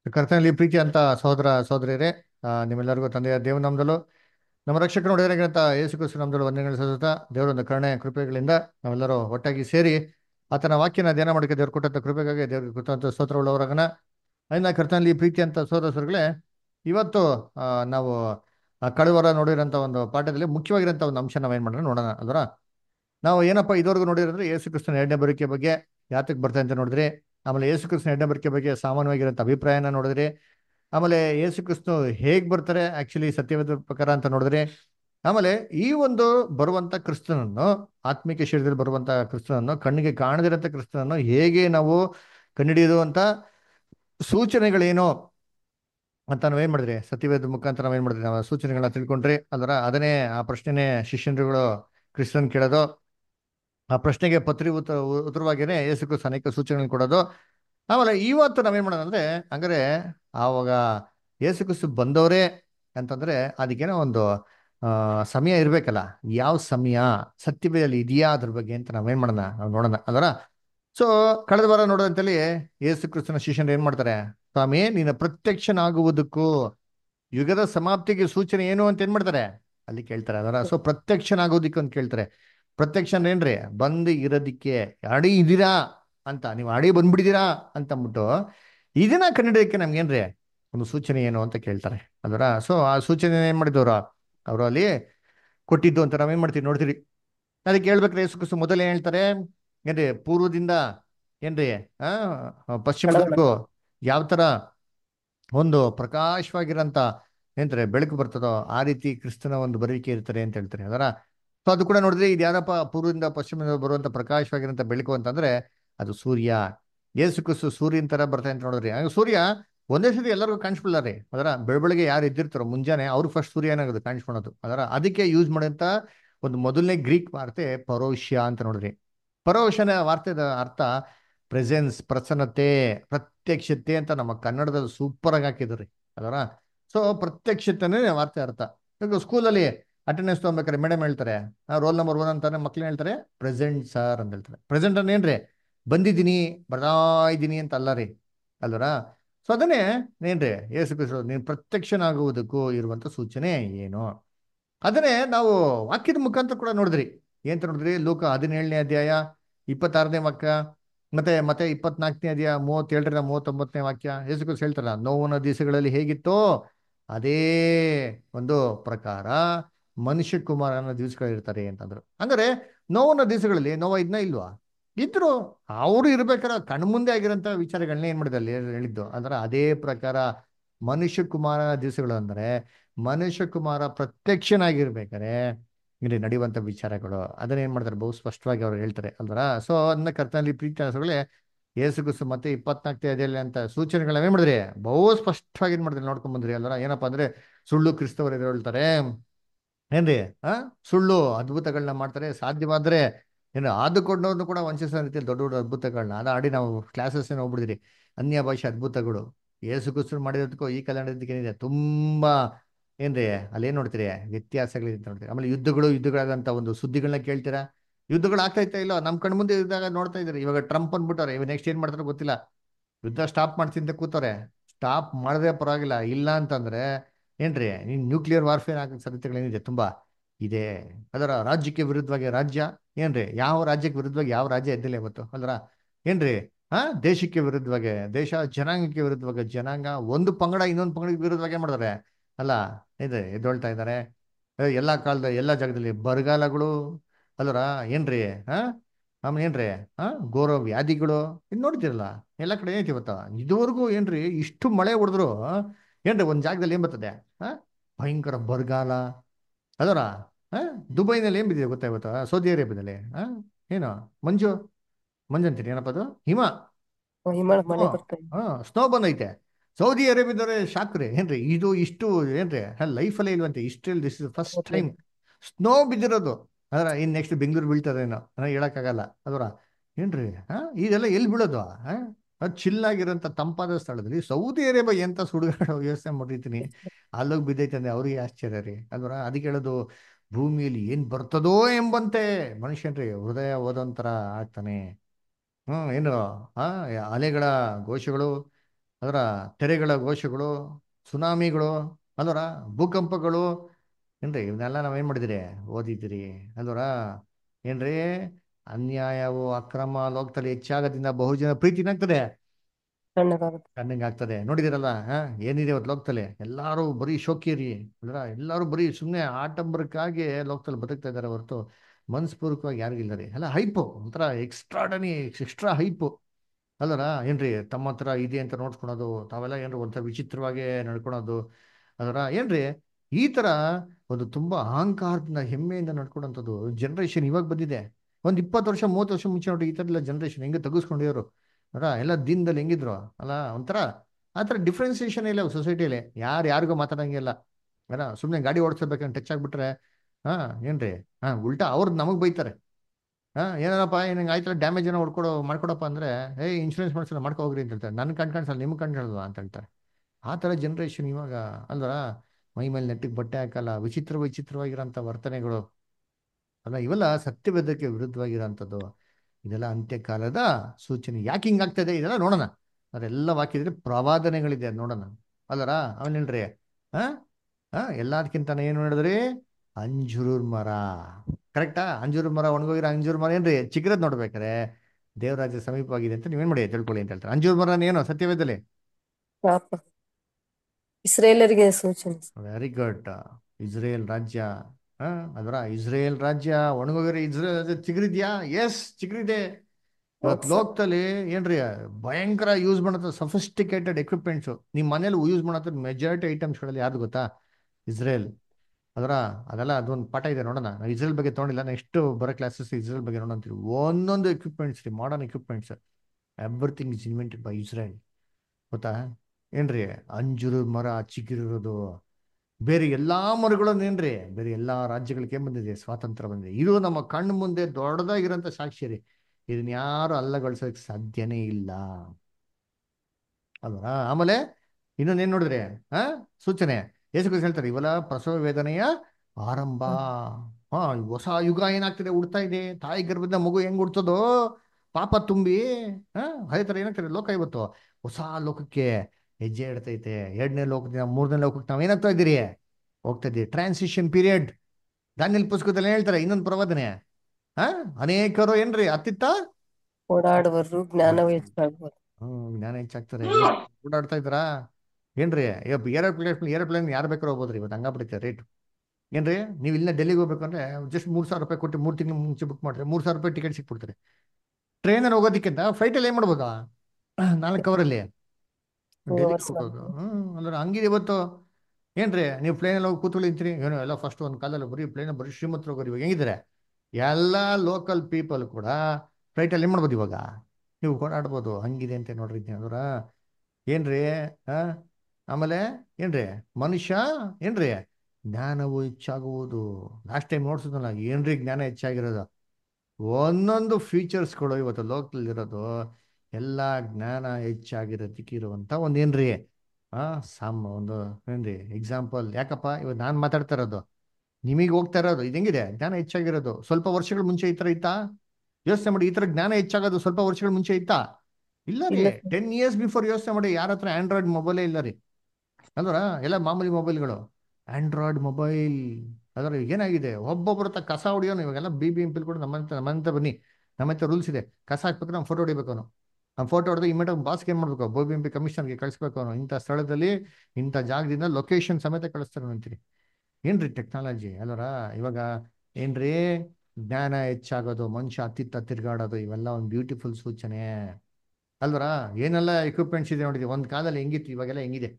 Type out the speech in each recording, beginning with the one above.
ಕರ್ತನಲ್ಲಿ ಪ್ರೀತಿ ಅಂತ ಸಹೋದರ ಸಹೋದರಿಯರೇ ಆ, ನಿಮ್ಮೆಲ್ಲರಿಗೂ ತಂದೆಯ ದೇವನಾಮದಲ್ಲೂ ನಮ್ಮ ರಕ್ಷಕನ ಒಡೆಯರಾಗಿರಂತ ಯೇಸು ಕ್ರಿಸ್ತು ನಾಮದಲ್ಲೂ ವಂದನೆಗಳು ಸಲ್ಲಿಸುತ್ತಾ ದೇವರ ಒಂದು ಕರುಣೆ ಕೃಪೆಗಳಿಂದ ನಾವೆಲ್ಲರೂ ಒಟ್ಟಾಗಿ ಸೇರಿ ಆತನ ವಾಕ್ಯನ ಧ್ಯಾನ ಮಾಡೋಕೆ ದೇವರು ಕೊಟ್ಟಂತ ಕೃಪೆಗಾಗಿ ದೇವರಿಗೆ ಕೃತಜ್ಞತ ಸ್ತೋತ್ರವುಳ್ಳವರಾಗನ ಅದನ್ನ ಕರ್ತನಲ್ಲಿ ಪ್ರೀತಿ ಅಂತ ಸಹೋದರ ಸಹೋದರಿಗಳೇ ಇವತ್ತು ಆ, ನಾವು ಆ, ಕಳೆದ ವಾರ ನೋಡಿರೋಂಥ ಒಂದು ಪಾಠದಲ್ಲಿ ಮುಖ್ಯವಾಗಿರೋಂಥ ಒಂದು ಅಂಶ ನಾವೇನು ಮಾಡೋಣ ನೋಡೋಣ ಅದರ ನಾವು ಏನಪ್ಪ ಇದುವರೆಗೂ ನೋಡಿರೋದ್ರೆ ಯೇಸು ಕ್ರಿಸ್ತನ ಎರಡನೇ ಬರಿಕೆ ಬಗ್ಗೆ ಯಾತಕ್ಕೆ ಬರ್ತಾ ಅಂತ ನೋಡಿದ್ರಿ ಆಮೇಲೆ ಯೇಸು ಕ್ರಿಸ್ತನ ಎರಡನೇ ಬರಿಕೆ ಬಗ್ಗೆ ಸಾಮಾನ್ಯವಾಗಿರೋಂಥ ಅಭಿಪ್ರಾಯನ ನೋಡಿದ್ರಿ ಆಮೇಲೆ ಯೇಸು ಕ್ರಿಸ್ತನು ಹೇಗ್ ಬರ್ತಾರೆ ಆಕ್ಚುಲಿ ಸತ್ಯವೇದ ಪ್ರಕಾರ ಅಂತ ನೋಡಿದ್ರಿ ಆಮೇಲೆ ಈ ಒಂದು ಬರುವಂತ ಕ್ರಿಸ್ತನನ್ನು ಆತ್ಮಿಕ ಶರೀರದಲ್ಲಿ ಬರುವಂತ ಕ್ರಿಸ್ತನನ್ನು ಕಣ್ಣಿಗೆ ಕಾಣದಿರಂತ ಕ್ರಿಸ್ತನನ್ನು ಹೇಗೆ ನಾವು ಕಂಡುಹಿಡಿಯೋದು ಅಂತ ಸೂಚನೆಗಳೇನು ಅಂತ ನಾವೇನ್ ಮಾಡಿದ್ರಿ ಸತ್ಯವೇದ ಮುಖಾಂತರ ನಾವೇನ್ ಮಾಡಿದ್ರಿ ನಾವು ಸೂಚನೆಗಳನ್ನ ತಿಳ್ಕೊಂಡ್ರಿ ಅದರ ಅದನ್ನೇ ಆ ಪ್ರಶ್ನೆನೇ ಶಿಷ್ಯನ್ರುಗಳು ಕ್ರಿಸ್ತನ್ ಕೇಳೋದು ಆ ಪ್ರಶ್ನೆಗೆ ಪತ್ರಿ ಉತ್ತರ ಉತ್ತರವಾಗಿಯೇ ಯೇಸು ಕ್ರಿಸ್ತ ಅನೇಕ ಸೂಚನೆಗಳನ್ನು ಕೊಡೋದು ಆಮೇಲೆ ಇವತ್ತು ನಾವೇನ್ ಮಾಡೋಣ ಅಂದ್ರೆ ಹಂಗಾರೆ ಆವಾಗ ಯೇಸು ಕ್ರಿಸ್ತು ಬಂದವರೇ ಅಂತಂದ್ರೆ ಅದಕ್ಕೇನೋ ಒಂದು ಆ ಸಮಯ ಇರ್ಬೇಕಲ್ಲ ಯಾವ ಸಮಯ ಸತ್ಯವೇದಲ್ಲಿ ಇದೆಯಾ ಅದ್ರ ಬಗ್ಗೆ ಅಂತ ನಾವೇನ್ ಮಾಡೋಣ ನಾವು ನೋಡೋಣ ಅದರ ಸೊ ಕಳೆದ ವಾರ ನೋಡೋದಂತಲ್ಲಿ ಯೇಸು ಕ್ರಿಸ್ತನ ಶಿಷ್ಯರು ಏನ್ ಮಾಡ್ತಾರೆ ಸ್ವಾಮಿ ನಿನ್ನ ಪ್ರತ್ಯಕ್ಷನಾಗುವುದಕ್ಕೂ ಯುಗದ ಸಮಾಪ್ತಿಗೆ ಸೂಚನೆ ಏನು ಅಂತ ಏನ್ ಮಾಡ್ತಾರೆ ಅಲ್ಲಿ ಕೇಳ್ತಾರೆ ಅದರ ಸೊ ಪ್ರತ್ಯಕ್ಷನಾಗೋದಿಕ್ಕೆ ಅಂತ ಕೇಳ್ತಾರೆ ಪ್ರತ್ಯಕ್ಷ ಏನ್ರಿ ಬಂದು ಇರೋದಿಕ್ಕೆ ಅಡಿ ಇದೀರಾ ಅಂತ ನೀವು ಅಡಿ ಬಂದ್ಬಿಟ್ಟಿದ್ದೀರಾ ಅಂತ ಅಂದ್ಬಿಟ್ಟು ಇದನ್ನ ಕಂಡಿಡಿಯೋಕ್ಕೆ ನಮ್ಗೇನ್ರಿ ಒಂದು ಸೂಚನೆ ಏನು ಅಂತ ಕೇಳ್ತಾರೆ ಅದರ ಸೊ ಆ ಸೂಚನೆ ಏನ್ ಮಾಡಿದವ್ರು ಅವರು ಅಲ್ಲಿ ಕೊಟ್ಟಿದ್ದು ಅಂತ ನಾವೇನ್ ಮಾಡ್ತೀವಿ ನೋಡ್ತೀರಿ ಅದಕ್ಕೆ ಹೇಳ್ಬೇಕ್ರೆ ಯೇಸು ಕ್ರಿಸ್ತು ಮೊದಲು ಏನ್ ಹೇಳ್ತಾರೆ ಏನ್ರಿ ಪೂರ್ವದಿಂದ ಏನ್ರಿ ಆ ಪಶ್ಚಿಮದವರೆಗೂ ಯಾವ ತರ ಒಂದು ಪ್ರಕಾಶವಾಗಿರಂತ ಏನ್ತಾರೆ ಬೆಳಕು ಬರ್ತದೋ ಆ ರೀತಿ ಕ್ರಿಸ್ತನ ಒಂದು ಬರುವಿಕೆ ಇರ್ತಾರೆ ಅಂತ ಹೇಳ್ತಾರೆ ಅದರ ಸೊ ಅದು ಕೂಡ ನೋಡಿದ್ರೆ ಇದು ಯಾರಪ್ಪ ಪೂರ್ವದಿಂದ ಪಶ್ಚಿಮದಿಂದ ಬರುವಂತ ಪ್ರಕಾಶವಾಗಿರಂತ ಬೆಳಕು ಅಂತಂದ್ರೆ ಅದು ಸೂರ್ಯ ಯೇಸು ಕ್ರಿಸ್ತು ಸೂರ್ಯನ ತರ ಬರ್ತಾ ಅಂತ ನೋಡಿದ್ರಿ ಹಂಗ ಸೂರ್ಯ ಒಂದೇ ಸತಿ ಎಲ್ಲರಿಗೂ ಕಾಣಿಸ್ಬಿಡ್ಲಾರಿ ಅದರ ಬೆಳಬೆಳಗ್ಗೆ ಯಾರು ಎದ್ದಿರ್ತಾರೋ ಮುಂಜಾನೆ ಅವ್ರು ಫಸ್ಟ್ ಸೂರ್ಯ ಏನಾಗೋದು ಕಾಣಿಸ್ಕೊಳೋದು ಅದರ ಅದಕ್ಕೆ ಯೂಸ್ ಮಾಡೋಂಥ ಒಂದು ಮೊದಲನೇ ಗ್ರೀಕ್ ವಾರ್ತೆ ಪರೋಷ್ಯ ಅಂತ ನೋಡ್ರಿ ಪರೋಶನ ವಾರ್ತೆದ ಅರ್ಥ ಪ್ರೆಸೆನ್ಸ್ ಪ್ರಸನ್ನತೆ ಪ್ರತ್ಯಕ್ಷತೆ ಅಂತ ನಮ್ಮ ಕನ್ನಡದಲ್ಲಿ ಸೂಪರ್ ಆಗಿ ಹಾಕಿದ್ರಿ ಅದರ ಸೊ ಪ್ರತ್ಯಕ್ಷತೆನೇ ವಾರ್ತೆ ಅರ್ಥ ಈಗ ಸ್ಕೂಲಲ್ಲಿ ಅಟೆಂಡೆನ್ಸ್ ತಗೊಬೇಕಾರೆ ಮೇಡಮ್ ಹೇಳ್ತಾರೆ ರೋಲ್ ನಂಬರ್ ಒನ್ ಅಂತಾನೆ ಮಕ್ಳು ಹೇಳ್ತಾರೆ ಪ್ರೆಸೆಂಟ್ ಸರ್ ಅಂತ ಹೇಳ್ತಾರೆ ಪ್ರೆಸೆಂಟ್ ಅನ್ನ ಏನ್ರಿ ಬಂದಿದ್ದೀನಿ ಬರ್ತಾ ಇದ್ದೀನಿ ಅಂತ ಅಲ್ಲ ರೀ ಅಲ್ವರ ಸೊ ಅದನ್ನೇ ಏನ್ರಿ ಏಸು ಕ್ರಿಸ್ತು ನೀನು ಪ್ರತ್ಯಕ್ಷನಾಗುವುದಕ್ಕೂ ಇರುವಂತ ಸೂಚನೆ ಏನು ಅದನ್ನೇ ನಾವು ವಾಕ್ಯದ ಮುಖಾಂತರ ಕೂಡ ನೋಡಿದ್ರಿ ಏನ್ ನೋಡಿದ್ರಿ ಲೋಕ ಹದಿನೇಳನೇ ಅಧ್ಯಾಯ ಇಪ್ಪತ್ತಾರನೇ ವಾಕ್ಯ ಮತ್ತೆ ಮತ್ತೆ ಇಪ್ಪತ್ನಾಲ್ಕನೇ ಅಧ್ಯಾಯ ಮೂವತ್ತೇಳರಿಂದ ಮೂವತ್ತೊಂಬತ್ತನೇ ವಾಕ್ಯ ಯೇಸು ಕ್ರಿಸ್ತು ಹೇಳ್ತಾರ ನೋವಿನ ದಿವಸಗಳಲ್ಲಿ ಹೇಗಿತ್ತೋ ಅದೇ ಒಂದು ಪ್ರಕಾರ ಮನುಷ್ಯ ಕುಮಾರನ ದಿವಸಗಳಿರ್ತಾರೆ ಅಂತಂದ್ರು ಹಂಗಾರೆ ನೋವಿನ ದಿವಸಗಳಲ್ಲಿ ನೋವ ಇದನ್ನ ಇಲ್ವಾ ಇದ್ರು ಅವರು ಇರ್ಬೇಕಾರೆ ಕಣ್ಮುಂದೆ ಆಗಿರೋಂಥ ವಿಚಾರಗಳನ್ನ ಏನ್ ಮಾಡಿದೆ ಅಲ್ಲಿ ಹೇಳಿದ್ದು ಅಂದ್ರೆ ಅದೇ ಪ್ರಕಾರ ಮನುಷ್ಯ ಕುಮಾರನ ದಿವಸಗಳು ಅಂದ್ರೆ ಮನುಷ್ಯ ಕುಮಾರ ಪ್ರತ್ಯಕ್ಷನಾಗಿರ್ಬೇಕಾರೆ ಇಲ್ಲಿ ನಡೆಯುವಂತ ವಿಚಾರಗಳು ಅದನ್ನ ಏನ್ ಮಾಡ್ತಾರೆ ಬಹು ಸ್ಪಷ್ಟವಾಗಿ ಅವ್ರು ಹೇಳ್ತಾರೆ ಅಲ್ವರ ಸೊ ಅದನ್ನ ಕರ್ತನಲ್ಲಿ ಪ್ರೀತಿ ಅನಿಸಗಳೇ ಯೇಸು ಕ್ರಿಸ್ತು ಮತ್ತೆ ಇಪ್ಪತ್ನಾಲ್ಕನೇ ಅದೇಲಿ ಅಂತ ಸೂಚನೆಗಳನ್ನ ಏನ್ ಮಾಡಿದ್ರಿ ಬಹು ಸ್ಪಷ್ಟವಾಗಿ ಏನ್ ಮಾಡಿದ್ರಿ ನೋಡ್ಕೊಂಡ್ ಬಂದ್ರಿ ಅಲ್ವರ ಏನಪ್ಪಾ ಅಂದ್ರೆ ಸುಳ್ಳು ಕ್ರಿಸ್ತವರು ಎದುರು ಹೇಳ್ತಾರೆ ಏನ್ರಿ ಆ ಸುಳ್ಳು ಅದ್ಭುತಗಳನ್ನ ಮಾಡ್ತಾರೆ ಸಾಧ್ಯವಾದ್ರೆ ಏನು ಆದುಕೊಂಡವ್ರನ್ನು ಕೂಡ ವಂಚಿಸೋ ರೀತಿಯಲ್ಲಿ ದೊಡ್ಡ ದೊಡ್ಡ ಅದ್ಭುತಗಳನ್ನ ಅದ ಆಡಿ ನಾವು ಕ್ಲಾಸಸ್ ಹೋಗ್ಬಿಡಿದ್ರಿ ಅನ್ಯ ಭಾಷೆ ಅದ್ಭುತಗಳು ಏಸು ಕುಸು ಮಾಡಿರೋದಕ್ಕೂ ಈ ಕಲ್ಯಾಣದಕ್ಕೆ ಏನಿದೆ ತುಂಬಾ ಏನ್ರಿ ಅಲ್ಲಿ ಏನ್ ನೋಡ್ತೀರಿ ವ್ಯತ್ಯಾಸಗಳಿದೆ ನೋಡ್ತೀರಿ ಆಮೇಲೆ ಯುದ್ಧಗಳು ಯುದ್ಧಗಳಾದಂತ ಒಂದು ಸುದ್ದಿಗಳನ್ನ ಕೇಳ್ತೀರಾ ಯುದ್ಧಗಳು ಆಗ್ತಾ ಇತ್ತ ಇಲ್ಲ ನಮ್ ಕಣ್ ಮುಂದೆ ಇದ್ದಾಗ ನೋಡ್ತಾ ಇದ್ರಿ ಇವಾಗ ಟ್ರಂಪ್ ಅಂದ್ಬಿಟ್ಟವ್ರೆ ಇವಾಗ ನೆಕ್ಸ್ಟ್ ಏನ್ ಮಾಡ್ತಾರೋ ಗೊತ್ತಿಲ್ಲ ಯುದ್ಧ ಸ್ಟಾಪ್ ಮಾಡ್ತೀನಿ ಅಂತ ಕೂತವ್ರೆ ಸ್ಟಾಪ್ ಮಾಡದೆ ಪರವಾಗಿಲ್ಲ ಇಲ್ಲ ಅಂತಂದ್ರೆ ಏನ್ರಿ ನೀನ್ ನ್ಯೂಕ್ಲಿಯರ್ ವಾರ್ಫೇರ್ ಆಗೋ ಸಾಧ್ಯತೆಗಳೇನಿದೆ ತುಂಬಾ ಇದೆ ಅದರ ರಾಜ್ಯಕ್ಕೆ ವಿರುದ್ಧವಾಗಿ ರಾಜ್ಯ ಏನ್ರಿ ಯಾವ ರಾಜ್ಯಕ್ಕೆ ವಿರುದ್ಧವಾಗಿ ಯಾವ ರಾಜ್ಯ ಎದ್ದಿಲ್ಲ ಇವತ್ತು ಅಲ್ರ ಏನ್ರಿ ಹಾ ದೇಶಕ್ಕೆ ವಿರುದ್ಧವಾಗಿ ದೇಶ ಜನಾಂಗಕ್ಕೆ ವಿರುದ್ಧವಾಗಿ ಜನಾಂಗ ಒಂದು ಪಂಗಡ ಇನ್ನೊಂದು ಪಂಗಡಕ್ಕೆ ವಿರುದ್ಧವಾಗಿ ಏನ್ ಮಾಡ್ತಾರೆ ಅಲ್ಲ ಇದೆ ಎದ್ದೊಳ್ತಾ ಇದ್ದಾರೆ ಎಲ್ಲಾ ಕಾಲದ ಎಲ್ಲಾ ಜಾಗದಲ್ಲಿ ಬರಗಾಲಗಳು ಅಲ್ರ ಏನ್ರಿ ಹಾ ಆಮೇಲೆ ಏನ್ರಿ ಹಾ ಘೋರ ವ್ಯಾಧಿಗಳು ಇದು ನೋಡ್ತಿರಲ್ಲ ಎಲ್ಲ ಕಡೆ ಏನೈತಿ ಇವತ್ತ ಇದುವರೆಗೂ ಏನ್ರಿ ಇಷ್ಟು ಮಳೆ ಹೊಡೆದ್ರು ಏನ್ರಿ ಒಂದ್ ಜಾಗದಲ್ಲಿ ಏನ್ ಬರ್ತದೆ ಹಾ ಭಯಂಕರ ಬರಗಾಲ ಅದರ ಹಾ ದುಬೈನಲ್ಲಿ ಏನ್ ಬಿದ್ದಿದೆ ಗೊತ್ತಾ ಇವತ್ತು ಸೌದಿ ಅರೇಬಿಯಾದಲ್ಲಿ ಹಾ ಏನು ಮಂಜು ಮಂಜು ಅಂತೀನಿ ಏನಪ್ಪ ಅದು ಹಿಮ ಹಿಮಾಳ ಮಳೆ ಬರ್ತಾ ಇದೆ ಹಾ ಸ್ನೋ ಬಂದೈತೆ ಸೌದಿ ಅರೇಬಿಯಾದವ್ರೆ ಶಾಕ್ ರೀ ಏನ್ರಿ ಇದು ಇಷ್ಟು ಏನ್ರಿ ಲೈಫಲ್ಲೇ ಇಲ್ವಂತೆ ಇಷ್ಟು this is first time snow ಬಿದ್ದಿರೋದು ಅದರ ಇನ್ ನೆಕ್ಸ್ಟ್ ಬೆಂಗಳೂರು ಬೀಳ್ತದೇನೋ ನನಗೆ ಹೇಳಕ್ಕಾಗಲ್ಲ ಅದರ ಏನ್ರಿ ಹಾ ಇದೆಲ್ಲ ಎಲ್ಲಿ ಬೀಳೋದು ಹಾ ಅದು ಚಿಲ್ಲಾಗಿರೋಂಥ ತಂಪಾದ ಸ್ಥಳದಲ್ಲಿ ಸೌದಿ ಅರೇಬಿಯಾ ಎಂತ ಸುಡುಗಾಡು ವ್ಯವಸ್ಥೆ ಮಾಡಿರ್ತೀನಿ ಅಲ್ಲೋಗಿ ಬಿದ್ದೈತೆ ಅಂದ್ರೆ ಅವ್ರಿಗೆ ಆಶ್ಚರ್ಯ ರೀ ಅಲ್ವರ ಅದಕ್ಕೆ ಹೇಳೋದು ಭೂಮಿಯಲ್ಲಿ ಏನ್ ಬರ್ತದೋ ಎಂಬಂತೆ ಮನುಷ್ಯನ್ರಿ ಹೃದಯ ಓದೋಂತರ ಆಗ್ತಾನೆ ಹ್ಮ್ ಏನು ಆ ಅಲೆಗಳ ಘೋಷಗಳು ಅದರ ತೆರೆಗಳ ಘೋಷಗಳು ಸುನಾಮಿಗಳು ಅಲ್ವರ ಭೂಕಂಪಗಳು ಏನ್ರಿ ಇವನ್ನೆಲ್ಲ ನಾವೇನ್ ಮಾಡಿದಿರಿ ಓದಿದಿರಿ ಅಲ್ವರ ಏನ್ರಿ ಅನ್ಯಾಯವು ಅಕ್ರಮ ಲೋಕದಲ್ಲಿ ಹೆಚ್ಚಾಗೋದ್ರಿಂದ ಬಹುಜನ ಪ್ರೀತಿ ಏನಾಗ್ತದೆ ತಣ್ಣಗಾಗುತ್ತೆ ಕಣ್ಣಿಗೆ ಆಗ್ತದೆ ನೋಡಿದಿರಲ್ಲ ಹಾ ಏನಿದೆ ಇವತ್ತು ಲೋಕದಲ್ಲಿ ಎಲ್ಲಾರು ಬರೀ ಶೋಕಿರಿ ಅಲ್ರ ಎಲ್ಲಾರು ಬರೀ ಸುಮ್ಮನೆ ಆಟಂಬರಕ್ಕಾಗಿ ಲೋಕದಲ್ಲಿ ಬದುಕ್ತಾ ಇದಾರೆ ಹೊರತು ಮನಸ್ಪೂರ್ವಕವಾಗಿ ಯಾರಿಗಿಲ್ಲ ರೀ ಅಲ್ಲ ಹೈಪು ಒಂಥರ ಎಕ್ಸ್ಟ್ರಾಡನಿ ಎಕ್ಸ್ಟ್ರಾ ಹೈಪು ಅಲ್ಲರ ಏನ್ರಿ ತಮ್ಮ ಹತ್ರ ಇದೆ ಅಂತ ನೋಡ್ಕೊಳೋದು ತಾವೆಲ್ಲ ಏನ್ರಿ ಒಂಥರ ವಿಚಿತ್ರವಾಗಿ ನಡ್ಕೊಳೋದು ಅದರ ಏನ್ರಿ ಈ ತರ ಒಂದು ತುಂಬಾ ಅಹಂಕಾರದಿಂದ ಹೆಮ್ಮೆಯಿಂದ ನಡ್ಕೊಳಂಥದ್ದು ಜನರೇಷನ್ ಇವಾಗ ಬಂದಿದೆ ಒಂದ್ ಇಪ್ಪತ್ತು ವರ್ಷ ಮೂವತ್ತು ವರ್ಷ ಮುಂಚೆ ನೋಡಿ ಈ ತರ ಎಲ್ಲ ಜನರೇಷನ್ ಹೆಂಗೆ ತೆಗೆಸ್ಕೊಂಡಿದ್ರು ಅಲ್ಲ ಎಲ್ಲ ದಿನದಲ್ಲಿ ಹೆಂಗಿದ್ರು ಅಲ್ಲ ಒಂಥರ ಆ ಥರ ಡಿಫ್ರೆನ್ಸಿಯೇಷನ್ ಇಲ್ಲ ಸೊಸೈಟಿಯಲ್ಲಿ ಯಾರು ಯಾರಿಗೂ ಮಾತಾಡಂಗಿಲ್ಲ ಅಲ್ಲ ಸುಮ್ಮನೆ ಗಾಡಿ ಓಡಿಸ್ಬೇಕಂತ ಟಚ್ ಆಗ್ಬಿಟ್ರೆ ಹಾ ಏನ್ರಿ ಹಾ ಉಲ್ಟಾ ಅವ್ರು ನಮಗ್ ಬೈತಾರೆ ಹಾ ಏನಾರಪ್ಪ ಏನಂಗೆ ಆಯ್ತಲ್ಲ ಡ್ಯಾಮೇಜ್ ಏನೋ ಹೊಡ್ಕೊಡೋ ಮಾಡ್ಕೊಡಪ್ಪ ಅಂದ್ರೆ ಏ ಇನ್ಶೂರೆನ್ಸ್ ಮಾಡ್ಸಲ್ಲ ಮಾಡ್ಕೊ ಹೋಗ್ರಿ ಅಂತ ಹೇಳ್ತಾರೆ ನನ್ ಕಣ್ ಕಾಣಿಸಲ್ಲ ನಿಮ್ಗೆ ಕಣ್ ಕಾಣಿಸಲ್ವಾ ಅಂತ ಹೇಳ್ತಾರೆ ಆ ಥರ ಜನ್ರೇಷನ್ ಇವಾಗ ಅಲ್ವರ ಮೈ ಮೇಲೆ ನೆಟ್ಟಿಗೆ ಬಟ್ಟೆ ಹಾಕಲ್ಲ ವಿಚಿತ್ರ ವಿಚಿತ್ರವಾಗಿರೋಂಥ ವರ್ತನೆಗಳು ಅಲ್ಲ ಇವೆಲ್ಲ ಸತ್ಯವೇದಕ್ಕೆ ವಿರುದ್ಧವಾಗಿರೋಂಥದ್ದು ಇದೆಲ್ಲ ಅಂತ್ಯಕಾಲದ ಸೂಚನೆ ಯಾಕೆ ಹಿಂಗಾಗ್ತದೆ ಇದೆಲ್ಲ ನೋಡೋಣ ಅದೆಲ್ಲ ವಾಕ್ಯದಲ್ಲಿ ಪ್ರವಾದನೆಗಳಿದೆ ಅದ್ ನೋಡೋಣ ಅಲ್ಲರ ಅವನೇನ್ರಿ ಹಾ ಹಾ ಎಲ್ಲದಕ್ಕಿಂತ ಏನು ಹೇಳಿದ್ರಿ ಅಂಜೂರ್ ಮರ ಕರೆಕ್ಟಾ ಅಂಜೂರ್ ಮರ ಒಣಗೋಗಿರೋ ಅಂಜೂರ್ ಮರ ಏನ್ರಿ ಚಿಕ್ಕರದ್ ನೋಡ್ಬೇಕಾರೆ ದೇವರಾಜ್ಯ ಸಮೀಪವಾಗಿದೆ ಅಂತ ನೀವೇನ್ ಮಾಡಿ ತಿಳ್ಕೊಳ್ಳಿ ಅಂತ ಹೇಳ್ತಾರೆ ಅಂಜೂರ್ ಮರ ಏನು ಸತ್ಯವೇದಲ್ಲಿ ಪಾಪ ಇಸ್ರೇಲರಿಗೆ ಸೂಚನೆ ವೆರಿ ಗುಡ್ ಇಸ್ರೇಲ್ ರಾಜ್ಯ ಹಾ ಅದರ ಇಸ್ರೇಲ್ ರಾಜ್ಯ ಒಣಗೋಗಿರೋ ಇಸ್ರೇಲ್ ಚಿಗುರಿದ್ಯಾ ಎಸ್ ಚಿಗುರಿದೆ ಇವತ್ತು ಹೌದು ಸರ್ ಲೋಕದಲ್ಲಿ ಏನ್ರಿ ಭಯಂಕರ ಯೂಸ್ ಮಾಡೋ ಸಫಿಸ್ಟಿಕೇಟೆಡ್ ಎಕ್ವಿಪ್ಮೆಂಟ್ಸ್ ನಿಮ್ ಮನೇಲಿ ಯೂಸ್ ಮಾಡೋ ಮೆಜಾರಿಟಿ ಐಟಮ್ಸ್ಗಳಲ್ಲಿ ಯಾವ್ದು ಗೊತ್ತಾ ಇಸ್ರೇಲ್ ಅದರ ಅದೆಲ್ಲ ಅದೊಂದು ಪಾಠ ಇದೆ ನೋಡೋಣ ನಾವು ಇಸ್ರೇಲ್ ಬಗ್ಗೆ ತೊಗೊಂಡಿಲ್ಲ ನೆಕ್ಸ್ಟ್ ಬರೋ ಕ್ಲಾಸಸ್ ಇಸ್ರೇಲ್ ಬಗ್ಗೆ ನೋಡೋಣ ಅಂತೀವಿ ಒಂದೊಂದು ಎಕ್ವಿಪ್ಮೆಂಟ್ಸ್ ರೀ modern equipments everything is invented by Israel ಗೊತ್ತಾ ಏನ್ರಿ ಅಂಜೂರು ಮರ ಚಿಗುರಿರೋದು ಬೇರೆ ಎಲ್ಲಾ ಮರಗಳನ್ನು ಏನ್ರಿ ಬೇರೆ ಎಲ್ಲಾ ರಾಜ್ಯಗಳಿಗೆ ಏನ್ ಬಂದಿದೆ ಸ್ವಾತಂತ್ರ್ಯ ಬಂದಿದೆ ಇದು ನಮ್ಮ ಕಣ್ಣು ಮುಂದೆ ದೊಡ್ಡದಾಗಿರೋಂಥ ಸಾಕ್ಷಿ ರೀ ಇದನ್ನ ಯಾರು ಅಲ್ಲಗೊಳಿಸೋಕೆ ಸಾಧ್ಯನೇ ಇಲ್ಲ ಅಲ್ವಾ ಆಮೇಲೆ ಇನ್ನೊಂದೇನ್ ನೋಡಿದ್ರೆ ಆ ಸೂಚನೆ ಯೇಸು ಕ್ರಿಸ್ತ ಹೇಳ್ತಾರೆ ಇವೆಲ್ಲ ಪ್ರಸವ ವೇದನೆಯ ಆರಂಭ ಹಾ ಹೊಸ ಯುಗ ಏನಾಗ್ತಿದೆ ಹುಡ್ತಾ ಇದೆ ತಾಯಿ ಗರ್ಭದಿಂದ ಮಗು ಹೆಂಗ್ ಹುಡ್ತದೋ ಪಾಪ ತುಂಬಿ ಹಾ ಅದೇ ತರ ಏನಾಗ್ತದೆ ಲೋಕ ಇವತ್ತು ಹೊಸ ಲೋಕಕ್ಕೆ ಹೆಜ್ಜೆ ಇಡ್ತೈತೆ ಎರಡನೇ ಲೋಕದಿಂದ ಮೂರನೇ ಲೋಕಕ್ಕೆ ನಾವ್ ಏನಾಗ್ತಾ ಇದ್ದೀರಿ ಹೋಗ್ತಾ ಇದ್ದೀರಿ ಟ್ರಾನ್ಸಿಷನ್ ಪೀರಿಯಡ್ ದಾನಿಯಲ್ ಪುಸ್ತಕದಲ್ಲಿ ಹೇಳ್ತಾರೆ ಇನ್ನೊಂದು ಪ್ರವಾದನೆ ಹಾ ಅನೇಕರು ಏನ್ರಿ ಅತ್ತಿತ್ತ ಓಡಾಡುವರು ಜ್ಞಾನವು ಹೆಚ್ಚಾಗುವುದು ಹ್ಮ್ ಜ್ಞಾನ ಹೆಚ್ಚಾಗ್ತಾರೆ ಓಡಾಡ್ತಾ ಇದ್ದಾರಾ ಏನ್ರಿ ಏರೋಪ್ಲೇನ್ ಏರೋಪ್ಲೇನ್ ಯಾರು ಬೇಕಾದ್ರೂ ಹೋಗ್ಬೋದ್ರಿ ಇವತ್ತು ಹಂಗಾಗ್ಬಿಡುತ್ತೆ ರೇಟ್ ಏನ್ರಿ ನೀವು ಇಲ್ಲಿಂದ ಡೆಲ್ಲಿಗೆ ಹೋಗ್ಬೇಕಂದ್ರೆ ಜಸ್ಟ್ ಮೂರ್ ಸಾವಿರ ರೂಪಾಯಿ ಕೊಟ್ಟು ಮೂರು ತಿಂಗಳು ಮುಂಚೆ ಬುಕ್ ಮಾಡ್ರಿ ಮೂರ್ ಸಾವಿರ ರೂಪಾಯಿ ಟಿಕೆಟ್ ಸಿಕ್ಬಿಡ್ತಾರೆ ಟ್ರೈನಲ್ಲಿ ಹೋಗೋದಕ್ಕಿಂತ ಫ್ಲೈಟಲ್ಲಿ ಏನ್ ಮಾಡ್ಬೋದಾ ನಾಲ್ಕು ಅವರಲ್ಲಿ ಟೂ ಡೆಲ್ಲಿಗೆ ಅವರ್ಸ್ ಹೋಗೋದು ಹ್ಮ್ ಅಂದ್ರೆ ಹಂಗಿದೆ ಇವತ್ತು ಏನ್ರಿ ನೀವು ಪ್ಲೇನಲ್ಲಿ ಹೋಗಿ ಕೂತ್ಕೊಳಿಂತೀರಿ ಏನೋ ಎಲ್ಲ ಫಸ್ಟ್ ಒಂದು ಕಾಲದಲ್ಲಿ ಬರೀ ಪ್ಲೇನ್ ಬರೀ ಶ್ರೀಮಂತರು ಹೋಗೋರು ಇವಾಗ ಹೆಂಗಿದ್ದಾರೆ ಎಲ್ಲ ಲೋಕಲ್ ಪೀಪಲ್ ಕೂಡ ಫ್ಲೈಟಲ್ಲಿ ಏನ್ ಮಾಡ್ಬೋದು ಇವಾಗ ನೀವು ಓಡಾಡ್ಬೋದು ಹಂಗಿದೆ ಅಂತ ನೋಡ್ರಿ ಅದರ ಏನ್ರಿ ಆ ಆಮೇಲೆ ಏನ್ರಿ ಮನುಷ್ಯ ಏನ್ರಿ ಜ್ಞಾನವು ಹೆಚ್ಚಾಗುವುದು ಲಾಸ್ಟ್ ಟೈಮ್ ನೋಡ್ಸಿದ್ನಲ್ಲ ಏನ್ರಿ ಜ್ಞಾನ ಹೆಚ್ಚಾಗಿರೋದು ಒಂದೊಂದು ಫೀಚರ್ಸ್ಗಳು ಇವತ್ತು ಲೋಕದಲ್ಲಿರೋದು ಎಲ್ಲ ಜ್ಞಾನ ಹೆಚ್ಚಾಗಿರೋದಕ್ಕೆ ಇರುವಂತ ಒಂದು ಏನ್ರಿ ಆ ಸಾಮ್ ಒಂದು ಏನ್ರಿ ಎಕ್ಸಾಂಪಲ್ ಯಾಕಪ್ಪ ಇವತ್ತು ನಾನು ಮಾತಾಡ್ತಾ ಇರೋದು ನಿಮಗೆ ಹೋಗ್ತಾ ಇರೋದು ಇದು ಹೆಂಗಿದೆ ಜ್ಞಾನ ಹೆಚ್ಚಾಗಿರೋದು ಸ್ವಲ್ಪ ವರ್ಷಗಳ ಮುಂಚೆ ಈ ತರ ಇತ್ತಾ ಯೋಚನೆ ಮಾಡಿ ಈ ತರ ಜ್ಞಾನ ಹೆಚ್ಚಾಗೋದು ಸ್ವಲ್ಪ ವರ್ಷಗಳ ಮುಂಚೆ ಇತ್ತಾ ಇಲ್ಲ ರೀ ಇಲ್ಲ ಸರ್ ಟೆನ್ ಇಯರ್ಸ್ ಬಿಫೋರ್ ಯೋಚನೆ ಮಾಡಿ ಯಾರ ಹತ್ರ ಆಂಡ್ರಾಯ್ಡ್ ಮೊಬೈಲೇ ಇಲ್ಲ ರೀ ಅಲ್ವರ ಎಲ್ಲ ಮಾಮೂಲಿ ಮೊಬೈಲ್ಗಳು ಆಂಡ್ರಾಯ್ಡ್ ಮೊಬೈಲ್ ಅದರ ಏನಾಗಿದೆ ಒಬ್ಬೊಬ್ಬರ ಹತ್ರ ಕಸ ಹೊಡಿಯೋನು ಇವಾಗೆಲ್ಲ ಬಿ ಬಿ ಎಂ ಪಿಲ್ ಕೂಡ ನಮ್ಮಂತ ನಮ್ಮಂತ ಬನ್ನಿ ನಮ್ಮಂತ ರೂಲ್ಸ್ ಇದೆ ಕಸ ಹಾಕ್ಬೇಕು ನಾವು ಫೋಟೋ ಹೊಡಿಬೇಕು ಅವನು ಅವ್ನು ಫೋಟೋ ಹೊಡೆದು ಇಮಿಡಿಯೇಟ್ ಬಾಸ್ಗೆ ಏನು ಮಾಡ್ಬೇಕು ಬಿ ಬಿ ಎಂ ಪಿ ಕಮಿಷನರ್ಗೆ ಕಳಿಸ್ಬೇಕು ಅವನು ಇಂಥ ಸ್ಥಳದಲ್ಲಿ ಇಂಥ ಜಾಗದಿಂದ ಲೊಕೇಶನ್ ಸಮೇತ ಕಳಿಸ್ತಾರೆ ಅಂತೀರಿ ಏನ್ರಿ ಟೆಕ್ನಾಲಜಿ ಅಲ್ವರ ಇವಾಗ ಏನ್ರಿ ಜ್ಞಾನ ಹೆಚ್ಚಾಗೋದು ಮನುಷ್ಯ ಅತ್ತಿತ್ತ ತಿರ್ಗಾಡೋದು ಇವೆಲ್ಲ ಒಂದು ಬ್ಯೂಟಿಫುಲ್ ಸೂಚನೆ ಅಲ್ವರ ಏನೆಲ್ಲ ಎಕ್ವಿಪ್ಮೆಂಟ್ಸ್ ಇದೆ ನೋಡಿದ್ವಿ ಒಂದು ಕಾಲದಲ್ಲಿ ಹೆಂಗಿತ್ತು ಇವಾಗೆಲ್ಲ ಹೆಂಗಿದೆ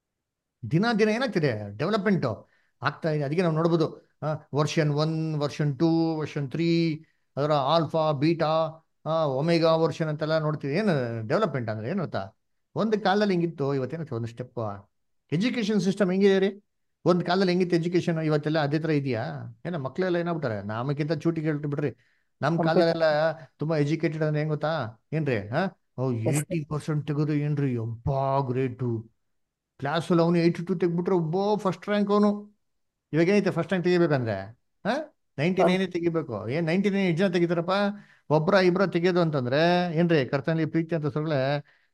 ದಿನ ದಿನ ಏನಾಗ್ತಿದೆ ಡೆವಲಪ್ಮೆಂಟ್ ಆಗ್ತಾ ಇದೆ ಅದಕ್ಕೆ ನಾವು ನೋಡ್ಬೋದು version one version two version three ಅದರ ಆಲ್ಫಾ ಬೀಟಾ ಒಮೆಗಾ ವರ್ಷನ್ ಅಂತೆಲ್ಲ ನೋಡ್ತೀವಿ ಏನು ಡೆವಲಪ್ಮೆಂಟ್ ಅಂದ್ರೆ ಏನು ಗೊತ್ತಾ ಒಂದು ಕಾಲದಲ್ಲಿ ಹಿಂಗಿತ್ತು ಇವತ್ತೇನಕ್ಕೆ ಒಂದು ಸ್ಟೆಪ್ ಎಜುಕೇಶನ್ ಸಿಸ್ಟಮ್ ಹೆಂಗಿದೆ ರೀ ಒಂದು ಕಾಲದಲ್ಲಿ ಹೆಂಗಿತ್ತು ಎಜುಕೇಶನ್ ಇವತ್ತೆಲ್ಲ ಅದೇ ತರ ಇದೆಯಾ ಏನೋ ಮಕ್ಕಳೆಲ್ಲ ಏನಾಗ್ಬಿಟ್ಟಾರೆ ನಮಗಿಂತ ಚೂಟಿ ಕೇಳ್ತು ಬಿಡ್ರಿ ನಮ್ಮ ಕಂಪ್ಯೂಟರ್ ಕಾಲದಲ್ಲೆಲ್ಲ ತುಂಬಾ ಎಜುಕೇಟೆಡ್ ಅಂದ್ರೆ ಹೆಂಗ್ ಗೊತ್ತಾ ಏನ್ರಿ ಹಾ ಓ ಏಯ್ಟಿ ಪರ್ಸೆಂಟ್ ತೆಗೆದು ಏನ್ರಿ ಅಬ್ಬಾ ಗ್ರೇಟು ಕ್ಲಾಸಲ್ಲಿ ಅವನು ಏಯ್ಟಿ ಟು ತೆಗ್ಬಿಟ್ರೆ ಒಬ್ಬೋ ಫಸ್ಟ್ ರ್ಯಾಂಕ್ ಅವನು ಇವಾಗ ಏನೈತೆ ಫಸ್ಟ್ ರ್ಯಾಂಕ್ ತೆಗಿಬೇಕಂದ್ರೆ ಹಾ ನೈಂಟಿ ನೈನ್ ತೆಗಿಬೇಕು ಏನ್ ನೈಂಟಿ ನೈನ್ ಜನ ತೆಗಿತಾರಪ್ಪ ಒಬ್ರ ಇಬ್ರ ತೆಗಿಯೋದು ಅಂತಂದ್ರೆ ಏನ್ರಿ ಕರ್ತನಲ್ಲಿ ಪ್ರೀತಿ ಅಂತ ಸೊಗಳೆ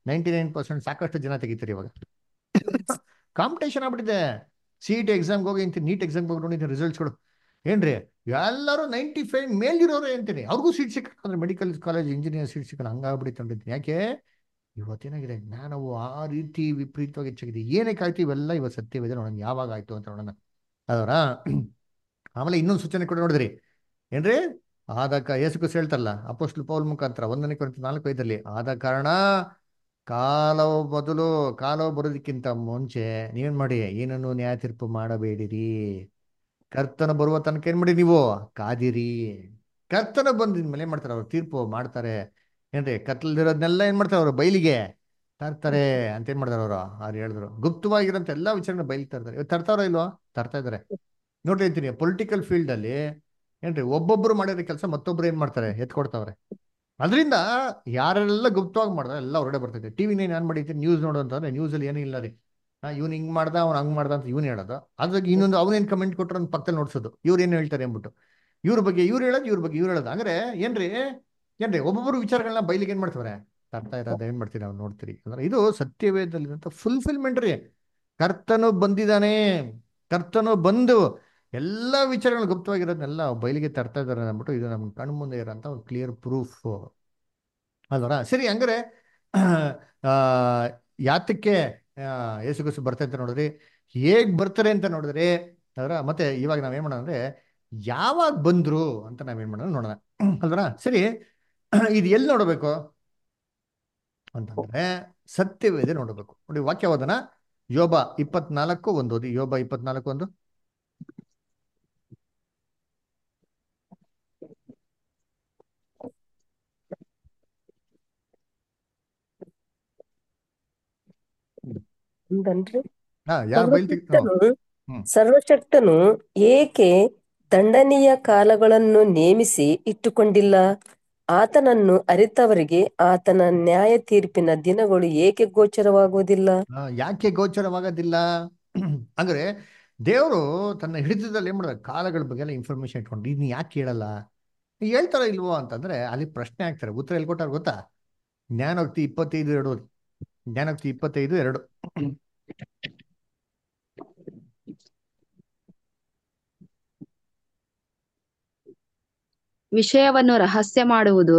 ನೈಂಟಿ ನೈನ್ ಪರ್ಸೆಂಟ್ ಸಾಕಷ್ಟು ಜನ ತೆಗಿತಾರೆ ಇವಾಗ ಕಾಂಪಿಟೇಷನ್ ಆಗ್ಬಿಟ್ಟಿದೆ ಸಿ ಟಿ ಎಕ್ಸಾಮ್ಗೆ ಹೋಗಿ ಇಂತ ನೀಟ್ ಎಕ್ಸಾಮ್ಗೆ ಹೋಗಿ ನೋಡಿ ರಿಸಲ್ಟ್ಸ್ಗಳು ಏನ್ರಿ ಎಲ್ಲರೂ ನೈಂಟಿ ಫೈವ್ ಮೇಲಿರೋರೇ ಅಂತೀನಿ ಅವ್ರಿಗೂ ಸೀಟ್ ಸಿಕ್ಕಂದ್ರೆ ಮೆಡಿಕಲ್ ಕಾಲೇಜ್ ಇಂಜಿನಿಯರ್ ಸೀಟ್ ಸಿಕ್ಕಲ್ಲ ಹಂಗಾಗ್ಬಿಟ್ಟಿತ್ತು ಯಾಕೆ ಇವತ್ತೇನಾಗಿದೆ ಜ್ಞಾನವು ಆ ರೀತಿ ವಿಪರೀತವಾಗಿ ಹೆಚ್ಚಾಗಿದೆ ಏನಕ್ಕೆ ಆಯ್ತು ಇವೆಲ್ಲ ಇವತ್ತು ಸತ್ಯವಿದೆ ನೋಡೋಣ ಯಾವಾಗ ಆಯ್ತು ಅಂತ ನೋಡೋಣ ಅದರ ಆಮೇಲೆ ಇನ್ನೊಂದು ಸೂಚನೆ ಕೂಡ ನೋಡಿದ್ರಿ ಏನ್ರಿ ಆದ ಯೇಸು ಕ್ರಿಸ್ತ ಹೇಳ್ತಾರಲ್ಲ ಅಪೋಸ್ಟ್ಲ್ ಪೌಲ್ ಮುಖಾಂತರ ಒಂದನೇ ಕುರಿತು ನಾಲ್ಕು ಐದಲ್ಲಿ ಆದ ಕಾರಣ ಕಾಲವು ಮೊದಲು ಕಾಲವು ಬರೋದಕ್ಕಿಂತ ಮುಂಚೆ ನೀವೇನ್ ಮಾಡಿ ಏನನ್ನು ನ್ಯಾಯ ತೀರ್ಪು ಮಾಡಬೇಡಿರಿ ಕರ್ತನ ಬರುವ ತನಕ ಏನ್ ಮಾಡಿ ನೀವು ಕಾದಿರಿ ಕರ್ತನ ಬಂದಿದ್ಮೇಲೆ ಏನ್ ಮಾಡ್ತಾರೆ ಅವ್ರು ತೀರ್ಪು ಮಾಡ್ತಾರೆ ಏನ್ರಿ ಕತ್ಲದಿರೋದ್ನೆಲ್ಲ ಏನ್ ಮಾಡ್ತಾರೆ ಅವರು ಬಯಲಿಗೆ ತರ್ತಾರೆ ಅಂತ ಏನ್ ಮಾಡ್ತಾರೆ ಅವರು ಅವ್ರು ಹೇಳಿದ್ರು ಗುಪ್ತವಾಗಿರೋಂಥ ಎಲ್ಲಾ ವಿಚಾರನ ಬಯಲಿಗೆ ತರ್ತಾರೆ ಇವತ್ತು ತರ್ತಾರೋ ಇಲ್ವಾ ತರ್ತಾ ಇದಾರೆ ನೋಡ್ರಿ ಅಂತೀನಿ ಪೊಲಿಟಿಕಲ್ ಫೀಲ್ಡ್ ಅಲ್ಲಿ ಏನ್ರಿ ಒಬ್ಬೊಬ್ರು ಮಾಡಿರೋ ಕೆಲಸ ಮತ್ತೊಬ್ರು ಏನ್ ಮಾಡ್ತಾರೆ ಎತ್ಕೊಡ್ತಾವ್ರೆ ಅದರಿಂದ ಯಾರೆಲ್ಲ ಗುಪ್ತವಾಗಿ ಮಾಡ್ತಾರೆ ಎಲ್ಲ ಹೊರಗಡೆ ಬರ್ತೈತೆ ಟಿವಿ ನೇನು ಏನ್ ಮಾಡಿರ್ತೀನಿ ನ್ಯೂಸ್ ನೋಡು ಅಂತಂದ್ರೆ ನ್ಯೂಸ್ ಅಲ್ಲಿ ಏನೂ ಇಲ್ಲ ರೀ ಇವ್ನು ಹಿಂಗ್ ಮಾಡ್ದ ಅವ್ನು ಹಂಗ್ ಮಾಡ್ದ ಅಂತ ಇವ್ನು ಹೇಳೋದು ಅದ್ರಾಗ ಇನ್ನೊಂದು ಅವನೇನ್ ಕಮೆಂಟ್ ಕೊಟ್ಟರು ಅಂತ ಪಕ್ಕದಲ್ಲಿ ನೋಡ್ಸೋದು ಇವ್ರು ಏನು ಹೇಳ್ತಾರೆ ಅಂದ್ಬಿಟ್ಟು ಇವ್ರ ಬಗ್ಗೆ ಇವ್ರು ಹೇಳೋದು ಇವ್ರ ಬಗ್ಗೆ ಇವ್ರು ಹೇಳೋದು ಅಂದ್ರೆ ಏನ್ರಿ ಏನ್ರಿ ಒಬ್ಬೊಬ್ಬರು ವಿಚಾರಗಳನ್ನ ಬಯಲಿಗೆ ಏನ್ ಮಾಡ್ತಾರೆ ತರ್ತಾ ಇರೋದು ಏನ್ ಮಾಡ್ತೀರಿ ನಾವು ನೋಡ್ತೀರಿ ಅಂದ್ರೆ ಇದು ಸತ್ಯವೇದಲ್ಲಿರುವಂತ ಫುಲ್ಫಿಲ್ಮೆಂಟ್ ರೀ ಕರ್ತನು ಬಂದಿದ್ದಾನೆ ಕರ್ತನು ಬಂದು ಎಲ್ಲ ವಿಚಾರಗಳು ಗುಪ್ತವಾಗಿರೋದನ್ನೆಲ್ಲ ಬಯಲಿಗೆ ತರ್ತಾ ಇದ್ದಾರೆ ಅಂದ್ಬಿಟ್ಟು ಇದು ನಮ್ಮ ಕಣ್ಣು ಮುಂದೆ ಇರೋಂಥ ಒಂದು ಕ್ಲಿಯರ್ ಪ್ರೂಫ್ ಅಲ್ವರ ಸರಿ ಹಂಗಾರೆ ಆ ಯಾತಕ್ಕೆ ಯೇಸು ಕ್ರಿಸ್ತು ಬರ್ತಾ ಅಂತ ನೋಡಿದ್ರಿ ಹೇಗ್ ಬರ್ತಾರೆ ಅಂತ ನೋಡಿದ್ರಿ ಅದರ ಮತ್ತೆ ಇವಾಗ ನಾವೇನ್ ಮಾಡೋಣ ಅಂದ್ರೆ ಯಾವಾಗ ಬಂದ್ರು ಅಂತ ನಾವೇನ್ ಮಾಡೋಣ ನೋಡೋಣ ಅಲ್ವರ ಸರಿ ಇದು ಎಲ್ಲಿ ನೋಡಬೇಕು ಅಂತಂದ್ರೆ ಸತ್ಯವೇದೆ ನೋಡಬೇಕು ನೋಡಿ ವಾಕ್ಯವಾದನ ಯೋಬ ಇಪ್ಪತ್ನಾಲ್ಕು ಒಂದು ಓದಿ ಯೋಬ ಇಪ್ಪತ್ನಾಲ್ಕು ಒಂದು ಹೌದನ್ರಿ ಹಾ ಯಾರು ಬೈಲ್ ತೆಗ್ ಹ್ಮ್. ಸರ್ವಶಕ್ತನು ಹ್ಮ್. ಸರ್ವಶಕ್ತನು ಏಕೆ ದಂಡನೀಯ ಕಾಲಗಳನ್ನು ನೇಮಿಸಿ ಇಟ್ಟುಕೊಂಡಿಲ್ಲ ಆತನನ್ನು ಅರಿತವರಿಗೆ ಆತನ ನ್ಯಾಯ ತೀರ್ಪಿನ ದಿನಗಳು ಏಕೆ ಗೋಚರವಾಗುವುದಿಲ್ಲ ಆ, ಯಾಕೆ ಗೋಚರವಾಗೋದಿಲ್ಲ ಅಂದ್ರೆ ದೇವರು ತನ್ನ ಹಿಡಿತದಲ್ಲಿ ಏನ್ ಮಾಡಿದ್ರೆ ಕಾಲಗಳ ಬಗ್ಗೆ ಎಲ್ಲ ಇನ್ಫಾರ್ಮೇಶನ್ ಇಟ್ಕೊಂಡು ಇದನ್ನ ಯಾಕೆ ಕೇಳಲ್ಲ ಹೇಳ್ತಾರ ಇಲ್ವೋ ಅಂತಂದ್ರೆ ಅಲ್ಲಿ ಪ್ರಶ್ನೆ ಆಗ್ತಾರೆ ಉತ್ತರ ಎಲ್ಲಿ ಕೊಟ್ಟಾರ ಗೊತ್ತಾ ಜ್ಞಾನೋಕ್ತಿ ಇಪ್ಪತ್ತೈದು ಎರಡು ಓದಿ. ಜ್ಞಾನೋಕ್ತಿ ಇಪ್ಪತ್ತೈದು ಎರಡು ವಿಷಯವನ್ನು ರಹಸ್ಯ ಮಾಡುವುದು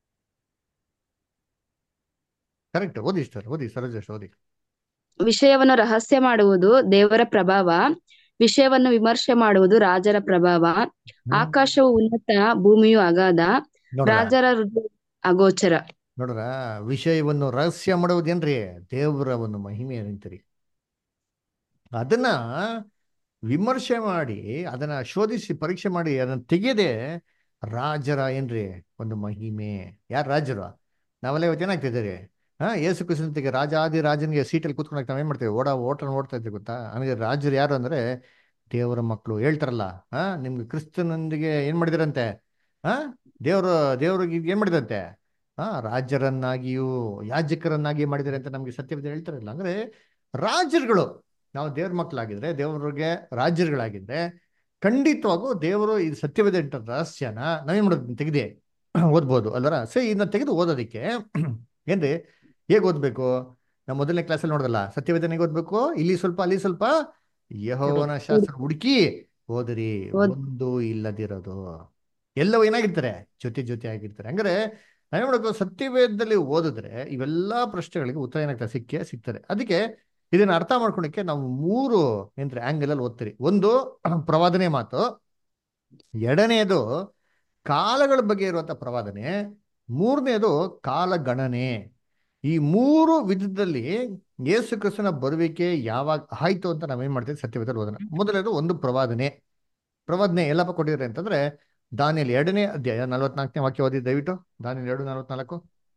ಕರೆಕ್ಟ್ ಓದಿ ಸರ್ ಓದಿ ಸರೋಜೇಶ್ ಓದಿ ವಿಷಯವನ್ನು ರಹಸ್ಯ ಮಾಡುವುದು ದೇವರ ಪ್ರಭಾವ ವಿಷಯವನ್ನು ವಿಮರ್ಶೆ ಮಾಡುವುದು ರಾಜರ ಪ್ರಭಾವ ಹ್ಮ್. ಆಕಾಶವು ಉನ್ನತ ಭೂಮಿಯು ಅಗಾಧ ನೋಡ್ರ ರಾಜರ ಹೃದಯ ಅಗೋಚರ ನೋಡ್ರ ವಿಷಯವನ್ನು ರಹಸ್ಯ ಮಾಡುವುದೇನ್ರಿ ದೇವರ ಒಂದು ಮಹಿಮೆ ಅಂತೀರಿ ಅದನ್ನ ವಿಮರ್ಶೆ ಮಾಡಿ ಅದನ್ನ ಶೋಧಿಸಿ ಪರೀಕ್ಷೆ ಮಾಡಿ ಅದನ್ನ ತೆಗೆಯದೆ ರಾಜರ ಏನ್ರಿ ಒಂದು ಮಹಿಮೆ ಯಾರು ರಾಜರು ನಾವೆಲ್ಲ ಇವತ್ತು ಏನಾಗ್ತಿದ್ದೀರಿ ಹಾ ಏಸು ಕುಸಿಂತಿಗೆ ರಾಜಾದಿ ರಾಜನಿಗೆ ಸೀಟಲ್ಲಿ ಕೂತ್ಕೊಂಡಾಗ ನಾವೇನ್ ಮಾಡ್ತೀವಿ ಓಡ ಓಟ ಓಡ್ತಾ ಇದ್ವಿ ಗೊತ್ತಾ ನನಗೆ ರಾಜರು ಯಾರು ಅಂದ್ರೆ ದೇವರ ಮಕ್ಕಳು ಹೇಳ್ತಾರಲ್ಲ ಹಾ ನಿಮ್ಗೆ ಕ್ರಿಸ್ತನೊಂದಿಗೆ ಏನ್ ಮಾಡಿದಿರಂತೆ ಹಾ ದೇವರು ದೇವ್ರಿಗೆ ಏನ್ ಮಾಡಿದಂತೆ ಹಾ ರಾಜರನ್ನಾಗಿಯೂ ಯಾಜಕರನ್ನಾಗಿ ಮಾಡಿದ್ದಾರೆ ಅಂತ ನಮ್ಗೆ ಸತ್ಯವಿದೆ ಹೇಳ್ತಾರಲ್ಲ ಅಂದ್ರೆ ರಾಜರುಗಳು ನಾವು ದೇವ್ರ ಮಕ್ಕಳಾಗಿದ್ರೆ ದೇವರಿಗೆ ರಾಜರುಗಳಾಗಿದ್ರೆ ಖಂಡಿತವಾಗೂ ದೇವರು ಇದು ಸತ್ಯವಿದೆ ಅಂತ ರಹಸ್ಯನ ನಾವೇನ್ ಮಾಡೋದು ತೆಗೆದೆ ಓದ್ಬೋದು ಅಲ್ವರ ಸರಿ ಇದನ್ನ ತೆಗೆದು ಓದೋದಕ್ಕೆ ಏನ್ರಿ ಹೇಗೆ ಓದ್ಬೇಕು ನಾವು ಮೊದಲನೇ ಕ್ಲಾಸಲ್ಲಿ ನೋಡೋದಲ್ಲ ಸತ್ಯವೇದನೆ ಓದ್ಬೇಕು ಇಲ್ಲಿ ಸ್ವಲ್ಪ ಅಲ್ಲಿ ಸ್ವಲ್ಪ ಯಹೋವನ ಶಾಸ್ತ್ರ ಹುಡುಕಿ ಓದಿರಿ ಓದ್- ಒಂದು ಇಲ್ಲದಿರೋದು ಎಲ್ಲವೂ ಏನಾಗಿರ್ತಾರೆ ಜೊತೆ ಜೊತೆ ಆಗಿರ್ತಾರೆ ಹಂಗಾರೆ ನಾವೇನ್ ಮಾಡಬೇಕು ಸತ್ಯವೇದದಲ್ಲಿ ಓದಿದ್ರೆ ಇವೆಲ್ಲಾ ಪ್ರಶ್ನೆಗಳಿಗೆ ಉತ್ತರ ಏನಾಗ್ತದೆ ಸಿಕ್ಕೇ ಸಿಗ್ತದೆ ಅದಕ್ಕೆ ಇದನ್ನ ಅರ್ಥ ಮಾಡ್ಕೊಳಕ್ಕೆ ನಾವು ಮೂರು ಏನ್ರಿ ಆಂಗಲ್ ಅಲ್ಲಿ ಓದ್ತೀರಿ ಒಂದು ಪ್ರವಾದನೆ ಮಾತು ಎರಡನೆಯದು ಕಾಲಗಳ ಬಗ್ಗೆ ಇರುವಂತ ಪ್ರವಾದನೆ ಮೂರನೇದು ಕಾಲಗಣನೆ ಈ ಮೂರು ವಿಧದಲ್ಲಿ ಯೇಸು ಕ್ರಿಸ್ತನ ಬರುವಿಕೆ ಯಾವಾಗ ಆಯ್ತು ಅಂತ ನಾವೇನ್ ಮಾಡ್ತೀವಿ ಸತ್ಯವೇದಲ್ಲಿ ಓದೋಣ ಮೊದಲನೇದು ಒಂದು ಪ್ರವಾದನೆ ಪ್ರವಾದನೆ ಎಲ್ಲಪ್ಪ ಕೊಟ್ಟಿದ್ರೆ ಅಂತಂದ್ರೆ ದಾನಿಯಲ್ಲಿ ಎರಡನೇ ಅಧ್ಯಾಯ ನಲವತ್ನಾಲ್ಕನೇ ವಾಕ್ಯ ಓದಿ ದಯವಿಟ್ಟು ದಾನಿಯಲ್ಲಿ ಎರಡು ನಲವತ್ನಾಲ್ಕು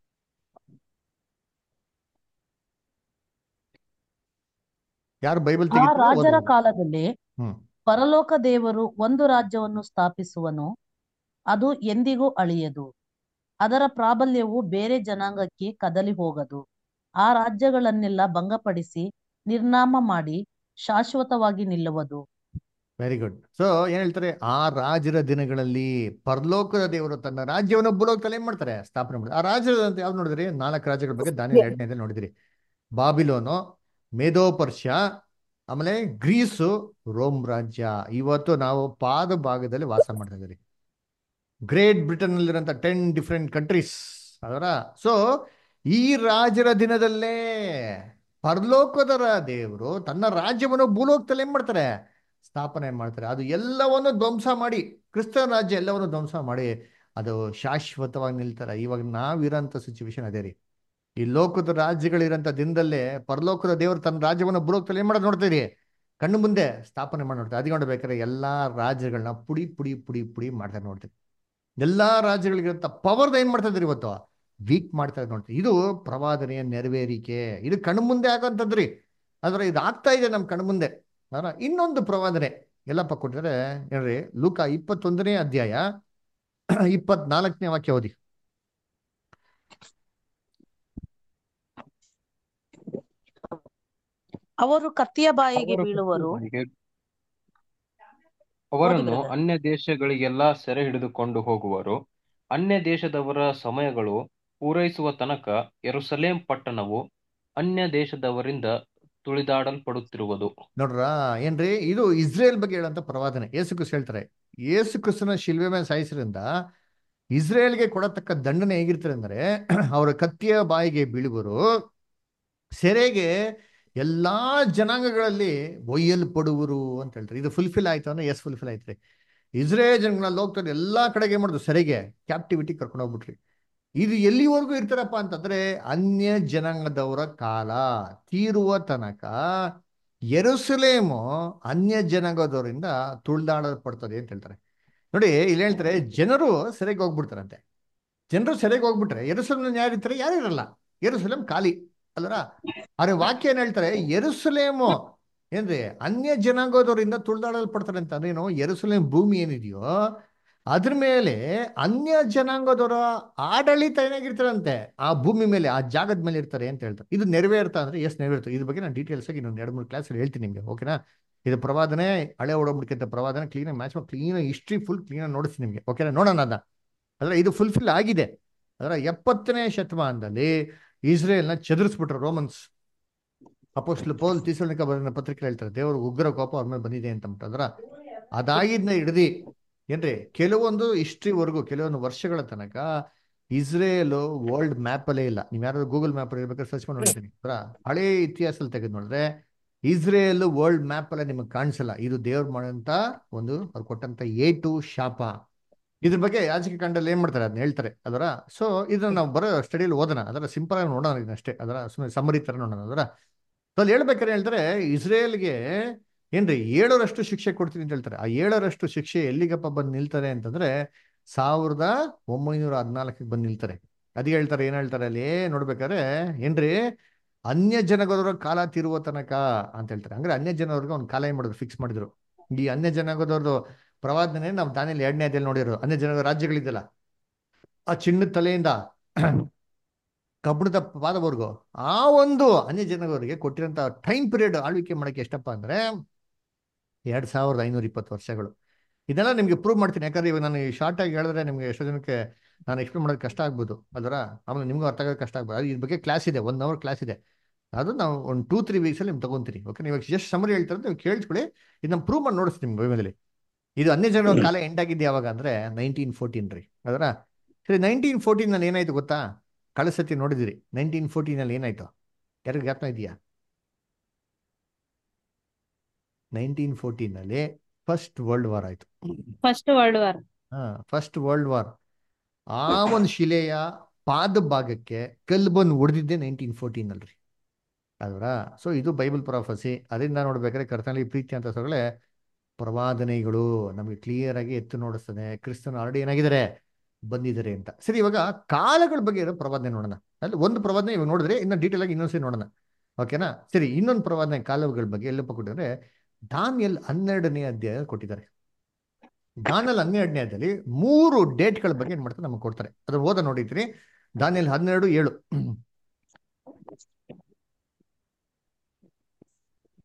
ಯಾರು ಬೈಬಲ್ ಆ ತೆಗಿತಾರೋ ರಾಜರ ಓದಿ. ಕಾಲದಲ್ಲಿ ಹ್ಮ್ ಪರಲೋಕ ದೇವರು ಒಂದು ರಾಜ್ಯವನ್ನು ಸ್ಥಾಪಿಸುವನು ಅದು ಎಂದಿಗೂ ಅಳಿಯದು ಅದರ ಪ್ರಾಬಲ್ಯವು ಬೇರೆ ಜನಾಂಗಕ್ಕೆ ಕದಲಿ ಹೋಗದು ಆ ರಾಜ್ಯಗಳನ್ನೆಲ್ಲ ಭಂಗಪಡಿಸಿ ನಿರ್ನಾಮ ಮಾಡಿ ಶಾಶ್ವತವಾಗಿ ನಿಲ್ಲುವುದು ವೆರಿ ಗುಡ್ ಸೊ ಏನ್ ಹೇಳ್ತಾರೆ ಆ ರಾಜರ ದಿನಗಳಲ್ಲಿ ಪರಲೋಕದ ದೇವರು ತನ್ನ ರಾಜ್ಯವನ್ನು ಭೂಲೋಕದಲ್ಲಿ ಏನ್ ಮಾಡ್ತಾರೆ ಸ್ಥಾಪನೆ ಮಾಡ್ತಾರೆ ಆ ರಾಜ್ಯದ ಅಂತ ಯಾವ್ದು ನೋಡಿದ್ರಿ ನಾಲ್ಕು ರಾಜ್ಯಗಳ ಬಗ್ಗೆ ದಾನಿ ಎರಡನೇದಲ್ಲಿ ನೋಡಿದ್ರಿ ಬಾಬಿಲೋನು ಮೇಧೋ ಪರ್ಷಿಯ ಆಮೇಲೆ ಗ್ರೀಸು ರೋಮ್ ರಾಜ್ಯ ಇವತ್ತು ನಾವು ಪಾದ ಭಾಗದಲ್ಲಿ ವಾಸ ಮಾಡ್ತಾ ಇದ್ದೀರಿ ಗ್ರೇಟ್ ಬ್ರಿಟನ್ ಅಲ್ಲಿರೋಂಥ ಟೆನ್ ಡಿಫ್ರೆಂಟ್ ಕಂಟ್ರೀಸ್ ಅದರ ಸೊ ಈ ರಾಜರ ದಿನದಲ್ಲೇ ಪರಲೋಕದರ ದೇವರು ತನ್ನ ರಾಜ್ಯವನ್ನು ಭೂಲೋಕದಲ್ಲಿ ಏನ್ ಮಾಡ್ತಾರೆ ಸ್ಥಾಪನೆ ಮಾಡ್ತಾರೆ ಅದು ಎಲ್ಲವನ್ನು ಧ್ವಂಸ ಮಾಡಿ ಕ್ರಿಸ್ತನ ರಾಜ್ಯ ಎಲ್ಲವನ್ನು ಧ್ವಂಸ ಮಾಡಿ ಅದು ಶಾಶ್ವತವಾಗಿ ನಿಲ್ತಾರೆ ಇವಾಗ ನಾವಿರೋಂಥ ಸಿಚುವೇಶನ್ ಅದೇ ರೀ ಈ ಲೋಕದ ರಾಜ್ಯಗಳಿರೋಂಥ ದಿನದಲ್ಲೇ ಪರಲೋಕದ ದೇವರು ತನ್ನ ರಾಜ್ಯವನ್ನು ಭೂಲೋಕದಲ್ಲಿ ಏನ್ ಮಾಡೋದು ನೋಡ್ತೀರಿ ಕಣ್ಣು ಮುಂದೆ ಸ್ಥಾಪನೆ ಮಾಡಿ ನೋಡ್ತಾರೆ ಅದಕ್ಕೆ ನೋಡ್ಬೇಕಾದ್ರೆ ಎಲ್ಲಾ ರಾಜ್ಯಗಳನ್ನ ಪುಡಿ ಪುಡಿ ಪುಡಿ ಪುಡಿ ಮಾಡ್ತಾರೆ ನೋಡ್ತೀವಿ ಎಲ್ಲಾ ರಾಜ್ಯಗಳಿಗಿರಂತ ಪವರ್ನ ಏನ್ ಮಾಡ್ತಾ ಇದ್ರಿ ಇವತ್ತು ವೀಕ್ ಮಾಡ್ತಾ ಇದ್ ನೋಡ್ತೀವಿ ಇದು ಪ್ರವಾದನೆಯ ನೆರವೇರಿಕೆ ಇದು ಕಣ್ಣು ಮುಂದೆ ಆಗೋಂಥದ್ರಿ ಆದ್ರೆ ಇದು ಆಗ್ತಾ ಇದೆ ನಮ್ಮ ಕಣ್ಣು ಮುಂದೆ ಅದರ ಇನ್ನೊಂದು ಪ್ರವಾದನೆ ಎಲ್ಲಪ್ಪ ಕೊಟ್ಟಿದ್ರೆ ಏನ್ರಿ ಲೂಕ ಇಪ್ಪತ್ತೊಂದನೇ ಅಧ್ಯಾಯ ಇಪ್ಪತ್ನಾಲ್ಕನೇ ವಾಕ್ಯ ಓದಿ ಅವರು ಕತ್ತಿಯ ಬಾಯಿಗೆ ಅವರು ಬೀಳುವರು ಕತ್ತಿಯ ಬಾಯಿಗೆ ಅವರನ್ನು brother. ಅನ್ಯ ದೇಶಗಳಿಗೆಲ್ಲ ಸೆರೆ ಹಿಡಿದುಕೊಂಡು ಹೋಗುವರು ಅನ್ಯ ದೇಶದವರ ಸಮಯಗಳು ಪೂರೈಸುವ ತನಕ ಯೆರೂಸಲೇಮ್ ಪಟ್ಟಣವು ಅನ್ಯ ದೇಶದವರಿಂದ ತುಳಿದಾಡಲ್ಪಡುತ್ತಿರುವುದು ನೋಡ್ರ ಏನ್ರಿ ಇದು ಇಸ್ರೇಲ್ ಬಗ್ಗೆ ಹೇಳಂತ ಪ್ರವಾದನೆ ಯೇಸು ಕ್ರಿಸ್ತ ಹೇಳ್ತಾರೆ ಯೇಸು ಕ್ರಿಸ್ತನ ಶಿಲ್ವೆ ಮೇಲೆ ಸಾಯಿಸಿದ್ರಿಂದ ಇಸ್ರೇಲ್ಗೆ ಕೊಡತಕ್ಕ ದಂಡನೆ ಹೇಗಿರ್ತಾರೆ ಅಂದ್ರೆ ಅವರ ಕತ್ತಿಯ ಬಾಯಿಗೆ ಬೀಳುವರು ಸೆರೆಗೆ ಎಲ್ಲಾ ಜನಾಂಗಗಳಲ್ಲಿ ಒಯ್ಯಲ್ಪಡುವರು ಅಂತ ಹೇಳ್ತಾರೆ ಇದು ಫುಲ್ಫಿಲ್ ಆಯ್ತು ಅಂದ್ರೆ ಎಸ್ ಫುಲ್ಫಿಲ್ ಆಯ್ತ್ರಿ ಇಸ್ರೇಲ್ ಜನಗಳಲ್ಲಿ ಹೋಗ್ತಾರೆ ಎಲ್ಲಾ ಕಡೆಗೆ ಮಾಡಿದ್ರು ಸೆರೆಗೆ ಕ್ಯಾಪ್ಟಿವಿಟಿ ಕರ್ಕೊಂಡು ಹೋಗ್ಬಿಟ್ರಿ ಇದು ಎಲ್ಲಿವರೆಗೂ ಇರ್ತಾರಪ್ಪ ಅಂತಂದ್ರೆ ಅನ್ಯ ಜನಾಂಗದವರ ಕಾಲ ತೀರುವ ತನಕ ಎರುಸಲೇಮು ಅನ್ಯ ಜನಾಂಗದವರಿಂದ ತುಳಿದಾಡಲ್ಪಡ್ತದೆ ಅಂತ ಹೇಳ್ತಾರೆ ನೋಡಿ ಇಲ್ಲಿ ಹೇಳ್ತಾರೆ ಜನರು ಸೆರೆಗೆ ಹೋಗ್ಬಿಡ್ತಾರಂತೆ ಜನರು ಸೆರೆಗೆ ಹೋಗ್ಬಿಟ್ರೆ ಎರುಸಲೇಮ್ ಯಾರು ಇರ್ತಾರೆ ಯಾರು ಇರಲ್ಲ ಎರುಸಲೇಮ್ ಖಾಲಿ ಅಲ್ಲರ ಆದ್ರೆ ವಾಕ್ಯ ಏನ್ ಹೇಳ್ತಾರೆ ಎರುಸಲೇಮು ಏನ್ರಿ ಅನ್ಯ ಜನಾಂಗದವರಿಂದ ತುಳಿದಾಡಲ್ಪಡ್ತಾರೆ ಅಂತ ಅಂದ್ರೆ ಏನು ಎರುಸಲೇಮ್ ಭೂಮಿ ಏನಿದೆಯೋ ಅದ್ರ ಮೇಲೆ ಅನ್ಯ ಜನಾಂಗದವರ ಆಡಳಿತ ಏನಾಗಿರ್ತಾರಂತೆ ಆ ಭೂಮಿ ಮೇಲೆ ಆ ಜಾಗದ ಮೇಲೆ ಇರ್ತಾರೆ ಅಂತ ಹೇಳ್ತಾರೆ ಇದು ನೆರವೇರ್ತಾ ಅಂದ್ರೆ ಎಸ್ ನೆರವೇರ್ತದೆ ಇದ್ರ ಬಗ್ಗೆ ನಾನು ಡೀಟೇಲ್ಸ್ ಆಗಿ ಇನ್ನೊಂದು ಎರಡು ಮೂರು ಕ್ಲಾಸ್ ಹೇಳ್ತೀನಿ ನಿಮಗೆ ಓಕೆನಾ ಇದು ಪ್ರವಾದನೆ ಹಳೆ ಓಡೋಗ್ಬಿಡ್ಕಂತ ಪ್ರವಾದನೆ clean match clean history full clean ನೋಡಿಸ್ತೀನಿ ನಿಮಗೆ ಓಕೆನಾ ನೋಡೋಣ ಅದ ಅಂದ್ರೆ ಇದು ಫುಲ್ಫಿಲ್ ಆಗಿದೆ ಅದರ ಎಪ್ಪತ್ತನೇ ಶತಮಾನದಲ್ಲಿ ಇಸ್ರೇಲ್ನ ಚದುರಿಸ್ಬಿಟ್ರು ರೋಮನ್ಸ್ ಅಪೋಸ್ಟ್ಲು ಪೌಲ್ ತೀಸಲಿಕ ಬರೆದ ಪತ್ರಿಕೆ ಹೇಳ್ತಾರೆ ದೇವರು ಉಗ್ರ ಕೋಪ ಅವ್ರ ಮೇಲೆ ಬಂದಿದೆ ಅಂತ ಅಂದ್ಬಿಟ್ಟು ಅದರ ಅದಾಗಿದ್ನ ಹಿಡ್ದು ಏನ್ರಿ ಕೆಲವೊಂದು ಹಿಸ್ಟ್ರಿವರೆಗೂ ಕೆಲವೊಂದು ವರ್ಷಗಳ ತನಕ ಇಸ್ರೇಲ್ ವರ್ಲ್ಡ್ ಮ್ಯಾಪ್ ಅಲ್ಲೇ ಇಲ್ಲ ನೀವ್ ಯಾರಾದ್ರೂ ಗೂಗಲ್ ಮ್ಯಾಪ್ ಇರ್ಬೇಕಾದ್ರೆ ಸರ್ಚ್ ಮಾಡಿ ನೋಡ್ತೀನಿ ಅದರ ಹಳೆ ಇತಿಹಾಸದಲ್ಲಿ ತೆಗೆದು ನೋಡಿದ್ರೆ ಇಸ್ರೇಲ್ ವರ್ಲ್ಡ್ ಮ್ಯಾಪ್ ಅಲ್ಲೇ ನಿಮಗೆ ಕಾಣಿಸಲ್ಲ ಇದು ದೇವ್ರು ಮಾಡೋಂತ ಒಂದು ಅವ್ರು ಕೊಟ್ಟಂತ ಎ ಟು ಶಾಪ ಇದ್ರ ಬಗ್ಗೆ ಯಾಜಕ ಕಾಂಡಲ್ಲಿ ಏನ್ ಮಾಡ್ತಾರೆ ಅದನ್ನ ಹೇಳ್ತಾರೆ ಅದರ ಸೊ ಇದನ್ನ ನಾವು ಬರೋ ಸ್ಟಡಿಯಲ್ಲಿ ಓದೋಣ ಅದರ ಸಿಂಪಲ್ ಆಗಿ ನೋಡೋಣ ಇದನ್ನ ಅಷ್ಟೇ ಅದರ ಸುಮ್ಮನೆ ಸಮ್ಮರಿ ತರ ನೋಡೋಣ ಅದರ ಸೊ ಅಲ್ಲಿ ಹೇಳ್ಬೇಕಾದ್ರೆ ಹೇಳ್ತಾರೆ ಇಸ್ರೇಲ್ಗೆ ಏನ್ರಿ ಏಳರಷ್ಟು ಶಿಕ್ಷೆ ಕೊಡ್ತೀನಿ ಅಂತ ಹೇಳ್ತಾರೆ ಆ ಏಳರಷ್ಟು ಶಿಕ್ಷೆ ಎಲ್ಲಿಗಪ್ಪ ಬಂದು ನಿಲ್ತಾರೆ ಅಂತಂದ್ರೆ ಸಾವಿರದ ಒಂಬೈನೂರ ಹದಿನಾಲ್ಕಕ್ಕೆ ಬಂದು ನಿಲ್ತಾರೆ ಅದಕ್ಕೆ ಹೇಳ್ತಾರೆ ಏನ್ ಹೇಳ್ತಾರೆ ಅಲ್ಲಿ ನೋಡ್ಬೇಕಾದ್ರೆ ಏನ್ರಿ ಅನ್ಯ ಜನಗದವರ ಕಾಲ ತೀರುವ ತನಕ ಅಂತ ಹೇಳ್ತಾರೆ ಅಂದ್ರೆ ಅನ್ಯ ಜನವ್ರಿಗೆ ಒಂದು ಕಾಲ ಏನ್ ಮಾಡಿದ್ರು ಫಿಕ್ಸ್ ಮಾಡಿದ್ರು ಈ ಅನ್ಯ ಜನಾಂಗದವ್ರದ್ದು ಪ್ರವಾದನೆ ನಾವು ದಾನಿಯಲ್ಲಿ ಎರಡನೇ ಅಧ್ಯಾಯಲ್ಲಿ ನೋಡಿರೋ ಅನ್ಯ ಜನರ ರಾಜ್ಯಗಳಿದ್ದಲ್ಲ ಆ ಚಿನ್ನದ ತಲೆಯಿಂದ ಕಬ್ಬಣದ ಪಾದವರೆಗೂ ಆ ಒಂದು ಅನ್ಯ ಜನರಿಗೆ ಕೊಟ್ಟಿರೋಂಥ ಟೈಮ್ ಪೀರಿಯಡ್ ಆಳ್ವಿಕೆ ಮಾಡಕ್ಕೆ ಎಷ್ಟಪ್ಪ ಅಂದ್ರೆ ಎರಡ್ ಸಾವಿರದ ಐನೂರ ಇಪ್ಪತ್ತು ವರ್ಷಗಳು ಇದೆಲ್ಲ ನಿಮ್ಗೆ ಪ್ರೂವ್ ಮಾಡ್ತೀನಿ ಯಾಕಂದ್ರೆ ಇವಾಗ ನಾನು ಶಾರ್ಟ್ ಆಗಿ ಹೇಳಿದ್ರೆ ನಿಮ್ಗೆ ಎಷ್ಟೋ ಜನಕ್ಕೆ ನಾನು ಎಕ್ಸ್ಪ್ಲೇನ್ ಮಾಡೋದು ಕಷ್ಟ ಆಗ್ಬೋದು ಅದರ ಆಮೇಲೆ ನಿಮ್ಗೂ ಅರ್ಥ ಆಗೋದು ಕಷ್ಟ ಆಗ್ಬೋದು ಅದು ಇದ್ರ ಬಗ್ಗೆ ಕ್ಲಾಸ್ ಇದೆ ಒನ್ ಅವರ್ ಕ್ಲಾಸ್ ಇದೆ ಅದು ನಾವು ಒಂದು ಟೂ ತ್ರೀ ವೀಕ್ಸಲ್ಲಿ ನಿಮ್ಗೆ ತಗೊಂತೀರಿ ಓಕೆ ನೀವು ಜಸ್ಟ್ ಸಮರಿ ಹೇಳ್ತಾರೆ ನೀವು ಕೇಳಿಸ್ಕೊಳ್ಳಿ ಇದು ನಮ್ಮ ಪ್ರೂವ್ ಮಾಡಿ ನೋಡಿಸ್ತೀನಿ ನಿಮ್ಗೆ ಬೈಬಲಲ್ಲಿ ಇದು ಅನ್ಯ ಜನರ ಕಾಲ ಎಂಡ್ ಆಗಿದ್ದು ಯಾವಾಗ ಅಂದ್ರೆ ನೈನ್ಟೀನ್ ಫೋರ್ಟೀನ್ ರೀ ಅದರ ಸರಿ ನೈನ್ಟೀನ್ ಫೋರ್ಟೀನಲ್ಲಿ ಏನಾಯ್ತು ಗೊತ್ತಾ ಕಳಸತಿ ನೋಡಿದಿರಿ ನೈನ್ಟೀನ್ ಫೋರ್ಟೀನಲ್ಲಿ ಏನಾಯ್ತು ಯಾರಿಗೆ ಜ್ಞಾಪನ ಇದೆಯಾ ನೈನ್ಟೀನ್ ಫೋರ್ಟೀನಲ್ಲಿ ಫಸ್ಟ್ ವರ್ಲ್ಡ್ ವಾರ್ ಆಯ್ತು ಫಸ್ಟ್ ವರ್ಲ್ಡ್ ವಾರ್ ಹಾ ಫಸ್ಟ್ ವರ್ಲ್ಡ್ ವಾರ್ ಆ ಒಂದು ಶಿಲೆಯ ಪಾದ ಭಾಗಕ್ಕೆ ಕಲ್ಲು ಬಂದು ಹೊಡೆದಿದ್ದೆ ನೈನ್ಟೀನ್ ಫೋರ್ಟೀನ್ ಅಲ್ರಿ ಅಲ್ವರ ಸೊ ಇದು ಬೈಬಲ್ ಪ್ರಾಫಸಿ ಅದರಿಂದ ನೋಡ್ಬೇಕಾದ್ರೆ ಕರ್ತನಲ್ಲಿ ಪ್ರೀತಿ ಅಂತ ಸೊಗಳೆ ಪ್ರವಾದನೆಗಳು ನಮಗೆ ಕ್ಲಿಯರ್ ಆಗಿ ಎತ್ತು ನೋಡಿಸ್ತದೆ ಕ್ರಿಸ್ತನ ಆಲ್ರೆಡಿ ಏನಾಗಿದ್ದಾರೆ ಬಂದಿದ್ದಾರೆ ಅಂತ ಸರಿ ಇವಾಗ ಕಾಲಗಳ ಬಗ್ಗೆ ಇರೋ ಪ್ರವಾದನೆ ನೋಡೋಣ ಅಲ್ಲಿ ಒಂದು ಪ್ರವಾದನೆ ಇವಾಗ ನೋಡಿದ್ರೆ ಇನ್ನು ಡೀಟೇಲ್ ಆಗಿ ಇನ್ನೊಂದ್ಸರಿ ನೋಡೋಣ ಓಕೆನಾ ಸರಿ ಇನ್ನೊಂದು ಪ್ರವಾದನೆ ಕಾಲಗಳ ಬಗ್ಗೆ ಎಲ್ಲಪ್ಪ ಕೊಟ್ಟಿದ್ದಾರೆ ದಾನಿಯಲ್ ಹನ್ನೆರಡನೇ ಅಧ್ಯಾಯ ಕೊಟ್ಟಿದ್ದಾರೆ ದಾನಿಯಲ್ ಹನ್ನೆರಡನೇ ಅಧ್ಯಾಯದಲ್ಲಿ ಮೂರು ಡೇಟ್ಗಳ ಬಗ್ಗೆ ಏನ್ ಮಾಡ್ತಾರೆ ನಮಗೆ ಕೊಡ್ತಾರೆ ಅದನ್ನ ಓದ ನೋಡಿದ್ರಿ ದಾನಿಯಲ್ ಹನ್ನೆರಡು ಏಳು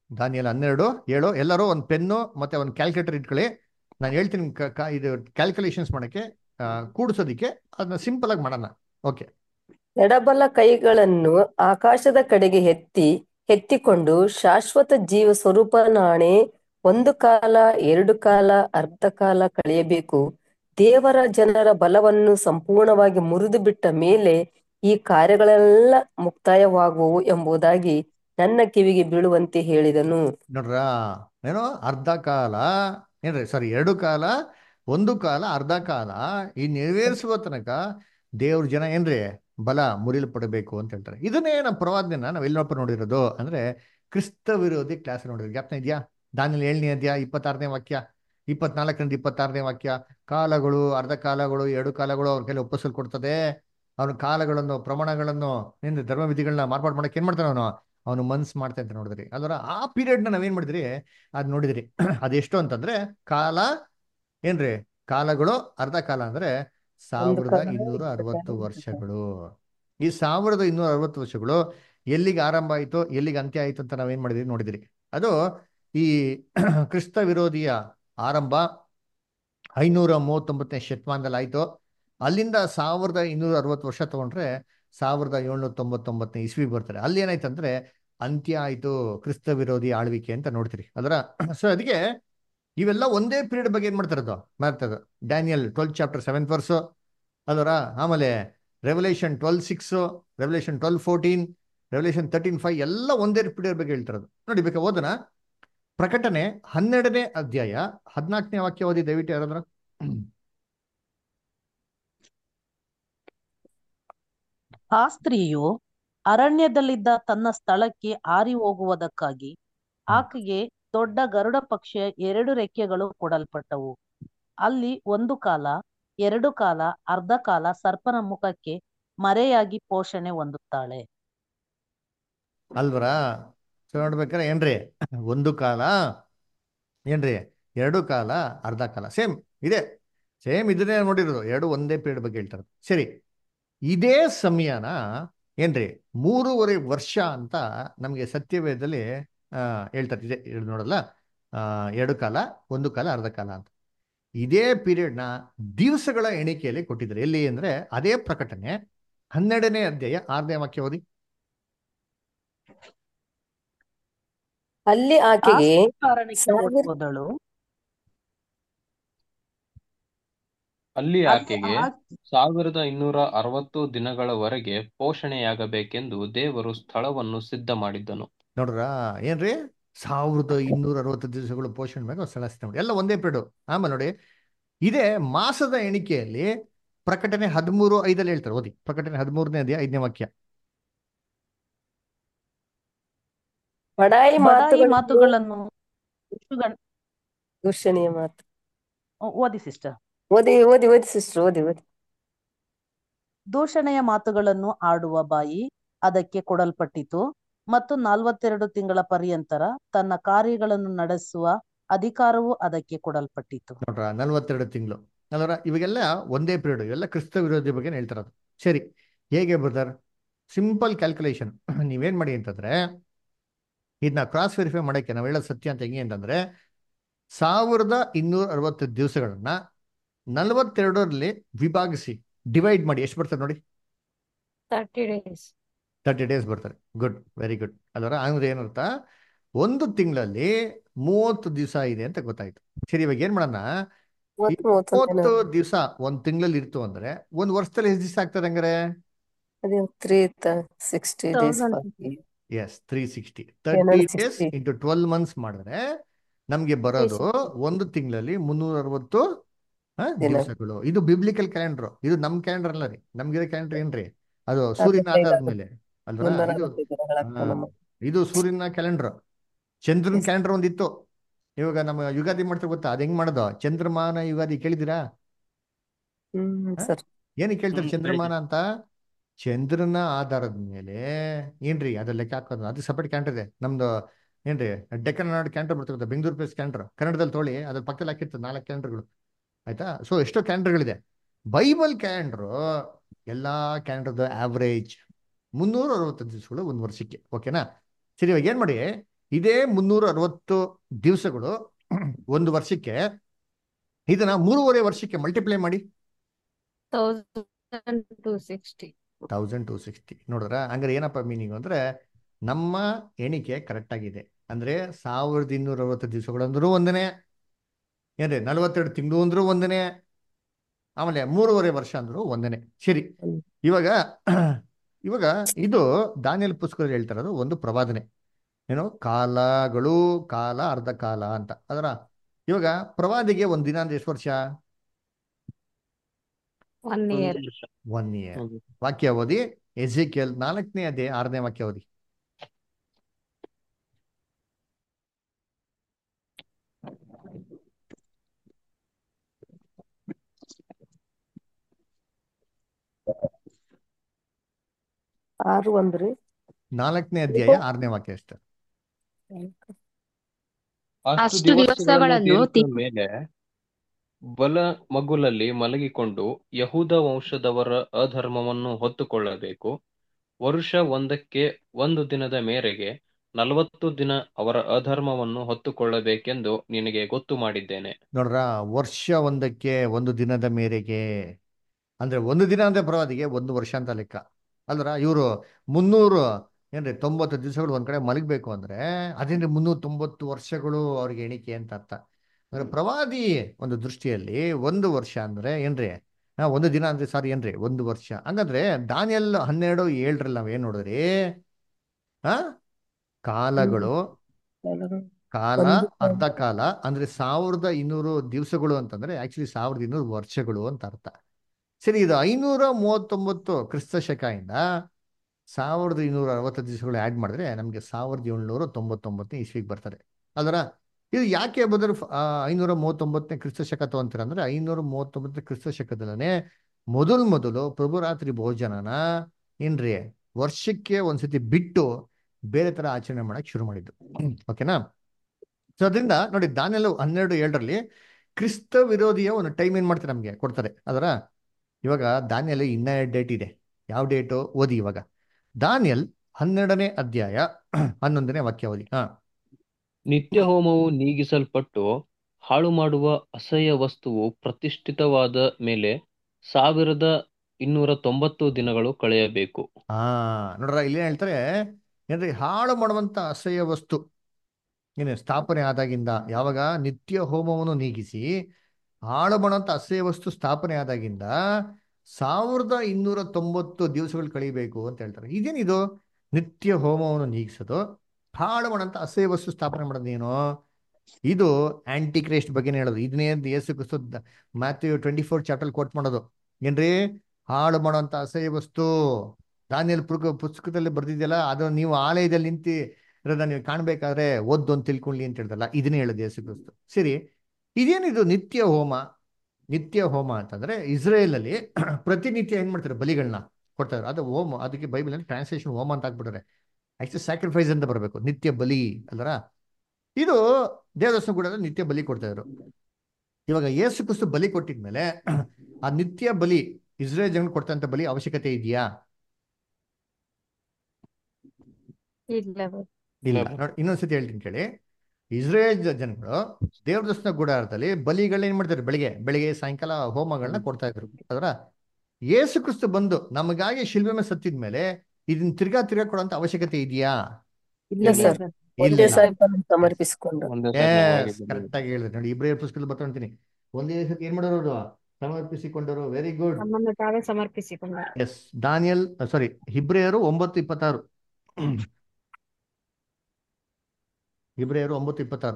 ದಾನಿಯಲ್ ಹನ್ನೆರಡು ಏಳು ಎಲ್ಲರೂ ಒಂದು ಪೆನ್ನು ಮತ್ತೆ ಒಂದು ಕ್ಯಾಲ್ಕುಲೇಟರ್ ಇಟ್ಕೊಳ್ಳಿ ನಾನು ಹೇಳ್ತೀನಿ ಕ- ಕ- ಇದು ಕ್ಯಾಲ್ಕುಲೇಷನ್ಸ್ ಮಾಡೋಕ್ಕೆ ಆ, ಕೂಡ್ಸೋದಿಕ್ಕೆ ಅದನ್ನ ಸಿಂಪಲ್ ಆಗಿ ಮಾಡೋಣ ಓಕೆ ಎಡಬಲ ಕೈಗಳನ್ನು ಆಕಾಶದ ಕಡೆಗೆ ಎತ್ತಿ ಎತ್ತಿಕೊಂಡು ಶಾಶ್ವತ ಜೀವ ಸ್ವರೂಪನಾಣೆ ಒಂದು ಕಾಲ ಎರಡು ಕಾಲ ಅರ್ಧ ಕಾಲ ಕಳೆಯಬೇಕು ದೇವರ ಜನರ ಬಲವನ್ನು ಸಂಪೂರ್ಣವಾಗಿ ಮುರಿದು ಬಿಟ್ಟ ಮೇಲೆ ಈ ಕಾರ್ಯಗಳೆಲ್ಲ ಮುಕ್ತಾಯವಾಗುವವು ಎಂಬುದಾಗಿ ನನ್ನ ಕಿವಿಗೆ ಬೀಳುವಂತೆ ಹೇಳಿದನು ನೋಡ್ರ ಏನೋ ಅರ್ಧ ಕಾಲ ಏನ್ರಿ ಸಾರಿ ಎರಡು ಕಾಲ ಒಂದು ಕಾಲ ಅರ್ಧ ಕಾಲ ಈ ನೆರವೇರಿಸುವ ತನಕ ದೇವ್ರ ಜನ ಏನ್ರಿ ಬಲ ಮುರಿಯಲ್ಪಡಬೇಕು ಅಂತ ಹೇಳ್ತಾರೆ ಇದನ್ನೇ ನಮ್ಮ ಪ್ರವಾದನೆನ ನಾವು ಎಲ್ಲಪ್ಪ ನೋಡಿರೋದು ಅಂದ್ರೆ ಕ್ರಿಸ್ತ ವಿರೋಧಿ ಕ್ಲಾಸ್ ನೋಡಿರೋದು ಜ್ಞಾಪನ ಇದೆಯಾ ದಾನಿಯಲ್ಲಿ ಏಳನೇ ಅಧ್ಯಾಯ ಇಪ್ಪತ್ತಾರನೇ ವಾಕ್ಯ ಇಪ್ಪತ್ನಾಲ್ಕರಿಂದ ಇಪ್ಪತ್ತಾರನೇ ವಾಕ್ಯ ಕಾಲಗಳು ಅರ್ಧ ಕಾಲಗಳು ಎರಡು ಕಾಲಗಳು ಅವ್ರ ಕೈಲಿ ಒಪ್ಪಿಸಲ್ ಕೊಡ್ತದೆ ಅವನ ಕಾಲಗಳನ್ನು ಪ್ರಮಾಣಗಳನ್ನು ಏನು ಧರ್ಮವಿಧಿಗಳನ್ನ ಮಾರ್ಪಾಡು ಮಾಡಕ್ಕೆ ಏನ್ ಮಾಡ್ತಾನೆ ಅವನು ಅವನು ಮನ್ಸ್ ಮಾಡ್ತಾ ಅಂತ ನೋಡಿದ್ರಿ ಅದರ ಆ ಪೀರಿಯಡ್ನ ನಾವೇನ್ ಮಾಡಿದ್ರಿ ಅದ್ ನೋಡಿದ್ರಿ ಅದೆಷ್ಟು ಅಂತಂದ್ರೆ ಕಾಲ ಏನ್ರಿ ಕಾಲಗಳು ಅರ್ಧ ಕಾಲ ಅಂದ್ರೆ ಸಾವಿರದ ಕಾಲ, ಇನ್ನೂರ ಎರಡು ಅರವತ್ತು ಕಾಲ, ವರ್ಷಗಳು ಈ ಸಾವಿರದ ಇನ್ನೂರ ಅರವತ್ತು ವರ್ಷಗಳು ಎಲ್ಲಿಗೆ ಆರಂಭ ಆಯ್ತು ಎಲ್ಲಿಗೆ ಅಂತ್ಯ ಆಯ್ತು ಅಂತ ನಾವೇನ್ ಮಾಡಿದ್ರಿ ನೋಡಿದ್ರಿ ಅದು ಈ ಕ್ರಿಸ್ತ ವಿರೋಧಿಯ ಆರಂಭ ಐನೂರ ಮೂವತ್ತೊಂಬತ್ತನೇ ಶತಮಾನದಲ್ಲಿ ಆಯ್ತು ಅಲ್ಲಿಂದ ಸಾವಿರದ ಇನ್ನೂರ ಅರವತ್ತು ವರ್ಷ ತಗೊಂಡ್ರೆ ಸಾವಿರದ ಏಳ್ನೂರ ತೊಂಬತ್ತೊಂಬತ್ತನೇ ಇಸ್ವಿ ಬರ್ತಾರೆ ಅಲ್ಲಿ ಏನಾಯ್ತಂದ್ರೆ ಅಂತ್ಯ ಆಯ್ತು ಕ್ರಿಸ್ತ ವಿರೋಧಿ ಆಳ್ವಿಕೆ ಅಂತ ನೋಡ್ತೀರಿ ಅದರ ಸೊ ಅದಕ್ಕೆ ಇವೆಲ್ಲ ಒಂದೇ ಪೀರಿಯಡ್ ಬಗ್ಗೆ ಏನ್ ಮಾಡ್ತಾರದು ಮಾಡ್ತದ Daniel twelve chapter seventh verse ಅದರ ಆಮೇಲೆ revelation twelve six revelation twelve fourteen revelation thirteen five ಎಲ್ಲ ಒಂದೇ ಪೀರಿಯಡ್ ಬಗ್ಗೆ ಹೇಳ್ತಿರೋದು ನೋಡಿ ಬೇಕಾ ಓದನ ಪ್ರಕಟಣೆ ಹನ್ನೆರಡನೇ ಅಧ್ಯಾಯ ಹದಿನಾಲ್ಕನೇ ವಾಕ್ಯ ಓದಿ ದಯವಿಟ್ಟು ಯಾರಾದ್ರ ಆ ಸ್ತ್ರೀಯು ಅರಣ್ಯದಲ್ಲಿದ್ದ ತನ್ನ ಸ್ಥಳಕ್ಕೆ ಹಾರಿ ಹೋಗುವುದಕ್ಕಾಗಿ ಆಕೆಗೆ ದೊಡ್ಡ ಗರುಡ ಪಕ್ಷಿಯ ಎರಡು ರೆಕ್ಕೆಗಳು ಕೊಡಲ್ಪಟ್ಟವು ಅಲ್ಲಿ ಒಂದು ಕಾಲ ಎರಡು ಕಾಲ ಅರ್ಧ ಕಾಲ ಸರ್ಪನ ಮುಖಕ್ಕೆ ಮರೆಯಾಗಿ ಪೋಷಣೆ ಹೊಂದುತ್ತಾಳೆ ಅಲ್ವರಾ ಸೊ ನೋಡ್ಬೇಕಾರೆ ಏನ್ರಿ ಒಂದು ಕಾಲ ಏನ್ರಿ ಎರಡು ಕಾಲ ಅರ್ಧ ಕಾಲ ಸೇಮ್ ಇದೆ ಸೇಮ್ ಇದನ್ನೇ ನೋಡಿರೋದು ಎರಡು ಒಂದೇ ಪೀರಿಯಡ್ ಬಗ್ಗೆ ಹೇಳ್ತಾರೆ ಸರಿ ಇದೇ ಸಮಯನ ಏನ್ರಿ ಮೂರುವರೆ ವರ್ಷ ಅಂತ ನಮಗೆ ಸತ್ಯವೇದದಲ್ಲಿ ಆ, ಹೇಳ್ತಾರೆ ಇದೆ ಇದು ನೋಡಲ್ಲ ಆ, ಎರಡು ಕಾಲ ಒಂದು ಕಾಲ ಅರ್ಧ ಕಾಲ ಅಂತ ಇದೇ ಪೀರಿಯಡ್ನ ದಿವಸಗಳ ಎಣಿಕೆಯಲ್ಲಿ ಕೊಟ್ಟಿದ್ದಾರೆ ಎಲ್ಲಿ ಅಂದ್ರೆ ಅದೇ ಪ್ರಕಟಣೆ ಹನ್ನೆರಡನೇ ಅಧ್ಯಾಯ ಆರನೇ ವಾಕ್ಯ ಓದಿ ಅಲ್ಲಿ ಆ ಆಕೆಗೆ ಸ್ತ್ರೀ ಕಾರಣಕ್ಕೆ ಸಾವಿರ ಹೋದಳು ಅಲ್ಲಿ ಅಲ್ಲಿ ಆಕೆಗೆ ಆ ಸಾವಿರದ ಇನ್ನೂರ ಅರವತ್ತು ದಿನಗಳವರೆಗೆ ಪೋಷಣೆಯಾಗಬೇಕೆಂದು ದೇವರು ಸ್ಥಳವನ್ನು ಸಿದ್ಧ ಮಾಡಿದ್ದನು ನೋಡ್ರ ಏನ್ರಿ ಸಾವಿರದ ಇನ್ನೂರ ಅರವತ್ತು ದಿವಸಗಳು ಪೋಷಣೆ ಮೇಲೆ ಸ್ಥಳ ಸಿದ್ಧ ಮಾಡಿ ಎಲ್ಲ ಒಂದೇ ಪೀರಿಯಡ್ ಆಮೇಲೆ ನೋಡಿ ಇದೇ ಮಾಸದ ಎಣಿಕೆಯಲ್ಲಿ ಪ್ರಕಟಣೆ ಹದಿಮೂರು ಐದಲ್ಲಿ ಹೇಳ್ತಾರೆ ಓದಿ ಪ್ರಕಟಣೆ ಹದಿಮೂರನೇ ಅಧ್ಯಾಯ ಐದನೇ ವಾಕ್ಯ ಬಡಾಯಿ ಬಡಾಯಿ ಮಾತುಗಳನ್ನು ಮಾತುಗಳನ್ನು ಹುಚ್ಚುಗಣ- ದೂಷಣೀಯ ಮಾತು ಓದಿ ಸಿಸ್ಟರ್ ಓದಿ ಓದಿ ಓದಿ ಸಿಸ್ಟರ್ ಓದಿ ಓದಿ ದೂಷಣೆಯ ಮಾತುಗಳನ್ನು ಆಡುವ ಬಾಯಿ ಅದಕ್ಕೆ ಕೊಡಲ್ಪಟ್ಟಿತು ಮತ್ತು ನಲವತ್ತೆರಡು ತಿಂಗಳ ಪರ್ಯಂತರ ತನ್ನ ಕಾರ್ಯಗಳನ್ನು ನಡೆಸುವ ಅಧಿಕಾರವು ಅದಕ್ಕೆ ಕೊಡಲ್ಪಟ್ಟಿತು ನೋಡ್ರ ನಲ್ವತ್ತೆರಡು ತಿಂಗಳು ಅಲ್ವರ ಇವಾಗೆಲ್ಲ ಒಂದೇ ಪೀರಿಯಡ್ ಇವೆಲ್ಲ ಕ್ರಿಸ್ತ ವಿರೋಧಿ ಬಗ್ಗೆ ಹೇಳ್ತಿರೋದು ಸರಿ ಹೇಗೆ ಬ್ರದರ್ ಸಿಂಪಲ್ ಕ್ಯಾಲ್ಕುಲೇಷನ್ ನೀವೇನ್ ಮಾಡಿ ಅಂತಂದ್ರೆ ಇದನ್ನ ಕ್ರಾಸ್ ವೆರಿಫೈ ಮಾಡಕ್ಕೆ ನಾವು ಹೇಳೋದು ಸತ್ಯ ಅಂತ ಹೆಂಗೆ ಅಂತಂದ್ರೆ ಸಾವಿರದ ಇನ್ನೂರ ಅರವತ್ತು ದಿವಸಗಳನ್ನ ನಲವತ್ತೆರಡರಲ್ಲಿ ವಿಭಾಗಿಸಿ ಡಿವೈಡ್ ಮಾಡಿ ಎಷ್ಟು ಬರ್ತಾರೆ ನೋಡಿ ತರ್ಟಿ ಡೇಸ್ ತರ್ಟಿ ಡೇಸ್ ಬರ್ತಾರೆ ಗುಡ್ ವೆರಿ ಗುಡ್ ಅದರ ಅಂದ್ರೆ ಏನರ್ಥ ಒಂದು ತಿಂಗಳಲ್ಲಿ ಮೂವತ್ತು ದಿವಸ ಇದೆ ಅಂತ ಗೊತ್ತಾಯ್ತು ಸರಿ ಇವಾಗ ಏನ್ ಮಾಡೋಣ ಈ ಮೂವತ್ತು ಮೂವತ್ತೊಂದು ದಿನ ಮೂವತ್ತು ದಿವಸ ಒಂದ್ ತಿಂಗಳಲ್ಲಿ ಇರ್ತು ಅಂದ್ರೆ ಒಂದ್ ವರ್ಷದಲ್ಲಿ ಎಷ್ಟು ದಿವಸ ಆಗ್ತದೆ ಹಂಗಾರೆ ಅದೇ ತ್ರೀ ಸಿಕ್ಸ್ಟಿ ಡೇಸ್ ತೌಸಂಡ್ ಎಸ್ ತ್ರೀ ಸಿಕ್ಸ್ಟಿ ಏನ್ ತರ್ಟಿ ಒಂದ್ ಡೇಸ್ 60. ಇಂಟು ಟ್ವೆಲ್ ಮಂತ್ಸ್ ಮಾಡಿದ್ರೆ ನಮ್ಗೆ ಬರೋದು ಒಂದು ತಿಂಗಳಲ್ಲಿ ಮುನ್ನೂರ ಅರವತ್ತು ದಿನ. ದಿವಸಗಳು ಇದು ಬಿಬ್ಲಿಕಲ್ ಕ್ಯಾಲೆಂಡರ್ ಇದು ನಮ್ ಕ್ಯಾಲೆಂಡರ್ ಅಲ್ಲ ರೀ ನಮ್ಗಿರೋ ಕ್ಯಾಲೆಂಡರ್ ಏನ್ರಿ ಅದು ಸೂರ್ಯನ ಆಧಾರದ ಮೇಲೆ ಅಲ್ವಾ ಮುನ್ನೂರ ಇದು ಅರವತ್ತು ದಿನಗಳಾಗ್ತವೆ ಹಾ, ನಮ್ಮ ಇದು ಸೂರ್ಯನ ಕ್ಯಾಲೆಂಡರ್ ಚಂದ್ರನ Yes. ಕ್ಯಾಲೆಂಡರ್ ಒಂದಿತ್ತು ಇವಾಗ ನಮ್ಮ ಯುಗಾದಿ ಮಾಡ್ತಾರೆ ಗೊತ್ತಾ ಅದ್ ಹೆಂಗ್ ಮಾಡೋದು ಚಂದ್ರಮಾನ ಯುಗಾದಿ ಕೇಳಿದಿರಾ ಹ್ಮ್ ಸರ್ ಏನಕ್ಕೆ ಕೇಳ್ತಾರೆ ಹ್ಮ್, ಚಂದ್ರಮಾನ ಅಂತ ಚಂದ್ರನ ಆಧಾರದ ಮೇಲೆ ಏನ್ರಿ ಅದ್ರ ಲೆಕ್ಕ ಹಾಕೋದು ಅದು ಸಪರೇಟ್ ಕ್ಯಾಂಟರ್ ಇದೆ ನಮ್ದು ಏನ್ರಿ ಡೆಕ್ಕನ್ ನಾಡು ಕ್ಯಾಂಟರ್ ಬರ್ತದೆ ಬೆಂಗಳೂರು ಪ್ಲೇಸ್ ಕ್ಯಾಂಟರ್ ಕನ್ನಡದಲ್ಲಿ ತೊಳಿ ಅದ್ರ ಪಕ್ಕದಲ್ಲಿ ಹಾಕಿರ್ತದೆ ನಾಲ್ಕು ಕ್ಯಾಂಟರ್ಗಳು ಆಯ್ತಾ ಸೊ ಎಷ್ಟೋ ಕ್ಯಾಂಟರ್ಗಳಿದೆ ಬೈಬಲ್ ಕ್ಯಾಲೆಂಡರ್ ಎಲ್ಲಾ ಕ್ಯಾಲೆಂಡರ್ದ ಆವರೇಜ್ ಮುನ್ನೂರ ಅರವತ್ತು ದಿವಸಗಳು ಒಂದು ವರ್ಷಕ್ಕೆ ಓಕೆನಾ ಸರಿ ಇವಾಗ ಏನ್ ಮಾಡಿ ಇದೇ ಮುನ್ನೂರ ಅರವತ್ತು ದಿವಸಗಳು ಒಂದು ವರ್ಷಕ್ಕೆ ಇದನ್ನ ಮೂರುವರೆ ವರ್ಷಕ್ಕೆ ಮಲ್ಟಿಪ್ಲೈ ಮಾಡಿ thousand two sixty thousand two sixty ನೋಡಿದ್ರ ಹಂಗಾರೆ ಏನಪ್ಪ ಮೀನಿಂಗ್ ಅಂದ್ರೆ ನಮ್ಮ ಎಣಿಕೆ ಕರೆಕ್ಟ್ ಆಗಿದೆ ಅಂದ್ರೆ ಸಾವಿರದ ಇನ್ನೂರ ಅರವತ್ತು ದಿವಸಗಳಂದ್ರೂ ಒಂದನೇ ಏನ್ರಿ ನಲವತ್ತೆರಡು ತಿಂಗಳು ಅಂದ್ರೂ ಒಂದನೇ ಆಮೇಲೆ ಮೂರುವರೆ ವರ್ಷ ಅಂದ್ರೂ ಒಂದನೇ ಸರಿ ಇವಾಗ ಇವಾಗ ಇದು ದಾನಿಯಲ್ ಪುಸ್ತಕದಲ್ಲಿ ಹೇಳ್ತಾರದು ಒಂದು ಪ್ರವಾದನೆ ಏನು ಕಾಲಗಳು ಕಾಲ ಅರ್ಧ ಕಾಲ ಅಂತ ಅದರ ಇವಾಗ ಪ್ರವಾದಿಗೆ ಒಂದ್ ದಿನ ಅಂದ್ರೆ ಎಷ್ಟು ವರ್ಷ ಒನ್ ಇಯರ್ ಒಂದು ವರ್ಷ. ಒನ್ ಇಯರ್ ಹೌದು. ವಾಕ್ಯ ಓದಿ ಎಜಿಕೆಲ್ ನಾಲ್ಕನೇ ಅದೇ ಆರನೇ ವಾಕ್ಯ ಓದಿ ಆರು ಒಂದ್ರಿ ನಾಲ್ಕನೇ ಅಧ್ಯಾಯ ಆರನೇ ವಾಕ್ಯ ಅಷ್ಟೇ ಅಷ್ಟು ದಿವಸಗಳನ್ನು ತೀರಿದ ತಿ- ಮೇಲೆ ಬಲ ಮಗುಲಲ್ಲಿ ಮಲಗಿಕೊಂಡು ಯಹೂದ ವಂಶದವರ ಅಧರ್ಮವನ್ನು ಹೊತ್ತುಕೊಳ್ಳಬೇಕು ವರುಷ ಒಂದಕ್ಕೆ ಒಂದು ದಿನದ ಮೇರೆಗೆ ನಲವತ್ತು ದಿನ ಅವರ ಅಧರ್ಮವನ್ನು ಹೊತ್ತುಕೊಳ್ಳಬೇಕೆಂದು ನಿನಗೆ ಗೊತ್ತು ಮಾಡಿದ್ದೇನೆ ನೋಡ್ರ ವರ್ಷ ಒಂದಕ್ಕೆ ಒಂದು ದಿನದ ಮೇರೆಗೆ ಅಂದ್ರೆ ಒಂದು ದಿನ ಅಂದ್ರೆ ಪ್ರವಾದಿಗೆ ಒಂದು ವರ್ಷ ಅಂತ ಲೆಕ್ಕ ಅಲ್ರ ಇವರು ಮುನ್ನೂರು ಏನ್ರಿ ತೊಂಬತ್ತು ದಿವಸಗಳು ಒಂದ್ ಕಡೆ ಮಲಗಬೇಕು ಅಂದ್ರೆ ಅದೇನ್ರಿ ಮುನ್ನೂರ ತೊಂಬತ್ತು ವರ್ಷಗಳು ಅವ್ರಿಗೆ ಎಣಿಕೆ ಅಂತ ಅರ್ಥ ಅಂದ್ರೆ ಪ್ರವಾದಿ ಒಂದು ದೃಷ್ಟಿಯಲ್ಲಿ ಒಂದು ವರ್ಷ ಅಂದ್ರೆ ಏನ್ರಿ ಹಾ ಒಂದು ದಿನ ಅಂದ್ರೆ ಸಾರಿ ಏನ್ರಿ ಒಂದು ವರ್ಷ ಹಂಗಂದ್ರೆ ದಾನಿಯಲ್ ಹನ್ನೆರಡು ಏಳರಲ್ಲಿ ನಾವ್ ಏನ್ ನೋಡಿದ್ರಿ ಹಾ ಕಾಲಗಳು ಕಾಲ ಒಂದು ಅರ್ಧ ಕಾಲ ಅಂದ್ರೆ ಸಾವಿರದ ಇನ್ನೂರು ದಿವಸಗಳು ಅಂತಂದ್ರೆ ಆಕ್ಚುಲಿ ಸಾವಿರದ ಇನ್ನೂರು ವರ್ಷಗಳು ಅಂತ ಅರ್ಥ ಸರಿ ಇದು ಐನೂರ ಮೂವತ್ತೊಂಬತ್ತು ಕ್ರಿಸ್ತ ಶಕ ಇಂದ ಸಾವಿರದ ಇನ್ನೂರ ಅರವತ್ತು ದಿವಸಗಳು ಆ್ಯಡ್ ಮಾಡಿದ್ರೆ ನಮಗೆ ಸಾವಿರದ ಏಳ್ನೂರ ತೊಂಬತ್ತೊಂಬತ್ತನೇ ಇಸ್ವಿಗೆ ಬರ್ತಾರೆ ಅದರ ಇದು ಯಾಕೆ ಬದಲು ಐನೂರ ಮೂವತ್ತೊಂಬತ್ತನೇ ಕ್ರಿಸ್ತ ಶಕ ತಗೊಂತೀರ ಅಂದ್ರೆ ಐನೂರ ಮೂವತ್ತೊಂಬತ್ತನೇ ಕ್ರಿಸ್ತ ಶಕದಲ್ಲೇ ಮೊದಲು ಮೊದಲು ಪ್ರಭುರಾತ್ರಿ ಭೋಜನನ ಏನ್ರಿ ವರ್ಷಕ್ಕೆ ಒಂದ್ಸತಿ ಬಿಟ್ಟು ಬೇರೆ ತರ ಆಚರಣೆ ಮಾಡಕ್ ಶುರು ಮಾಡಿದ್ದು ಓಕೆನಾ ಸೊ ಅದರಿಂದ ನೋಡಿ ದಾನಿಯಲ್ ಹನ್ನೆರಡು ಏಳರಲ್ಲಿ ಕ್ರಿಸ್ತ ವಿರೋಧಿಯ ಒಂದು ಟೈಮ್ ಏನ್ ಮಾಡ್ತಾರೆ ನಮಗೆ ಕೊಡ್ತಾರೆ ಅದರ ಇವಾಗ ದಾನಿಯಲ್ ಇನ್ನ ಎರಡು ಡೇಟ್ ಇದೆ ಯಾವ ಡೇಟು ಓದಿ ಇವಾಗ ದಾನಿಯಲ್ ಹನ್ನೆರಡನೇ ಅಧ್ಯಾಯ ಹನ್ನೊಂದನೇ ವಾಕ್ಯ ಓದಿ ಹಾ ನಿತ್ಯ ಹೋಮವು ನೀಗಿಸಲ್ಪಟ್ಟು ಹಾಳು ಮಾಡುವ ಅಸಹ್ಯ ವಸ್ತುವು ಪ್ರತಿಷ್ಠಿತವಾದ ಮೇಲೆ ಸಾವಿರದ ಇನ್ನೂರ ತೊಂಬತ್ತು ದಿನಗಳು ಕಳೆಯಬೇಕು ಹಾ ನೋಡ್ರ ಇಲ್ಲಿ ಹೇಳ್ತಾರೆ ಏನ್ರಿ ಹಾಳು ಮಾಡುವಂತ ಅಸಹ್ಯ ವಸ್ತು ಏನು ಸ್ಥಾಪನೆ ಆದಾಗಿಂದ ಯಾವಾಗ ನಿತ್ಯ ಹೋಮವನ್ನು ನೀಗಿಸಿ ಹಾಳು ಮಾಡುವಂತ ಅಸಹ್ಯ ವಸ್ತು ಸ್ಥಾಪನೆ ಆದಾಗಿಂದ ಸಾವಿರದ ಇನ್ನೂರ ತೊಂಬತ್ತು ದಿವಸಗಳು ಕಳಿಬೇಕು ಅಂತ ಹೇಳ್ತಾರೆ ಇದೇನಿದು ನಿತ್ಯ ಹೋಮವನ್ನು ನೀಗಿಸೋದು ಹಾಳು ಮಾಡೋಂಥ ಅಸಹ್ಯ ವಸ್ತು ಸ್ಥಾಪನೆ ಮಾಡೋದೇನು ಇದು ಆಂಟಿ ಕ್ರೈಸ್ಟ್ ಬಗ್ಗೆನೇ ಹೇಳೋದು ಇದನ್ನೇ Yesu Kristu Matthew twenty four chapter quote ಮಾಡೋದು ಏನ್ರಿ ಹಾಳು ಮಾಡೋಂಥ ಅಸಹ್ಯ ವಸ್ತು ದಾನಿಯಲ್ ಪುಸ್ತಕ ಪುಸ್ತಕದಲ್ಲಿ ಬರ್ದಿದೆಯಲ್ಲ ಅದು ನೀವು ಆಲಯದಲ್ಲಿ ನಿಂತಿ ಇರೋದನ್ನ ನೀವು ಕಾಣ್ಬೇಕಾದ್ರೆ ಓದ್ದು ಅಂತ ತಿಳ್ಕೊಳ್ಳಿ ಅಂತ ಹೇಳ್ದಲ್ಲ ಇದನ್ನೇ ಹೇಳೋದು ಯೇಸು ಕ್ರಿಸ್ತು ಸರಿ ಇದೇನಿದು ನಿತ್ಯ ಹೋಮ ನಿತ್ಯ ಹೋಮ ಅಂತಂದ್ರೆ ಇಸ್ರೇಲ್ ಅಲ್ಲಿ ಪ್ರತಿನಿತ್ಯ ಏನ್ ಮಾಡ್ತಾರೆ ಬಲಿಗಳನ್ನ ಕೊಡ್ತಾರೆ ಅದು ಹೋಮ ಅದಕ್ಕೆ ಬೈಬಲ್ ಅಲ್ಲಿ ಟ್ರಾನ್ಸ್ಲೇಷನ್ ಹೋಮ ಅಂತ ಹಾಕ್ಬಿಟ್ರೆ ಆಕ್ಚುಲಿ ಸ್ಯಾಕ್ರಿಫೈಸ್ ಅಂತ ಬರಬೇಕು ನಿತ್ಯ ಬಲಿ ಅಲ್ಲರ ಇದು ದೇವದರ್ಶನ ಕೂಡ ನಿತ್ಯ ಬಲಿ ಕೊಡ್ತಾ ಇದ್ರು ಇವಾಗ ಯೇಸು ಕ್ರಿಸ್ತು ಬಲಿ ಕೊಟ್ಟಿದ್ಮೇಲೆ ಆ ನಿತ್ಯ ಬಲಿ ಇಸ್ರೇಲ್ ಜನ ಕೊಡ್ತಂತ ಬಲಿ ಅವಶ್ಯಕತೆ ಇದೆಯಾ ಇಲ್ಲ ಇಲ್ಲ ನೋಡಿ ಇನ್ನೊಂದ್ಸತಿ ಹೇಳ್ತೀನಿ ಕೇಳಿ ಇಸ್ರೇಲ್ ಜನಗಳು ದೇವ್ರ ದರ್ಶನ ಗುಡಾರದಲ್ಲಿ ಬಲಿಗಳನ್ನ ಏನ್ ಮಾಡ್ತಾರೆ ಬೆಳಿಗ್ಗೆ ಬೆಳಿಗ್ಗೆ ಸಾಯಂಕಾಲ ಹೋಮಗಳನ್ನ ಕೊಡ್ತಾ ಇದ್ರು ಅದರ ಯೇಸು ಕ್ರಿಸ್ತು ಬಂದು ನಮಗಾಗಿ ಶಿಲ್ಬೆ ಮೇಲೆ ಸತ್ತಿದ ಮೇಲೆ ಇದನ್ನ ತಿರ್ಗಾ ತಿರ್ಗಾ ಕೊಡೋಂತ ಅವಶ್ಯಕತೆ ಇದೆಯಾ ಇಲ್ಲ ಇಲ್ಲ. ಸರ್ ಒಂದೇ ಇಲ್ಲ. ಸಾರಿ ಬಂದು ಸಮರ್ಪಿಸಿಕೊಂಡು ಒಂದೇ ಸಾರಿ ನಾವಾಗಿ ಬಲಿ. ಕರೆಕ್ಟ್ ಆಗಿ ಹೇಳಿದ್ರೆ ನೋಡಿ ಇಬ್ರೇ ಪುಸ್ತಕದಲ್ಲಿ ಬರ್ಕೊಂತೀನಿ ಒಂದೇ ಸತಿ ಏನ್ ಮಾಡೋರು ಅವ್ರು? ಸಮರ್ಪಿಸಿಕೊಂಡರು ವೆರಿ ಗುಡ್ ನಮ್ಮನ್ನು ತಾವೇ ಸಮರ್ಪಿಸಿಕೊಂಡರು ಎಸ್ ದಾನಿಯಲ್ ಸಾರಿ ಹಿಬ್ರಿಯರು ಒಂಬತ್ತು ಇಪ್ಪತ್ತಾರು ಹಿಬ್ರಿಯರು ಒಂಬತ್ತು ಇಪ್ಪತ್ತಾರು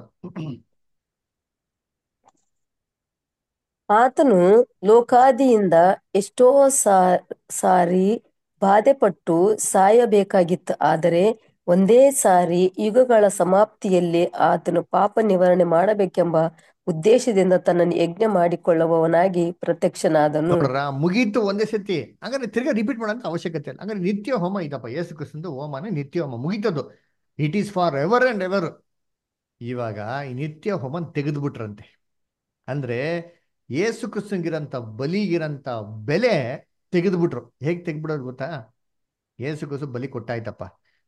ಆತನು ಲೋಕಾದಿಯಿಂದ ಎಷ್ಟೋ ಸಾ- ಸಾರಿ ಬಾಧೆಪಟ್ಟು ಸಾಯಬೇಕಾಗಿತ್ತು ಆದರೆ ಒಂದೇ ಸಾರಿ ಯುಗಗಳ ಸಮಾಪ್ತಿಯಲ್ಲಿ ಆತನು ಪಾಪ ನಿವಾರಣೆ ಮಾಡಬೇಕೆಂಬ ಉದ್ದೇಶದಿಂದ ತನ್ನನ್ನು ಯಜ್ಞ ಮಾಡಿಕೊಳ್ಳುವವನಾಗಿ ಪ್ರತ್ಯಕ್ಷನಾದನು ನೋಡ್ರ ಮುಗೀತು ಒಂದೇ ಸತಿ ಹಂಗಾರೆ ತಿರ್ಗಾ ರಿಪೀಟ್ ಮಾಡೋಂತ ಅವಶ್ಯಕತೆ ಇಲ್ಲ ಹಂಗಾರೆ ನಿತ್ಯ ಹೋಮ ಇದಪ್ಪ ಯೇಸು ಕ್ರಿಸ್ತಂದು ಹೋಮನೇ ನಿತ್ಯ ಹೋಮ ಮುಗೀತದು it is for ever and ever ಇವಾಗ ಈ ನಿತ್ಯ ಹೋಮನ್ ತೆಗೆದ್ಬಿಟ್ರಂತೆ ಅಂದ್ರೆ ಯೇಸು ಕ್ರಿಸ್ತಂಗಿರಂತ ಬಲಿಗಿರಂತ ಬೆಲೆ ತೆಗೆದ್ಬಿಟ್ರು ಹೇಗ್ ತೆಗ್ದ್ಬಿಡೋದು ಗೊತ್ತಾ ಯೇಸು ಕ್ರಿಸ್ತು ಬಲಿ ಕೊಟ್ಟಾಯ್ತಪ್ಪ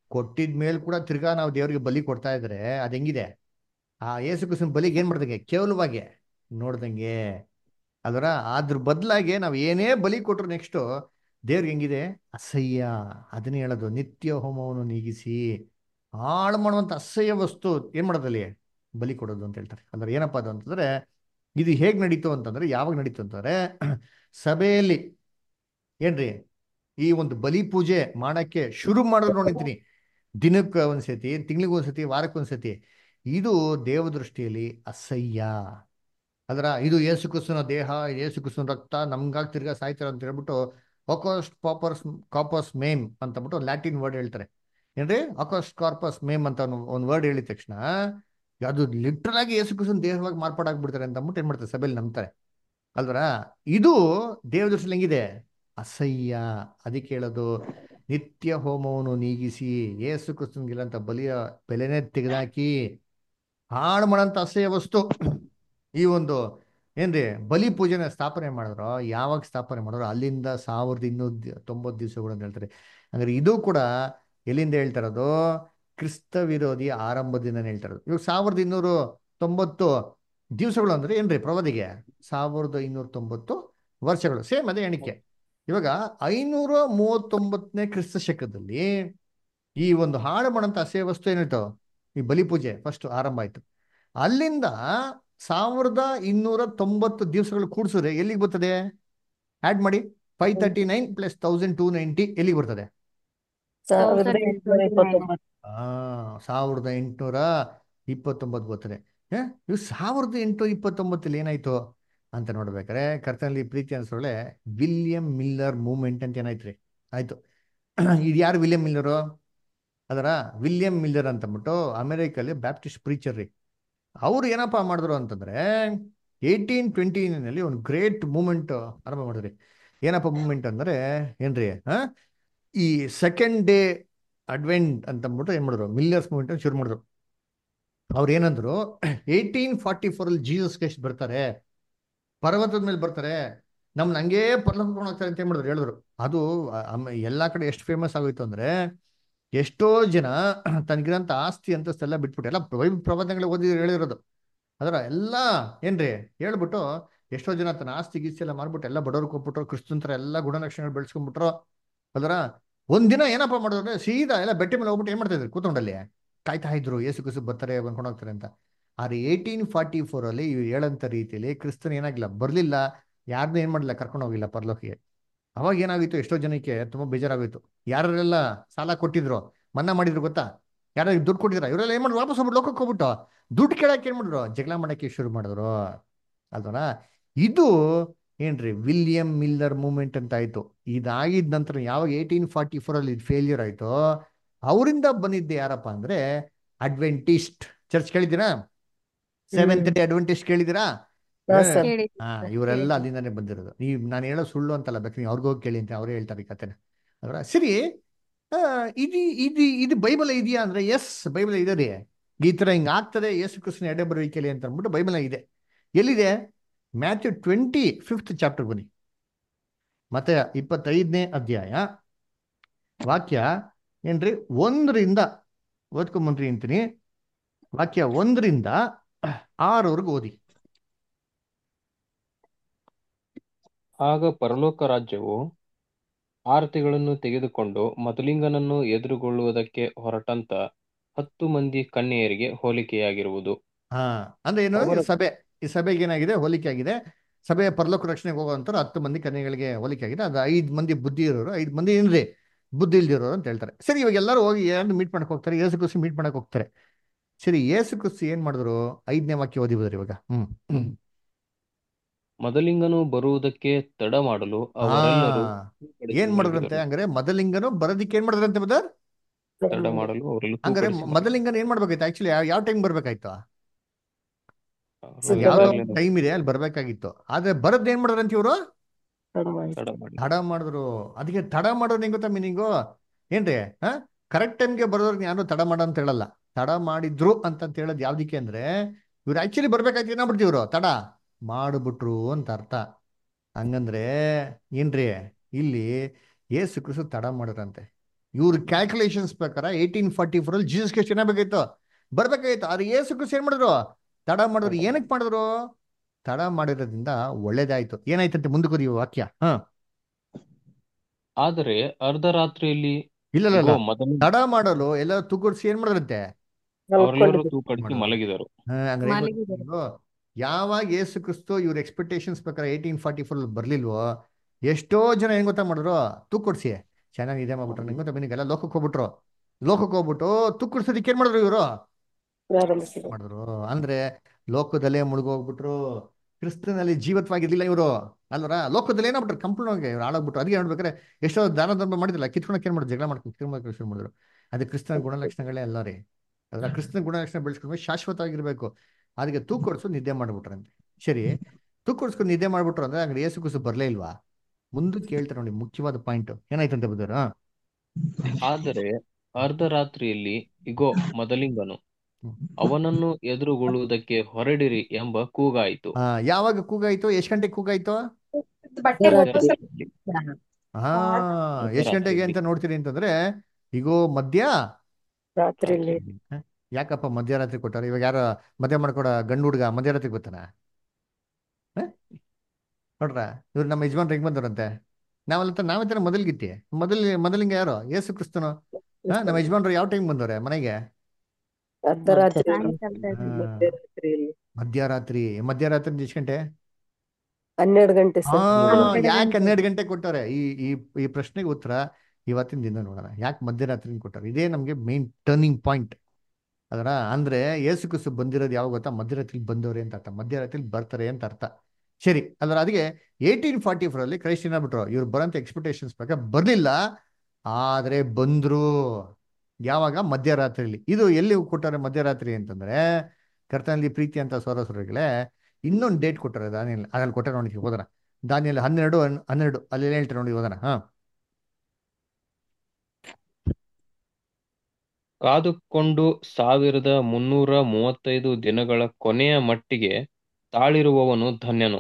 ಕೊಟ್ಟಿದ ಮೇಲೆ ಕೂಡ ತಿರ್ಗಾ ನಾವು ದೇವರಿಗೆ ಬಲಿ ಕೊಡ್ತಾ ಇದ್ರೆ ಅದು ಹೆಂಗಿದೆ ಆ ಯೇಸು ಕ್ರಿಸ್ತನ ಬಲಿಗೆ ಏನ್ ಮಾಡ್ದಂಗೆ ಕೇವಲವಾಗಿ ನೋಡ್ದಂಗೆ ಅದರ ಅದ್ರ ಬದಲಾಗಿ ನಾವು ಏನೇ ಬಲಿ ಕೊಟ್ರು ನೆಕ್ಸ್ಟು ದೇವ್ರಿಗೆ ಹೆಂಗಿದೆ ಅಸಹ್ಯ ಅದನ್ನೇ ಹೇಳೋದು ನಿತ್ಯ ಹೋಮವನ್ನು ನೀಗಿಸಿ ಹಾಳು ಮಾಡುವಂಥ ಅಸಹ್ಯ ವಸ್ತು ಏನ್ ಮಾಡೋದಲ್ಲಿ ಬಲಿ ಕೊಡೋದು ಅಂತ ಹೇಳ್ತಾರೆ ಅಂದ್ರೆ ಏನಪ್ಪಾ ಅದು ಅಂತಂದ್ರೆ ಇದು ಹೇಗ್ ನಡೀತು ಅಂತಂದ್ರೆ ಯಾವಾಗ ನಡೀತು ಅಂತಂದ್ರೆ ಸಭೆಯಲ್ಲಿ ಏನ್ರಿ ಈ ಒಂದು ಬಲಿ ಪೂಜೆ ಮಾಡಕ್ಕೆ ಶುರು ಮಾಡಿದ್ರು ನೋಡಿದ್ದೀನಿ ದಿನಕ್ಕೆ ಒಂದ್ಸತಿ ತಿಂಗಳಿಗೆ ಒಂದ್ಸತಿ ವಾರಕ್ಕೆ ಒಂದ್ಸತಿ ಇದು ದೇವದೃಷ್ಟಿಯಲ್ಲಿ ಅಸಹ್ಯ ಅದರ ಇದು ಏಸು ಕ್ರಿಸ್ತನ ದೇಹ ಏಸು ಕ್ರಿಸ್ತನ ರಕ್ತ ನಮ್ಗಾಗಿ ತಿರ್ಗಾ ಸಾಯ್ತಾರೆ ಅಂತ ಹೇಳ್ಬಿಟ್ಟು ಒಕೋಸ್ಟ್ ಪಾಪರ್ಸ್ ಕಾಪಸ್ ಮೇಮ್ ಅಂತ ಅಂದ್ಬಿಟ್ಟು ಲ್ಯಾಟಿನ್ ವರ್ಡ್ ಹೇಳ್ತಾರೆ ಏನ್ರಿ ಅಕೋಸ್ಟ್ ಕಾರ್ಪಸ್ ಮೇಮ್ ಅಂತ ಒಂದು ವರ್ಡ್ ಹೇಳಿದ ತಕ್ಷಣ ಅದು ಲಿಟ್ರಲ್ ಆಗಿ ಏಸು ಕ್ರಿಸ್ತನ ದೇಹವಾಗಿ ಮಾರ್ಪಾಡಾಗ್ಬಿಡ್ತಾರೆ ಅಂತ ಅಂದ್ಬಿಟ್ಟು ಏನ್ ಮಾಡ್ತಾರೆ ಸಭೆಯಲ್ಲಿ ನಂಬ್ತಾರೆ ಅಲ್ವರ ಇದು ದೇವದೃಷ್ಟಿಲಿ ಹೆಂಗಿದೆ ಅಸಹ್ಯ ಅದಕ್ಕೆ ಹೇಳೋದು ನಿತ್ಯ ಹೋಮವನ್ನು ನೀಗಿಸಿ ಏಸು ಕ್ರಿಸ್ತನ್ಗಿಲ್ಲಂತ ಬಲಿಯ ಬೆಲೆನೇ ತೆಗೆದಾಕಿ ಹಾಳು ಮಾಡೋಂಥ ಅಸಹ್ಯ ವಸ್ತು ಈ ಒಂದು ಏನ್ರಿ ಬಲಿ ಪೂಜೆನ ಸ್ಥಾಪನೆ ಮಾಡಿದ್ರು ಯಾವಾಗ ಸ್ಥಾಪನೆ ಮಾಡಿದ್ರು ಅಲ್ಲಿಂದ ಸಾವಿರದ ಇನ್ನೂರ ತೊಂಬತ್ತು ದಿವಸಗಳು ಅಂತ ಹೇಳ್ತಾರೆ ಅಂದ್ರೆ ಇದು ಕೂಡ ಎಲ್ಲಿಂದ ಹೇಳ್ತಾರದು ಕ್ರಿಸ್ತ ವಿರೋಧಿ ಆರಂಭದಿಂದ ಹೇಳ್ತಾ ಇರೋದು ಇವಾಗ ಸಾವಿರದ ಇನ್ನೂರು ತೊಂಬತ್ತು ದಿವಸಗಳು ಅಂದ್ರೆ ಏನ್ರಿ ಪ್ರವಾದಿಗೆ ಸಾವಿರದ ಇನ್ನೂರ ತೊಂಬತ್ತು ವರ್ಷಗಳು ಸೇಮ್ ಅದೇ ಎಣಿಕೆ ಇವಾಗ ಐನೂರ ಮೂವತ್ತೊಂಬತ್ತನೇ ಕ್ರಿಸ್ತ ಶಕದಲ್ಲಿ ಈ ಒಂದು ಹಾಳು ಮಾಡೋಂಥ ಅಸಹ್ಯ ವಸ್ತು ಏನಿತ್ತು ಈ ಬಲಿ ಪೂಜೆ ಫಸ್ಟ್ ಆರಂಭ ಆಯ್ತು ಅಲ್ಲಿಂದ ಸಾವಿರದ ಇನ್ನೂರ ತೊಂಬತ್ತು ದಿವಸಗಳು ಕೂಡಿಸಿದ್ರೆ ಎಲ್ಲಿಗೆ ಬರ್ತದೆ ಆಡ್ ಮಾಡಿ five thirty nine plus thousand two ninety ಎಲ್ಲಿಗೆ ಬರ್ತದೆ ಸಾವಿರದ ಎಂಟುನೂರ ಇಪ್ಪತ್ತೊಂಬತ್ತು ಆ ಸಾವಿರದ ಎಂಟುನೂರ ಇಪ್ಪತ್ತೊಂಬತ್ತು ಬರ್ತದೆ ಏ ಇವು ಸಾವಿರದ ಎಂಟುನೂರ ಇಪ್ಪತ್ತೊಂಬತ್ತಲ್ಲಿ ಏನಾಯ್ತು ಅಂತ ನೋಡ್ಬೇಕಾರೆ ಕರ್ತನಲ್ಲಿ ಪ್ರೀತಿ ಅನ್ಸೊಳ್ಳೆ ವಿಲಿಯಂ ಮಿಲ್ಲರ್ ಮೂವ್ಮೆಂಟ್ ಅಂತ ಏನಾಯ್ತು ರೀ ಆಯ್ತು ಇದು ಯಾರು ವಿಲಿಯಂ ಮಿಲ್ಲರು ಅದರ ವಿಲಿಯಂ ಮಿಲ್ಲರ್ ಅಂತಂದ್ಬಿಟ್ಟು ಅಮೆರಿಕಲ್ಲಿ ಬ್ಯಾಪ್ಟಿಸ್ಟ್ ಪ್ರೀಚರ್ ರೀ ಅವ್ರು ಏನಪ್ಪ ಮಾಡಿದ್ರು ಅಂತಂದ್ರೆ ಏಯ್ಟೀನ್ ಟ್ವೆಂಟಿನಲ್ಲಿ ಒಂದು ಗ್ರೇಟ್ ಮೂಮೆಂಟ್ ಆರಂಭ ಮಾಡಿದ್ರಿ ಏನಪ್ಪ ಮೂಮೆಂಟ್ ಅಂದ್ರೆ ಏನ್ರಿ ಹಾ ಈ ಸೆಕೆಂಡ್ ಡೇ ಅಡ್ವೆಂಟ್ ಅಂತಂದ್ಬಿಟ್ಟು ಏನ್ ಮಾಡಿದ್ರು ಮಿಲ್ಲರ್ಸ್ ಮೂಮೆಂಟ್ ಶುರು ಮಾಡಿದ್ರು ಅವ್ರು ಏನಂದ್ರು ಏಯ್ಟೀನ್ ಫಾರ್ಟಿ ಫೋರ್ ಅಲ್ಲಿ ಜೀಸಸ್ ಕ್ರೈಸ್ಟ್ ಬರ್ತಾರೆ ಪರ್ವತದ ಮೇಲೆ ಬರ್ತಾರೆ ನಮ್ನ ಹಂಗೇ ಪರ್ಲೋಕ ಹೋಗ್ತಾರೆ ಅಂತ ಏನ್ ಮಾಡಿದ್ರು ಹೇಳಿದ್ರು ಅದು ಅಮ್- ಎಲ್ಲಾ ಕಡೆ ಎಷ್ಟು ಫೇಮಸ್ ಆಗೋಯ್ತು ಅಂದ್ರೆ ಎಷ್ಟೋ ಜನ ತನಗಿರಂತ ಆಸ್ತಿ ಅಂತಸ್ತೆಲ್ಲ ಬಿಟ್ಬಿಟ್ಟು ಎಲ್ಲ ಬೈಬಲ್ ಪ್ರಬಂಧಗಳು ಓದಿ ಹೇಳಿರೋದು ಅದರ ಎಲ್ಲ ಏನ್ರಿ ಹೇಳ್ಬಿಟ್ಟು ಎಷ್ಟೋ ಜನ ತನ್ನ ಆಸ್ತಿ ಗೀಸ್ತಿ ಎಲ್ಲ ಮಾರ್ಬಿಟ್ಟು ಎಲ್ಲ ಬಡವ್ರಿಗೆ ಕೊಟ್ಬಿಟ್ರು ಕ್ರಿಸ್ತಂತರ ಎಲ್ಲ ಗುಣಲಕ್ಷಣಗಳು ಬೆಳೆಸ್ಕೊಂಡ್ಬಿಟ್ರು ಅದರ ಒಂದಿನ ಏನಪ್ಪ ಮಾಡಿದ್ರು ಅಂದ್ರೆ ಸೀದಾ ಎಲ್ಲ ಬೆಟ್ಟ ಮೇಲೆ ಹೋಗ್ಬಿಟ್ಟು ಏನ್ ಮಾಡ್ತಾ ಇದ್ರು ಕೂತ್ಕೊಂಡಲ್ಲಿ ಕಾಯ್ತಾ ಇದ್ರು ಏಸು ಕುಸು ಬರ್ತಾರೆ ಬಂದ್ಕೊಂಡು ಹೋಗ್ತಾರೆ ಅಂತ ಆದ್ರೆ ಏಯ್ಟೀನ್ ಫಾರ್ಟಿ ಫೋರ್ ಅಲ್ಲಿ ಇವ್ರು ಹೇಳಂತ ರೀತಿಯಲ್ಲಿ ಕ್ರಿಸ್ತನ್ ಏನಾಗಿಲ್ಲ ಬರ್ಲಿಲ್ಲ ಯಾರನ್ನೂ ಏನ್ ಮಾಡಿಲ್ಲ ಕರ್ಕೊಂಡು ಹೋಗಿಲ್ಲ ಪರ್ಲೋಕಿಗೆ ಅವಾಗ ಏನಾಗಿತ್ತು ಎಷ್ಟೋ ಜನಕ್ಕೆ ತುಂಬಾ ಬೇಜಾರಾಗೋಯ್ತು ಯಾರೆಲ್ಲ ಸಾಲ ಕೊಟ್ಟಿದ್ರು ಮನ್ನಾ ಮಾಡಿದ್ರು ಗೊತ್ತಾ ಯಾರು ದುಡ್ಡು ಕೊಟ್ಟಿದ್ರ ಇವರೆಲ್ಲ ಏನ್ ಮಾಡಿದ್ರು ವಾಪಸ್ ಹೋಗ್ಬಿಟ್ಟು ಲೋಕಕ್ಕೆ ಹೋಗ್ಬಿಟ್ಟು ದುಡ್ಡು ಕೇಳಕ್ಕೆ ಏನ್ ಮಾಡಿದ್ರು ಜಗಳ ಮಾಡಕ್ಕೆ ಶುರು ಮಾಡಿದ್ರು ಅಲ್ವನಾ ಇದು ಏನ್ರಿ ವಿಲಿಯಂ ಮಿಲ್ಲರ್ ಮೂವ್ಮೆಂಟ್ ಅಂತ ಆಯ್ತು ಇದಾಗಿದ ನಂತರ ಯಾವಾಗ ಏಯ್ಟೀನ್ ಫಾರ್ಟಿ ಫೋರ್ ಅಲ್ಲಿ ಫೇಲ್ಯೂರ್ ಆಯ್ತು ಅವರಿಂದ ಬಂದಿದ್ದೆ ಯಾರಪ್ಪ ಅಂದ್ರೆ ಅಡ್ವೆಂಟಿಸ್ಟ್ ಚರ್ಚ್ ಕೇಳಿದ್ದೀರಾ ಸೆವೆಂತ್ ಡೇ ಅಡ್ವೆಂಟಿಸ್ಟ್ ಕೇಳಿದ್ದೀರಾ ಹಾ ಸರ್ ಕೇಳಿ ಹಾ ಇವರೆಲ್ಲ ಅಲ್ಲಿಂದಾನೇ ಬಂದಿರೋದು ನೀವು ನಾನು ಹೇಳೋ ಸುಳ್ಳು ಅಂತಲ್ಲ ಬೇಕು ನೀವು ಅವ್ರಿಗೋಗಿ ಕೇಳಿ ಅಂತ ಅವರೇ ಹೇಳ್ತಾರೆ ಈ ಕತೆನ ಅದರ ಸರಿ ಆ, ಇದು ಇದು ಇದು ಬೈಬಲ್ ಇದೆಯಾ ಅಂದ್ರೆ ಎಸ್ ಬೈಬಲ್ ಇದೆ ರೀ ಈ ತರ ಹಿಂಗ್ ಆಗ್ತದೆ ಯೇಸು ಕ್ರಿಸ್ತನ ಎಡೆ ಬರುವಿಕೆಲಿ ಅಂತ ಅಂದ್ಬಿಟ್ಟು ಬೈಬಲ್ ಇದೆ ಎಲ್ಲಿದೆ ಮ್ಯಾಥ್ಯೂ ಟ್ವೆಂಟಿ ಫಿಫ್ತ್ ಚಾಪ್ಟರ್ ಬನ್ನಿ ಮತ್ತೆ ಇಪ್ಪತ್ತೈದನೇ ಅಧ್ಯಾಯ ವಾಕ್ಯ ಏನ್ರಿ ಒಂದರಿಂದ ಓದ್ಕೊಂಬಂದ್ರಿ ಅಂತೀನಿ ವಾಕ್ಯ ಒಂದರಿಂದ ಆರವರೆಗೂ ಓದಿ ಆಗ ಪರಲೋಕ ರಾಜ್ಯವು ಆರತಿಗಳನ್ನು ತೆಗೆದುಕೊಂಡು ಮದಲಿಂಗನನ್ನು ಎದುರುಗೊಳ್ಳುವುದಕ್ಕೆ ಹೊರಟಂತ ಹತ್ತು ಮಂದಿ ಕನ್ಯೆಯರಿಗೆ ಹೋಲಿಕೆಯಾಗಿರುವುದು ಹಾ ಅಂದ್ರೆ ಏನು ಅವರ- ಈ ಸಭೆ ಈ ಸಭೆಗೆ ಏನಾಗಿದೆ ಹೋಲಿಕೆ ಆಗಿದೆ ಸಭೆಯ ಪರಲೋಕ ರಕ್ಷಣೆಗೆ ಹೋಗುವಂತವ್ರು ಹತ್ತು ಮಂದಿ ಕನ್ಯೆಗಳಿಗೆ ಹೋಲಿಕೆ ಆಗಿದೆ ಅದು ಐದು ಮಂದಿ ಬುದ್ಧಿ ಇರೋರು ಐದು ಮಂದಿ ಏನ್ರಿ ಬುದ್ಧಿ ಇಲ್ದಿರೋರು ಅಂತ ಹೇಳ್ತಾರೆ ಸರಿ ಇವಾಗ ಎಲ್ಲರೂ ಹೋಗಿ ಯಾರು ಮೀಟ್ ಮಾಡಕ್ ಹೋಗ್ತಾರೆ ಯೇಸು ಕ್ರಿಸ್ತು ಮೀಟ್ ಮಾಡಕ್ ಹೋಗ್ತಾರೆ ಸರಿ ಯೇಸು ಕ್ರಿಸ್ತು ಏನ್ ಮಾಡಿದ್ರು ಐದನೇ ವಾಕ್ಯ ಓದಿ ಬಿಡ್ರಿ ಇವಾಗ ಹ್ಮ್ ಹ್ಮ್ ಮದಲಿಂಗನು ಬರುವುದಕ್ಕೆ ತಡ ಮಾಡಲು ಹಾ ಅವರೆಲ್ಲರೂ ಏನ್ ಮಾಡಿದ್ರಂತೆ ಹಂಗಾರೆ ಮದಲಿಂಗನು ಬರೋದಿಕ್ಕೆ ಏನ್ ಮಾಡಿದ್ರಂತೆ ಬದರ್ ತಡ ಮಾಡಲು ಅವರೆಲ್ಲ ಹಂಗಾರೆ ತೂಕಡಿಸಿ ಮದಲಿಂಗನ ಏನ್ ಮಾಡ್ಬೇಕಾಯ್ತು ಆಕ್ಚುಲಿ ಯಾವ ಟೈಮ್ ಬರ್ಬೇಕಾಯ್ತು ಮಾಡಿದರು. ಯಾವ್ದೋ ಈಗಾಗಲೇ ಟೈಮ್ ಇದೆ ಅಲ್ಲಿ ಬರ್ಬೇಕಾಗಿತ್ತು ಆದ್ರೆ ಬರದ್ ಏನ್ ಮಾಡಿದ್ರಂತ ಇವರು ತಡವಾಯ್ತು. ತಡ ಮಾಡಿ ತಡ ಮಾಡಿದ್ರು ಅದಕ್ಕೆ ತಡ ಮಾಡೋದು ಹೆಂಗ್ ಗೊತ್ತಾ ಮೀನಿಂಗು ಏನ್ರಿ ಹಾ ಕರೆಕ್ಟ್ ಟೈಮ್ಗೆ ಬರೋರ್ನ ಯಾರು ತಡ ಮಾಡ ಅಂತ ಹೇಳಲ್ಲ ತಡ ಮಾಡಿದ್ರು ಅಂತ ಹೇಳೋದು ಯಾವ್ದಕ್ಕೆ ಅಂದ್ರೆ ಇವ್ರು ಆಕ್ಚುಲಿ ಬರ್ಬೇಕಾಯ್ತು ಏನಾಗ್ಬಿಡ್ತೀವಿ ಇವ್ರು ತಡ ಮಾಡ್ಬಿಟ್ರು ಅಂತ ಅರ್ಥ ಹಂಗಂದ್ರೆ ಏನ್ರಿ ಇಲ್ಲಿ ಏಸು ಕ್ರಿಸ್ತು ತಡ ಮಾಡಿದ್ರಂತೆ ಇವ್ರ ಕ್ಯಾಲ್ಕುಲೇಷನ್ಸ್ ಪ್ರಕಾರ ಏಯ್ಟೀನ್ ಫಾರ್ಟಿ ಫೋರ್ ಅಲ್ಲಿ ಜೀಸಸ್ ಕ್ರಿಸ್ಟ್ ಏನಾಗಬೇಕಾಯ್ತು ಬರ್ಬೇಕಾಯ್ತು ಆದ್ರೆ ಯೇಸು ಕ್ರಿಸ್ತ ಏನ್ ಮಾಡಿದ್ರು ತಡ ಮಾಡಿದ್ರು ಏನಕ್ಕೆ ಮಾಡಿದ್ರು ತಡ ಮಾಡಿರೋದ್ರಿಂದ ಒಳ್ಳೇದಾಯ್ತು ಏನಾಯ್ತಂತೆ ಮುಂದಕ್ಕೆ ವಾಕ್ಯ ಹ ಆದರೆ ಅರ್ಧರಾತ್ರಿಯಲ್ಲಿ ಇಲ್ಲ ಇಲ್ಲ ಇಗೋ ಇಲ್ಲ ಮೊದಲು ತಡ ಮಾಡಲು ಎಲ್ಲ ತೂಗುಡ್ಸಿ ಏನ್ ಮಾಡಿದ್ರಂತೆ ಅವರೆಲ್ಲರೂ ಮಲ್ಕೊಂಡಿದ್ರು ತೂಕಡಿಸಿ ಮಾಡಿದ್ರು. ಮಲಗಿದರು ಹ, ಹಂಗಾರೆ ಏನ್ ಮಲಗಿದ್ರು. ಗೊತ್ತಿಲ್ವೋ? ಯಾವಾಗ ಯೇಸು ಕ್ರಿಸ್ತು ಇವ್ರ ಎಕ್ಸ್ಪೆಕ್ಟೇಷನ್ಸ್ ಪ್ರಕಾರ ಏಯ್ಟೀನ್ ಫಾರ್ಟಿ ಫೋರ್ ಬರ್ಲಿಲ್ವೋ ಎಷ್ಟೋ ಜನ ಏನ್ ಗೊತ್ತಾ ಮಾಡಿದ್ರು ತೂಕ್ ಕೊಡ್ಸಿ ಚೆನ್ನಾಗಿ ಇದೆ ಮಾಡ್ಬಿಟ್ರು ನಿಂಗೆ ಗೊತ್ತಾ ನಿನಗೆಲ್ಲ ಲೋಕಕ್ಕೆ ಹೋಗ್ಬಿಟ್ರು ಲೋಕಕ್ಕೆ ಹೋಗ್ಬಿಟ್ಟು ತೂಕ್ ಕೊಡ್ಸೋದಕ್ಕೆ ಏನ್ ಮಾಡಿದ್ರು ಇವರು ಪ್ರಾರಂಭಿಸಿದ್ರು ಮಾಡಿದ್ರು ಅಂದ್ರೆ ಲೋಕದಲ್ಲೇ ಮುಳುಗೋಗ್ಬಿಟ್ರು ಕ್ರಿಸ್ತನಲ್ಲಿ ಜೀವತ್ವಾಗಿರ್ಲಿಲ್ಲ ಇವರು ಅಲ್ವರ ಲೋಕದಲ್ಲಿ ಏನಾಗ್ಬಿಟ್ರು ಕಂಪ್ಲೀಟ್ ಇವ್ರು ಹಾಳಾಗ್ಬಿಟ್ರು ಅದಕ್ಕೆ ನೋಡ್ಬೇಕಾದ್ರೆ ಎಷ್ಟೋ ದಾನ ಧರ್ಮ ಮಾಡಿದಿಲ್ಲ ಕಿತ್ಕೊಳಕ್ಕೆ ಏನ್ ಮಾಡಿದ್ರು ಜಗಳ ಮಾಡ್ಕೊಂಡು ಕಿತ್ಕೊಳಕ್ಕೆ ಶುರು ಮಾಡಿದ್ರು ಅದು ಕ್ರಿಸ್ತನ ಗುಣಲಕ್ಷಣಗಳೇ ಅಲ್ಲ ರೀ ಅದ್ರ ಕ್ರಿಸ್ತನ ಗುಣಲಕ್ಷಣ ಬೆಳೆಸ್ಕೊಂಡು ಶಾಶ್ವತವಾಗಿರ್ಬೇಕು ಅದಕ್ಕೆ ತೂಕ ಕೊಡ್ಸು ನಿದ್ದೆ ಮಾಡ್ಬಿಟ್ರಂತೆ ಸರಿ ತೂಕ ಕೊಡ್ಸ್ಕೊಂಡು ನಿದ್ದೆ ಮಾಡ್ಬಿಟ್ರು ಅಂದ್ರೆ ಹಂಗಾರೆ ಏಸು ಕುಸು ಬರ್ಲೇ ಇಲ್ವಾ ಮುಂದಕ್ಕೆ ಕೇಳ್ತಾರೆ ನೋಡಿ ಮುಖ್ಯವಾದ ಪಾಯಿಂಟ್ ಏನಾಯ್ತಂತೆ ಬುದ್ಧರ ಆದರೆ ಅರ್ಧರಾತ್ರಿಯಲ್ಲಿ ಇಗೋ ಮೊದಲಿಂಗನು ಹ್ಮ್. ಅವನನ್ನು ಎದುರುಗೊಳ್ಳುವುದಕ್ಕೆ ಹೊರಡಿರಿ ಎಂಬ ಕೂಗಾಯಿತು ಆ, ಯಾವಾಗ ಕೂಗಾಯ್ತು ಎಷ್ಟ್ ಗಂಟೆಗೆ ಕೂಗಾಯ್ತು ಅರ್ಧರಾತ್ರಿಯಲ್ಲಿ ಹಾ ಎಷ್ಟ್ ಗಂಟೆಗೆ ಅಂತ ನೋಡ್ತೀರಿ ಅಂತಂದ್ರೆ ಈಗೋ ಮಧ್ಯ ರಾತ್ರಿಯಲ್ಲಿ ಹ? ಯಾಕಪ್ಪ ಮಧ್ಯರಾತ್ರಿ ಕೊಟ್ಟಾರ ಇವಾಗ ಯಾರ ಮದ್ಯ ಮಾಡ್ಕೊಡ ಗಂಡು ಹುಡುಗ ಮಧ್ಯರಾತ್ರಿ ಬರ್ತಾನ ಹ? ನೋಡ್ರ ಇವ್ರು ನಮ್ಮ ಯಜಮಾನ್ರು ಹೆಂಗ್ ಬಂದವ್ರಂತೆ ನಾವಲ್ಲ ನಾವಂತಾನೆ ಮೊದಲ್ಗಿತ್ತಿ ಮೊದಲ್ ಮೊದಲಿಂಗ ಯಾರು ಯೇಸು ಕ್ರಿಸ್ತನು ಹಾ ನಮ್ಮ ಯಜಮಾನ್ರು ಯಾವ ಟೈಮ್ ಬಂದವ್ರೆ ಮನೆಗೆ ಅರ್ಧರಾತ್ರಿ ಸಾಯಂಕಾಲದಲ್ಲಿ ಹಾ, ಮಧ್ಯರಾತ್ರಿಯಲ್ಲಿ ಮಧ್ಯರಾತ್ರಿ ಮಧ್ಯರಾತ್ರಿ ಎಷ್ಟು ಗಂಟೆ ಹನ್ನೆರಡು ಗಂಟೆ ಹಾ ಸರ್ ಯಾಕೆ ಹನ್ನೆರಡು ಗಂಟೆ ಕೊಟ್ಟಾರೆ ಈ ಈ ಈ ಪ್ರಶ್ನೆಗೆ ಉತ್ತರ ಇವತ್ತಿನ ದಿನ ನೋಡೋಣ ಯಾಕೆ ಮಧ್ಯರಾತ್ರಿ ಕೊಟ್ಟಾರೆ ಇದೇ ನಮಗೆ ಮೇನ್ ಟರ್ನಿಂಗ್ ಪಾಯಿಂಟ್ ಅದರ ಅಂದ್ರೆ ಏಸು ಕ್ರಿಸ್ತು ಬಂದಿರೋದು ಯಾವಾಗ ಗೊತ್ತಾ ಮಧ್ಯರಾತ್ರಿ ಬಂದವ್ರೆ ಅಂತ ಅರ್ಥ ಮಧ್ಯರಾತ್ರಿ ಬರ್ತಾರೆ ಅಂತ ಅರ್ಥ ಸರಿ ಅದರ ಅದಕ್ಕೆ ಏಯ್ಟೀನ್ ಫಾರ್ಟಿ ಫೋರ್ ಅಲ್ಲಿ ಕ್ರೈಸ್ಟ್ ಏನಾಗ್ಬಿಟ್ರು ಇವ್ರು ಬರೋಂಥ ಎಕ್ಸ್ಪೆಕ್ಟೇಷನ್ಸ್ ಪ್ರಕಾರ ಬರಲಿಲ್ಲ ಆದ್ರೆ ಬಂದ್ರು ಯಾವಾಗ ಮಧ್ಯರಾತ್ರಿಯಲ್ಲಿ ಇದು ಎಲ್ಲಿ ಕೊಟ್ಟಾರೆ ಮಧ್ಯರಾತ್ರಿ ಅಂತಂದ್ರೆ ಕರ್ತನಲ್ಲಿ ಪ್ರೀತಿ ಅಂತ ಸೋರಸರಿಗಳೇ ಇನ್ನೊಂದು ಡೇಟ್ ಕೊಟ್ಟಾರೆ ದಾನಿಯಲ್ಲಿ ಅದ್ರಲ್ಲಿ ಕೊಟ್ಟಾರೆ ನೋಡಿ ಹೋದನ ದಾನಿಯಲ್ಲಿ ಹನ್ನೆರಡು ಹನ್- ಹನ್ನೆರಡು ಅಲ್ಲಿ ಹೇಳ್ತಾರೆ ನೋಡಿ ಹೋದನ ಹಾ ಕಾದುಕೊಂಡು ಸಾವಿರದ ಮುನ್ನೂರ ಮೂವತ್ತೈದು ದಿನಗಳ ಕೊನೆಯ ಮಟ್ಟಿಗೆ ತಾಳಿರುವವನು ಧನ್ಯನು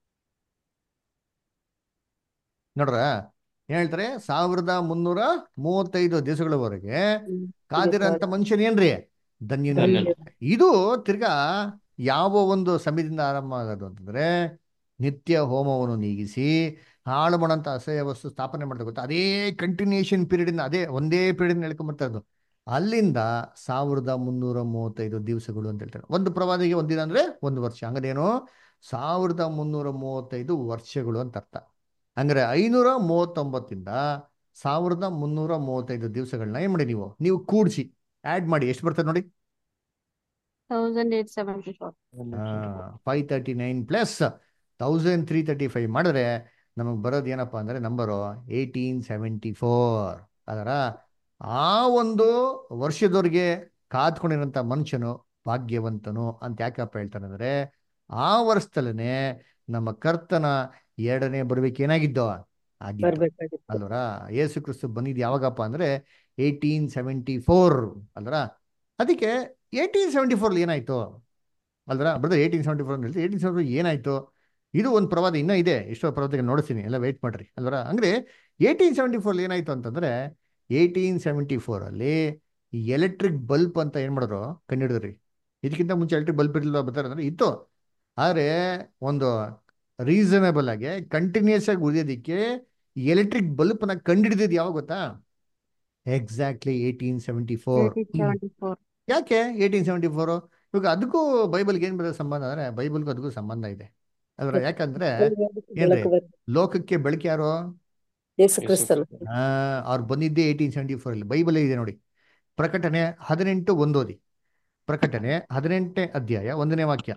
ನೋಡ್ರ ಏನ್ ಹೇಳ್ತಾರೆ ಸಾವಿರದ ಮುನ್ನೂರ ಮೂವತ್ತೈದು ದಿವಸಗಳವರೆಗೆ ಕಾದಿರೋಂಥ ಮನುಷ್ಯನ್ ಏನ್ರಿ ಧನ್ಯನು ಧನ್ಯನು. ಇದು ತಿರ್ಗಾ ಯಾವ ಒಂದು ಸಮಯದಿಂದ ಆರಂಭ ಆಗೋದು ಅಂತಂದ್ರೆ ನಿತ್ಯ ಹೋಮವನ್ನು ನೀಗಿಸಿ ಹಾಳು ಮಾಡೋಂಥ ಅಸಹ್ಯ ವಸ್ತು ಸ್ಥಾಪನೆ ಮಾಡ್ತಾ ಗೊತ್ತಾ ಅದೇ ಕಂಟಿನ್ಯೂಷನ್ ಪೀರಿಯಡ್ ಅದೇ ಒಂದೇ ಪೀರಿಯಡ್ ಹೇಳ್ಕೊಂಬರ್ತಾ ಇರೋದು ಅಲ್ಲಿಂದ ಸಾವಿರದ ಮುನ್ನೂರ ಮೂವತ್ತೈದು ದಿವಸಗಳು ಅಂತ ಹೇಳ್ತಾರೆ ಒಂದು ಪ್ರವಾದಿಗೆ ಒಂದಿನ ಅಂದ್ರೆ ಒಂದು ವರ್ಷ ಹಂಗದೇನು ಸಾವಿರದ ಮುನ್ನೂರ ಮೂವತ್ತೈದು ವರ್ಷಗಳು ಅಂತ ಅರ್ಥ ಹಂಗಾರೆ ಐನೂರ ಮೂವತ್ತೊಂಬತ್ತಿಂದ ಸಾವಿರದ ಮುನ್ನೂರ ಮೂವತ್ತೈದು ದಿವಸಗಳನ್ನ ಏನ್ ಮಾಡಿ ನೀವು ನೀವು ಕೂಡಿಸಿ ಆಡ್ ಮಾಡಿ ಎಷ್ಟು ಬರ್ತದೆ ನೋಡಿ thousand eight seventy four five thirty nine plus thousand three thirty five ಮಾಡಿದ್ರೆ ನಮಗೆ ಬರೋದು ಏನಪ್ಪ ಅಂದರೆ ನಂಬರು ಏಯ್ಟೀನ್ ಸೆವೆಂಟಿ ಫೋರ್ ಅದರ ಆ ಒಂದು ವರ್ಷದವರೆಗೆ ಕಾದ್ಕೊಂಡಿರೋಂಥ ಮನುಷ್ಯನು ಭಾಗ್ಯವಂತನು ಅಂತ ಯಾಕಪ್ಪ ಹೇಳ್ತಾನೆ ಅಂದರೆ ಆ ವರ್ಷದಲ್ಲೇ ನಮ್ಮ ಕರ್ತನ ಎರಡನೇ ಬರುವಿಕೆ ಏನಾಗಿದ್ದೋ ಆಗಿತ್ತು ಬರ್ಬೇಕಾಗಿತ್ತು ಅಲ್ವರ ಯೇಸು ಕ್ರಿಸ್ತು ಬಂದಿದ್ದು ಯಾವಾಗಪ್ಪ ಅಂದರೆ ಏಯ್ಟೀನ್ ಸೆವೆಂಟಿ ಫೋರ್ ಅಲ್ವರ ಅದಕ್ಕೆ ಏಯ್ಟೀನ್ ಸೆವೆಂಟಿ ಫೋರ್ಲಿ ಏನಾಯ್ತು ಅಲ್ವರ ಬ್ರದರ್ ಏಯ್ಟೀನ್ ಸೆವೆಂಟಿ ಫೋರ್ ಹೇಳ್ತೀವಿ ಏಯ್ಟೀನ್ ಸೆವೆಂಟಿ ಏನಾಯ್ತು ಇದು ಒಂದು ಪ್ರವಾದ ಇನ್ನೂ ಇದೆ ಎಷ್ಟೋ ಪ್ರವಾದಕ್ಕೆ ನೋಡಿಸ್ತೀನಿ ಎಲ್ಲ ವೆಯ್ಟ್ ಮಾಡ್ರಿ ಅಲ್ವರ ಅಂದರೆ ಏಯ್ಟೀನ್ ಸೆವೆಂಟಿ ಫೋರ್ಲಿ ಏನಾಯ್ತು ಅಂತಂದರೆ ಏಯ್ಟೀನ್ ಸೆವೆಂಟಿ ಫೋರಲ್ಲಿ ಈ ಎಲೆಕ್ಟ್ರಿಕ್ ಬಲ್ಬ್ ಅಂತ ಏನು ಮಾಡಿದ್ರು ಕಂಡುಹಿಡಿದ್ರಿ ಇದಕ್ಕಿಂತ ಮುಂಚೆ ಎಲೆಕ್ಟ್ರಿಕ್ ಬಲ್ಬ್ ಇರಲಿಲ್ಲ ಬರ್ತಾರೆ ಅಂದರೆ ಇತ್ತು ಆದರೆ ಒಂದು ರೀಸನಬಲ್ ಆಗಿ ಕಂಟಿನ್ಯೂಸ್ ಆಗಿ ಉಳಿಯೋದಕ್ಕೆ ಎಲೆಕ್ಟ್ರಿಕ್ ಬಲ್ಬ್ನ ಕಂಡುಹಿಡಿದಿದ್ದು ಯಾವಾಗ ಗೊತ್ತಾ exactly eighteen seventy four eighteen seventy four ಯಾಕೆ ಏಯ್ಟೀನ್ ಸೆವೆಂಟಿ ಫೋರು ಇವಾಗ ಅದಕ್ಕೂ ಬೈಬಲ್ಗೆ ಏನು ಬರೋ ಸಂಬಂಧ ಅಂದರೆ ಬೈಬಲ್ಗೂ ಅದಕ್ಕೂ ಸಂಬಂಧ ಇದೆ ಅದರ ಯಾಕಂದ್ರೆ ಏನ್ರಿ ಬೆಳಕು ಬರ್ತದೆ. ಲೋಕಕ್ಕೆ ಬೆಳಕು ಯಾರು ಯೇಸು ಕ್ರಿಸ್ತನು ಆ, ಅವ್ರು ಬಂದಿದ್ದೇ ಏಯ್ಟೀನ್ ಸೆವೆಂಟಿ ಫೋರ್ ಅಲ್ಲಿ ಬೈಬಲ್ ಇದೆ ನೋಡಿ ಪ್ರಕಟಣೆ ಹದಿನೆಂಟು ಒಂದೋದಿ ಪ್ರಕಟಣೆ ಹದಿನೆಂಟನೇ ಅಧ್ಯಾಯ ಒಂದನೇ ವಾಕ್ಯ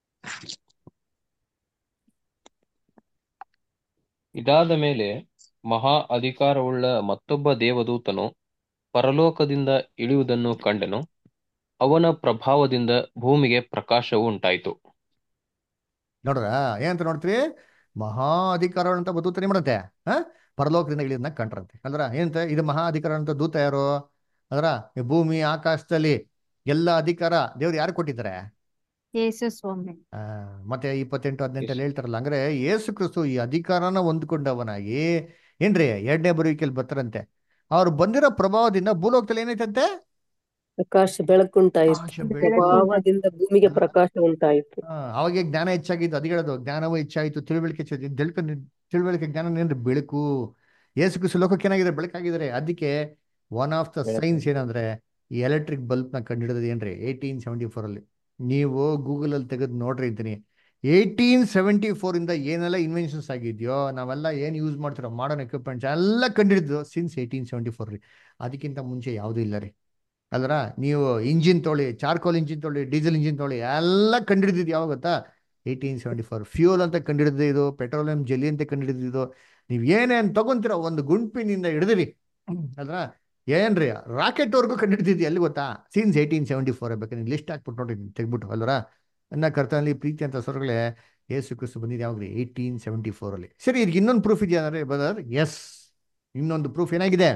ಇದಾದ ಮೇಲೆ ಮಹಾ ಅಧಿಕಾರವುಳ್ಳ ಮತ್ತೊಬ್ಬ ದೇವದೂತನು ಪರಲೋಕದಿಂದ ಇಳಿಯುವುದನ್ನು ಕಂಡೆನು ಅವನ ಪ್ರಭಾವದಿಂದ ಭೂಮಿಗೆ ಪ್ರಕಾಶವು ಉಂಟಾಯಿತು ನೋಡ್ರ ಏನಂತ ನೋಡ್ತೀರಿ ಮಹಾ ಅಧಿಕಾರ ಅಂತ ದೂತ ಏನ್ ಮಾಡತ್ತೆ ಹಾ ಪರಲೋಕದಿಂದ ಇಳಿಯೋದನ್ನ ಕಂಡ್ರಂತೆ ಅಂದ್ರ ಏನಂತ ಇದು ಮಹಾ ಅಧಿಕಾರ ಅಂತ ದೂತ ಯಾರು ಅಂದ್ರ ಈ ಭೂಮಿ ಆಕಾಶದಲ್ಲಿ ಎಲ್ಲ ಅಧಿಕಾರ ದೇವ್ರು ಯಾರು ಕೊಟ್ಟಿದ್ದಾರೆ ಯೇಸು ಸ್ವಾಮಿ ಆ, ಮತ್ತೆ ಇಪ್ಪತ್ತೆಂಟು ಹದಿನೆಂಟಲ್ಲಿ ಹೇಳ್ತಾರಲ್ಲ ಅಂದ್ರೆ ಯೇಸು ಕ್ರಿಸ್ತು ಈ ಅಧಿಕಾರನ ಹೊಂದ್ಕೊಂಡವನಾಗಿ ಏನ್ರಿ ಎರಡನೇ ಬರುವಿಕೆಯಲ್ಲಿ ಬರ್ತಾರಂತೆ ಅವ್ರು ಬಂದಿರೋ ಪ್ರಭಾವದಿಂದ ಭೂಲೋಕದಲ್ಲಿ ಏನೈತಂತೆ ಪ್ರಕಾಶ ಬೆಳಕುಂಟಾಯಿತು ಪ್ರಕಾಶ ಬೆಳಕು ಪ್ರಭಾವದಿಂದ ಭೂಮಿಗೆ ಪ್ರಕಾಶ ಉಂಟಾಯಿತು ಆ, ಅವಾಗೆ ಜ್ಞಾನ ಹೆಚ್ಚಾಗಿದ್ದು ಅದು ಹೇಳೋದು ಜ್ಞಾನವೂ ಹೆಚ್ಚಾಯಿತು ತಿಳುವಳಿಕೆ ಹೆಚ್ಚಾಯ್ತು ತಿಳ್ಕ ತಿಳುವಳಿಕೆ ಜ್ಞಾನ ಏನ್ರಿ ಬೆಳಕು ಯೇಸು ಕ್ರಿಸ್ತು ಲೋಕಕ್ಕೆ ಏನಾಗಿದೆ ಬೆಳಕಾಗಿದ್ದಾರೆ ಅದಕ್ಕೆ ಒನ್ ಆಫ್ ದ ಸೈನ್ಸ್ ಏನಂದ್ರೆ ಈ ಎಲೆಕ್ಟ್ರಿಕ್ ಬಲ್ಬ್ನ ಕಂಡುಹಿಡಿದು ಏನ್ರಿ ಏಯ್ಟೀನ್ ಸೆವೆಂಟಿ ಫೋರ್ ಅಲ್ಲಿ ನೀವು ಗೂಗಲ್ ಅಲ್ಲಿ ತೆಗೆದು ನೋಡ್ರಿ ಅಂತೀನಿ ಏಯ್ಟೀನ್ ಸೆವೆಂಟಿ ಫೋರ್ ಇಂದ ಏನೆಲ್ಲ ಇನ್ವೆನ್ಷನ್ಸ್ ಆಗಿದೆಯೋ ನಾವೆಲ್ಲ ಏನು ಯೂಸ್ ಮಾಡ್ತಿರೋ ಮಾಡರ್ನ್ ಎಕ್ವಿಪ್ಮೆಂಟ್ಸ್ ಎಲ್ಲ ಕಂಡುಹಿಡಿದು ಸಿನ್ಸ್ ಏಯ್ಟೀನ್ ಸೆವೆಂಟಿ ಫೋರ್ ರೀ ಅದಕ್ಕಿಂತ ಮುಂಚೆ ಯಾವುದೂ ಇಲ್ಲ ರೀ ಅಲ್ರ ನೀವು ಇಂಜಿನ್ ತೊಳಿ ಚಾರ್ಕೋಲ್ ಇಂಜಿನ್ ತೊಳಿ ಡೀಸೆಲ್ ಇಂಜಿನ್ ತೊಳಿ ಎಲ್ಲ ಕಂಡುಹಿಡಿದಿದ್ದು ಯಾವಾಗ ಗೊತ್ತಾ ಏಯ್ಟೀನ್ ಸೆವೆಂಟಿ ಫೋರ್ ಫ್ಯೂಲ್ ಅಂತ ಕಂಡುಹಿಡಿದು ಇದು ಪೆಟ್ರೋಲಿಯಂ ಜೆಲಿ ಅಂತ ಕಂಡುಹಿಡಿದಿದ್ದು ನೀವು ಏನೇನು ತಗೊಂತೀರ ಒಂದು ಗುಂಪಿನಿಂದ ಹಿಡಿದಿರಿ ಅಲ್ರ ಏನ್ರಿ ರಾಕೆಟ್ವರೆಗೂ ಕಂಡುಹಿಡಿದಿದ್ದು ಎಲ್ಲಿ ಗೊತ್ತಾ ಸೀನ್ಸ್ ಏಯ್ಟೀನ್ ಸೆವೆಂಟಿ ಫೋರ್ ಬೇಕಾದ್ರೆ ಲಿಸ್ಟ್ ಹಾಕ್ಬಿಟ್ಟು ನೋಡಿ ತೆಗ್ಬಿಟ್ಟು ಅಲ್ವರ ನನ್ನ ಕರ್ತನಲ್ಲಿ ಪ್ರೀತಿ ಅಂತ ಸ್ವರ್ಗಳೇ ಏಸು ಕ್ರಿಸ್ತು ಬಂದಿದ್ದು ಯಾವಾಗ್ರಿ ಏಯ್ಟೀನ್ ಸೆವೆಂಟಿ ಫೋರಲ್ಲಿ ಸರಿ ಇದಕ್ಕೆ ಇನ್ನೊಂದು ಪ್ರೂಫ್ ಇದೆಯಾ ಅಂದ್ರೆ ಬದರ್ ಎಸ್ ಇನ್ನೊಂದು ಪ್ರೂಫ್ ಏನಾಗಿದೆ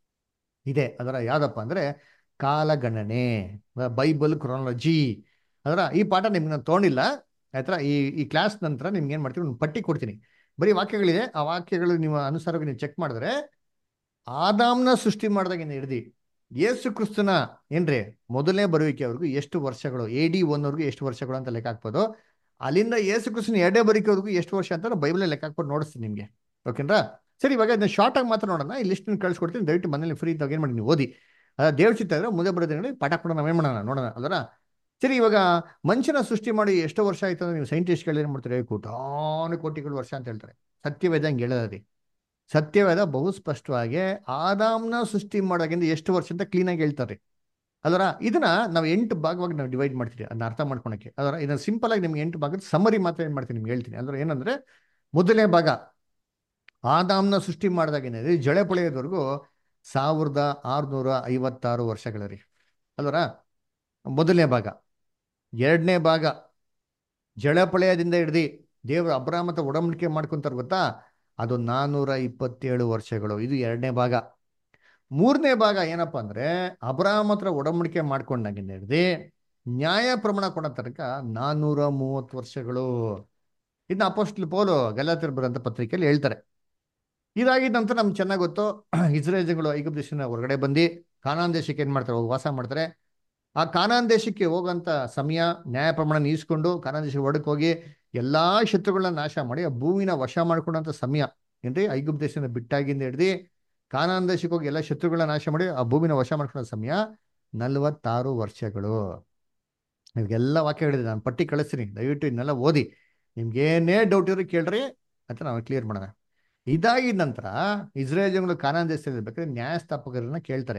ಇದೆ ಅದರ ಯಾವ್ದಪ್ಪ ಅಂದ್ರೆ ಕಾಲಗಣನೆ ಬೈಬಲ್ ಕ್ರೊನಾಲಜಿ ಅದರ ಈ ಪಾಠ ನಿಮ್ಗೆ ನಾನು ತೊಗೊಂಡಿಲ್ಲ ಆಯ್ತಾ ಈ ಈ ಕ್ಲಾಸ್ ನಂತರ ನಿಮ್ಗೆ ಏನು ಮಾಡ್ತೀನಿ ಒಂದು ಪಟ್ಟಿ ಕೊಡ್ತೀನಿ ಬರೀ ವಾಕ್ಯಗಳಿದೆ ಆ ವಾಕ್ಯಗಳು ನೀವು ಅನುಸಾರವಾಗಿ ನೀವು ಚೆಕ್ ಮಾಡಿದ್ರೆ ಆದಾಮ್ನ ಸೃಷ್ಟಿ ಮಾಡಿದಾಗಿಂದ ಹಿಡ್ದು ಯೇಸು ಕ್ರಿಸ್ತನ ಏನ್ರಿ ಮೊದಲನೇ ಬರುವಿಕೆವರೆಗೂ ಎಷ್ಟು ವರ್ಷಗಳು ಎ ಡಿ ಒನ್ವರೆಗೂ ಎಷ್ಟು ವರ್ಷಗಳು ಅಂತ ಲೆಕ್ಕ ಹಾಕ್ಬೋದು ಅಲ್ಲಿಂದ ಯೇಸು ಕ್ರಿಸ್ತನ ಎರಡನೇ ಬರುವಿಕೆವರೆಗೂ ಎಷ್ಟು ವರ್ಷ ಅಂತ ಬೈಬಲ್ ಲೆಕ್ಕ ಹಾಕ್ಬಿಟ್ಟು ನೋಡಿಸ್ತೀನಿ ನಿಮಗೆ ಓಕೆನಾ ಸರಿ ಇವಾಗ ಇದನ್ನ ಶಾರ್ಟ್ ಆಗಿ ಮಾತ್ರ ನೋಡೋಣ ಈ ಲಿಸ್ಟ್ ಕಳ್ಸಿಕೊಡ್ತೀನಿ ದಯವಿಟ್ಟು ಮನೇಲಿ ಫ್ರೀ ಇದ್ದಾಗ ಏನು ಮಾಡಿ ನೀವು ಓದಿ ಅದ ದೇವ್ರ ಚಿತ್ತ ಇದ್ರೆ ಮುಂದೆ ಬರೋ ದಿನಗಳಲ್ಲಿ ಪಾಠ ಕೂಡ ನಾವೇನು ಮಾಡೋಣ ನೋಡೋಣ ಅದರ ಸರಿ ಇವಾಗ ಮನುಷ್ಯನ ಸೃಷ್ಟಿ ಮಾಡಿ ಎಷ್ಟೋ ವರ್ಷ ಆಯ್ತು ಅಂದ್ರೆ ನೀವು ಸೈಂಟಿಸ್ಟ್ಗಳು ಏನು ಮಾಡ್ತಾರೆ ಕೋಟಾನು ಕೋಟಿಗಳು ವರ್ಷ ಅಂತ ಹೇಳ್ತಾರೆ ಸತ್ಯವೇದ ಹಂಗೆ ಹೇಳೋದ್ರಿ ಸತ್ಯವೇದ ಬಹು ಸ್ಪಷ್ಟವಾಗಿ ಆದಾಮ್ನ ಸೃಷ್ಟಿ ಮಾಡೋಗಿಂದ ಎಷ್ಟು ವರ್ಷ ಅಂತ ಕ್ಲೀನಾಗಿ ಹೇಳ್ತಾರೆ ಅದರ ಇದನ್ನ ನಾವು ಎಂಟು ಭಾಗವಾಗಿ ನಾವು ಡಿವೈಡ್ ಮಾಡ್ತೀವಿ ಅದನ್ನ ಅರ್ಥ ಮಾಡ್ಕೊಳಕ್ಕೆ ಅದರ ಇದನ್ನ ಸಿಂಪಲ್ ಆಗಿ ನಿಮ್ಗೆ ಎಂಟು ಭಾಗದ ಸಮರಿ ಮಾತ್ರ ಏನು ಮಾಡ್ತೀನಿ ನಿಮ್ಗೆ ಹೇಳ್ತೀನಿ ಅಂದ್ರೆ ಏನಂದ್ರೆ ಮೊದಲನೇ ಭಾಗ ಆದಾಮ್ನ ಸೃಷ್ಟಿ ಮಾಡಿದಾಗೇನೆ ಜಳೆ ಪೊಳೆಯೋದವರೆಗೂ ಸಾವಿರದ ಆರುನೂರ ಐವತ್ತಾರು ವರ್ಷಗಳ ರೀ ಅಲ್ವರ ಮೊದಲನೇ ಭಾಗ ಎರಡನೇ ಭಾಗ ಜಳಪಳಯದಿಂದ ಹಿಡ್ದು ದೇವರು ಅಬ್ರಾಮತ ಒಡಂಬಡಿಕೆ ಮಾಡ್ಕೊಂತಾರೆ ಗೊತ್ತಾ ಅದು ನಾನ್ನೂರ ಇಪ್ಪತ್ತೇಳು ವರ್ಷಗಳು ಇದು ಎರಡನೇ ಭಾಗ ಮೂರನೇ ಭಾಗ ಏನಪ್ಪಾ ಅಂದ್ರೆ ಅಬ್ರಾಮ್ ಹತ್ರ ಒಡಂಬಡಿಕೆ ಮಾಡ್ಕೊಂಡಾಗಿಂದ ಹಿಡ್ದು ನ್ಯಾಯ ಪ್ರಮಾಣ ಕೊಡೋ ತನಕ ನಾನ್ನೂರ ಮೂವತ್ತು ವರ್ಷಗಳು ಇದನ್ನ ಅಪೋಸ್ಟ್ಲ್ ಪೋಲು ಗಲಾತಿರ್ ಬರೋಂಥ ಪತ್ರಿಕೆಯಲ್ಲಿ ಹೇಳ್ತಾರೆ ಇದಾಗಿದ್ದ ನಂತರ ನಮ್ಗೆ ಚೆನ್ನಾಗಿ ಗೊತ್ತು ಇಸ್ರೇಲ್ಗಳು ಐಗುಪ್ತ ದೇಶನ ಹೊರಗಡೆ ಬಂದು ಕಾನಾನ್ ದೇಶಕ್ಕೆ ಏನು ಮಾಡ್ತಾರೆ ಹೋಗಿ ವಾಸ ಮಾಡ್ತಾರೆ ಆ ಕಾನಾನ್ ದೇಶಕ್ಕೆ ಹೋಗೋಂಥ ಸಮಯ ನ್ಯಾಯ ಪ್ರಮಾಣ ನೀಸ್ಕೊಂಡು ಕಾನಾನ್ ದೇಶಕ್ಕೆ ಹೊರಡಕ್ಕೆ ಹೋಗಿ ಎಲ್ಲಾ ಶತ್ರುಗಳನ್ನ ನಾಶ ಮಾಡಿ ಆ ಭೂಮಿನ ವಶ ಮಾಡ್ಕೊಂಡಂಥ ಸಮಯ ಏನ್ರಿ ಐಗುಪ್ತ ದೇಶನ ಬಿಟ್ಟಾಗಿಂದ ಹಿಡ್ದು ಕಾನಾನ್ ದೇಶಕ್ಕೆ ಹೋಗಿ ಎಲ್ಲ ಶತ್ರುಗಳನ್ನ ನಾಶ ಮಾಡಿ ಆ ಭೂಮಿನ ವಶ ಮಾಡ್ಕೊಳ್ಳೋ ಸಮಯ ನಲವತ್ತಾರು ವರ್ಷಗಳು ನಿಮ್ಗೆಲ್ಲ ವಾಕ್ಯ ಹೇಳಿದೆ ನಾನು ಪಟ್ಟಿ ಕಳಿಸ್ತೀನಿ ದಯವಿಟ್ಟು ಇದನ್ನೆಲ್ಲ ಓದಿ ನಿಮ್ಗೆ ಏನೇ ಡೌಟ್ ಇರೋ ಕೇಳ್ರಿ ಅಂತ ನಾವು ಕ್ಲಿಯರ್ ಮಾಡೋಣ ಇದಾಗಿದ ನಂತರ ಇಸ್ರೇಲ್ ಜನಗಳು ಕಾನಾನ್ ದೇಶದಲ್ಲಿ ಇರ್ಬೇಕಾದ್ರೆ ನ್ಯಾಯಸ್ಥಾಪಕರನ್ನ ಕೇಳ್ತಾರೆ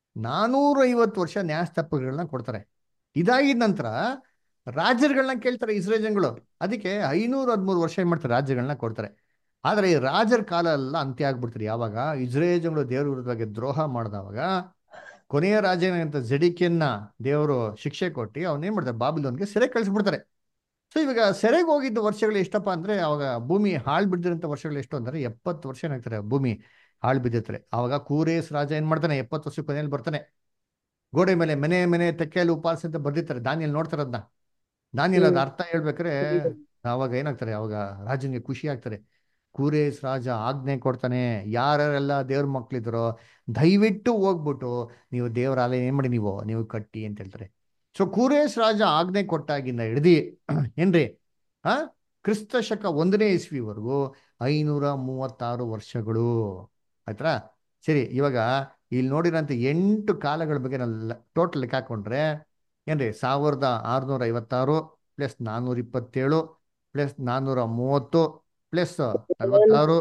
ನಾನೂರ ಐವತ್ತು ವರ್ಷ ನ್ಯಾಯಸ್ಥಾಪಕಗಳನ್ನ ಕೊಡ್ತಾರೆ ಇದಾಗಿದ ನಂತರ ರಾಜ್ಯಗಳನ್ನ ಕೇಳ್ತಾರೆ ಇಸ್ರೇಲ್ ಜನಗಳು ಅದಕ್ಕೆ ಐನೂರ ಹದಿಮೂರು ವರ್ಷ ಏನ್ ಮಾಡ್ತಾರೆ ರಾಜ್ಯಗಳನ್ನ ಕೊಡ್ತಾರೆ ಆದ್ರೆ ಈ ರಾಜರ ಕಾಲ ಎಲ್ಲ ಅಂತ್ಯ ಆಗ್ಬಿಡ್ತಾರೆ ಯಾವಾಗ ಇಸ್ರೇಲ್ ಜನಗಳು ದೇವ್ರ ವಿರುದ್ಧವಾಗಿ ದ್ರೋಹ ಮಾಡಿದವಾಗ ಕೊನೆಯ ರಾಜನಂತ ಜಡಿಕೆಯನ್ನ ದೇವರು ಶಿಕ್ಷೆ ಕೊಟ್ಟು ಅವನೇನ್ ಮಾಡ್ತಾರೆ ಬಾಬಿಲೋನ್ಗೆ ಸೆರೆ ಕಳಿಸ್ಬಿಡ್ತಾರೆ ಸೊ ಇವಾಗ ಸೆರೆಗೆ ಹೋಗಿದ್ದ ವರ್ಷಗಳು ಎಷ್ಟಪ್ಪ ಅಂದ್ರೆ ಅವಾಗ ಭೂಮಿ ಹಾಳು ಬಿದ್ದಿರೋಂಥ ವರ್ಷಗಳು ಎಷ್ಟು ಅಂದ್ರೆ ಎಪ್ಪತ್ತು ವರ್ಷ ಏನಾಗ್ತಾರೆ ಭೂಮಿ ಹಾಳು ಬಿದ್ದಿರ್ತಾರೆ ಅವಾಗ ಕೂರೇಸ್ ರಾಜ ಏನ್ ಮಾಡ್ತಾನೆ ಎಪ್ಪತ್ತು ವರ್ಷ ಕೊನೆಯಲ್ಲಿ ಬರ್ತಾನೆ ಗೋಡೆ ಮೇಲೆ ಮನೆ ಮನೆ ತೆಕ್ಕೆಯಲ್ಲಿ ಉಪವಾಸ ಅಂತ ಬರ್ದಿರ್ತಾರೆ ದಾನಿಯಲ್ಲಿ ನೋಡ್ತಾರೆ ಅದನ್ನ ದಾನಿಯಲ್ಲಿ ಅದ ಅರ್ಥ ಹೇಳ್ಬೇಕಾರೆ ಅವಾಗ ಏನಾಗ್ತಾರೆ ಅವಾಗ ರಾಜನಿಗೆ ಖುಷಿ ಆಗ್ತಾರೆ ಕೂರೇಸ್ ರಾಜ ಆಜ್ಞೆ ಕೊಡ್ತಾನೆ ಯಾರ್ಯಾರೆಲ್ಲ ದೇವ್ರ ಮಕ್ಳಿದ್ರೋ ದಯವಿಟ್ಟು ಹೋಗ್ಬಿಟ್ಟು ನೀವು ದೇವರ ಆಲಯ ಏನ್ ಮಾಡಿ ನೀವು ನೀವು ಕಟ್ಟಿ ಅಂತ ಹೇಳ್ತಾರೆ ಸೊ ಕೂರೇಶ್ ರಾಜ ಆಜ್ಞೆ ಕೊಟ್ಟಾಗಿಂದ ಹಿಡ್ದು ಏನ್ರಿ ಆ ಕ್ರಿಸ್ತ ಶಕ ಒಂದನೇ ಇಸ್ವಿವರೆಗೂ ಐನೂರ ಮೂವತ್ತಾರು ವರ್ಷಗಳು ಆಯ್ತಾ ಸರಿ ಇವಾಗ ಇಲ್ಲಿ ನೋಡಿರೋಂಥ ಎಂಟು ಕಾಲಗಳ ಬಗ್ಗೆ ನಾನು ಟೋಟಲ್ ಲೆಕ್ಕ ಹಾಕೊಂಡ್ರೆ ಏನ್ರಿ ಸಾವಿರದ ಆರುನೂರ ಐವತ್ತಾರು ಪ್ಲಸ್ ನಾನ್ನೂರ ಇಪ್ಪತ್ತೇಳು ಪ್ಲಸ್ ನಾನ್ನೂರ ಮೂವತ್ತು ಪ್ಲಸ್ ನಲವತ್ತಾರು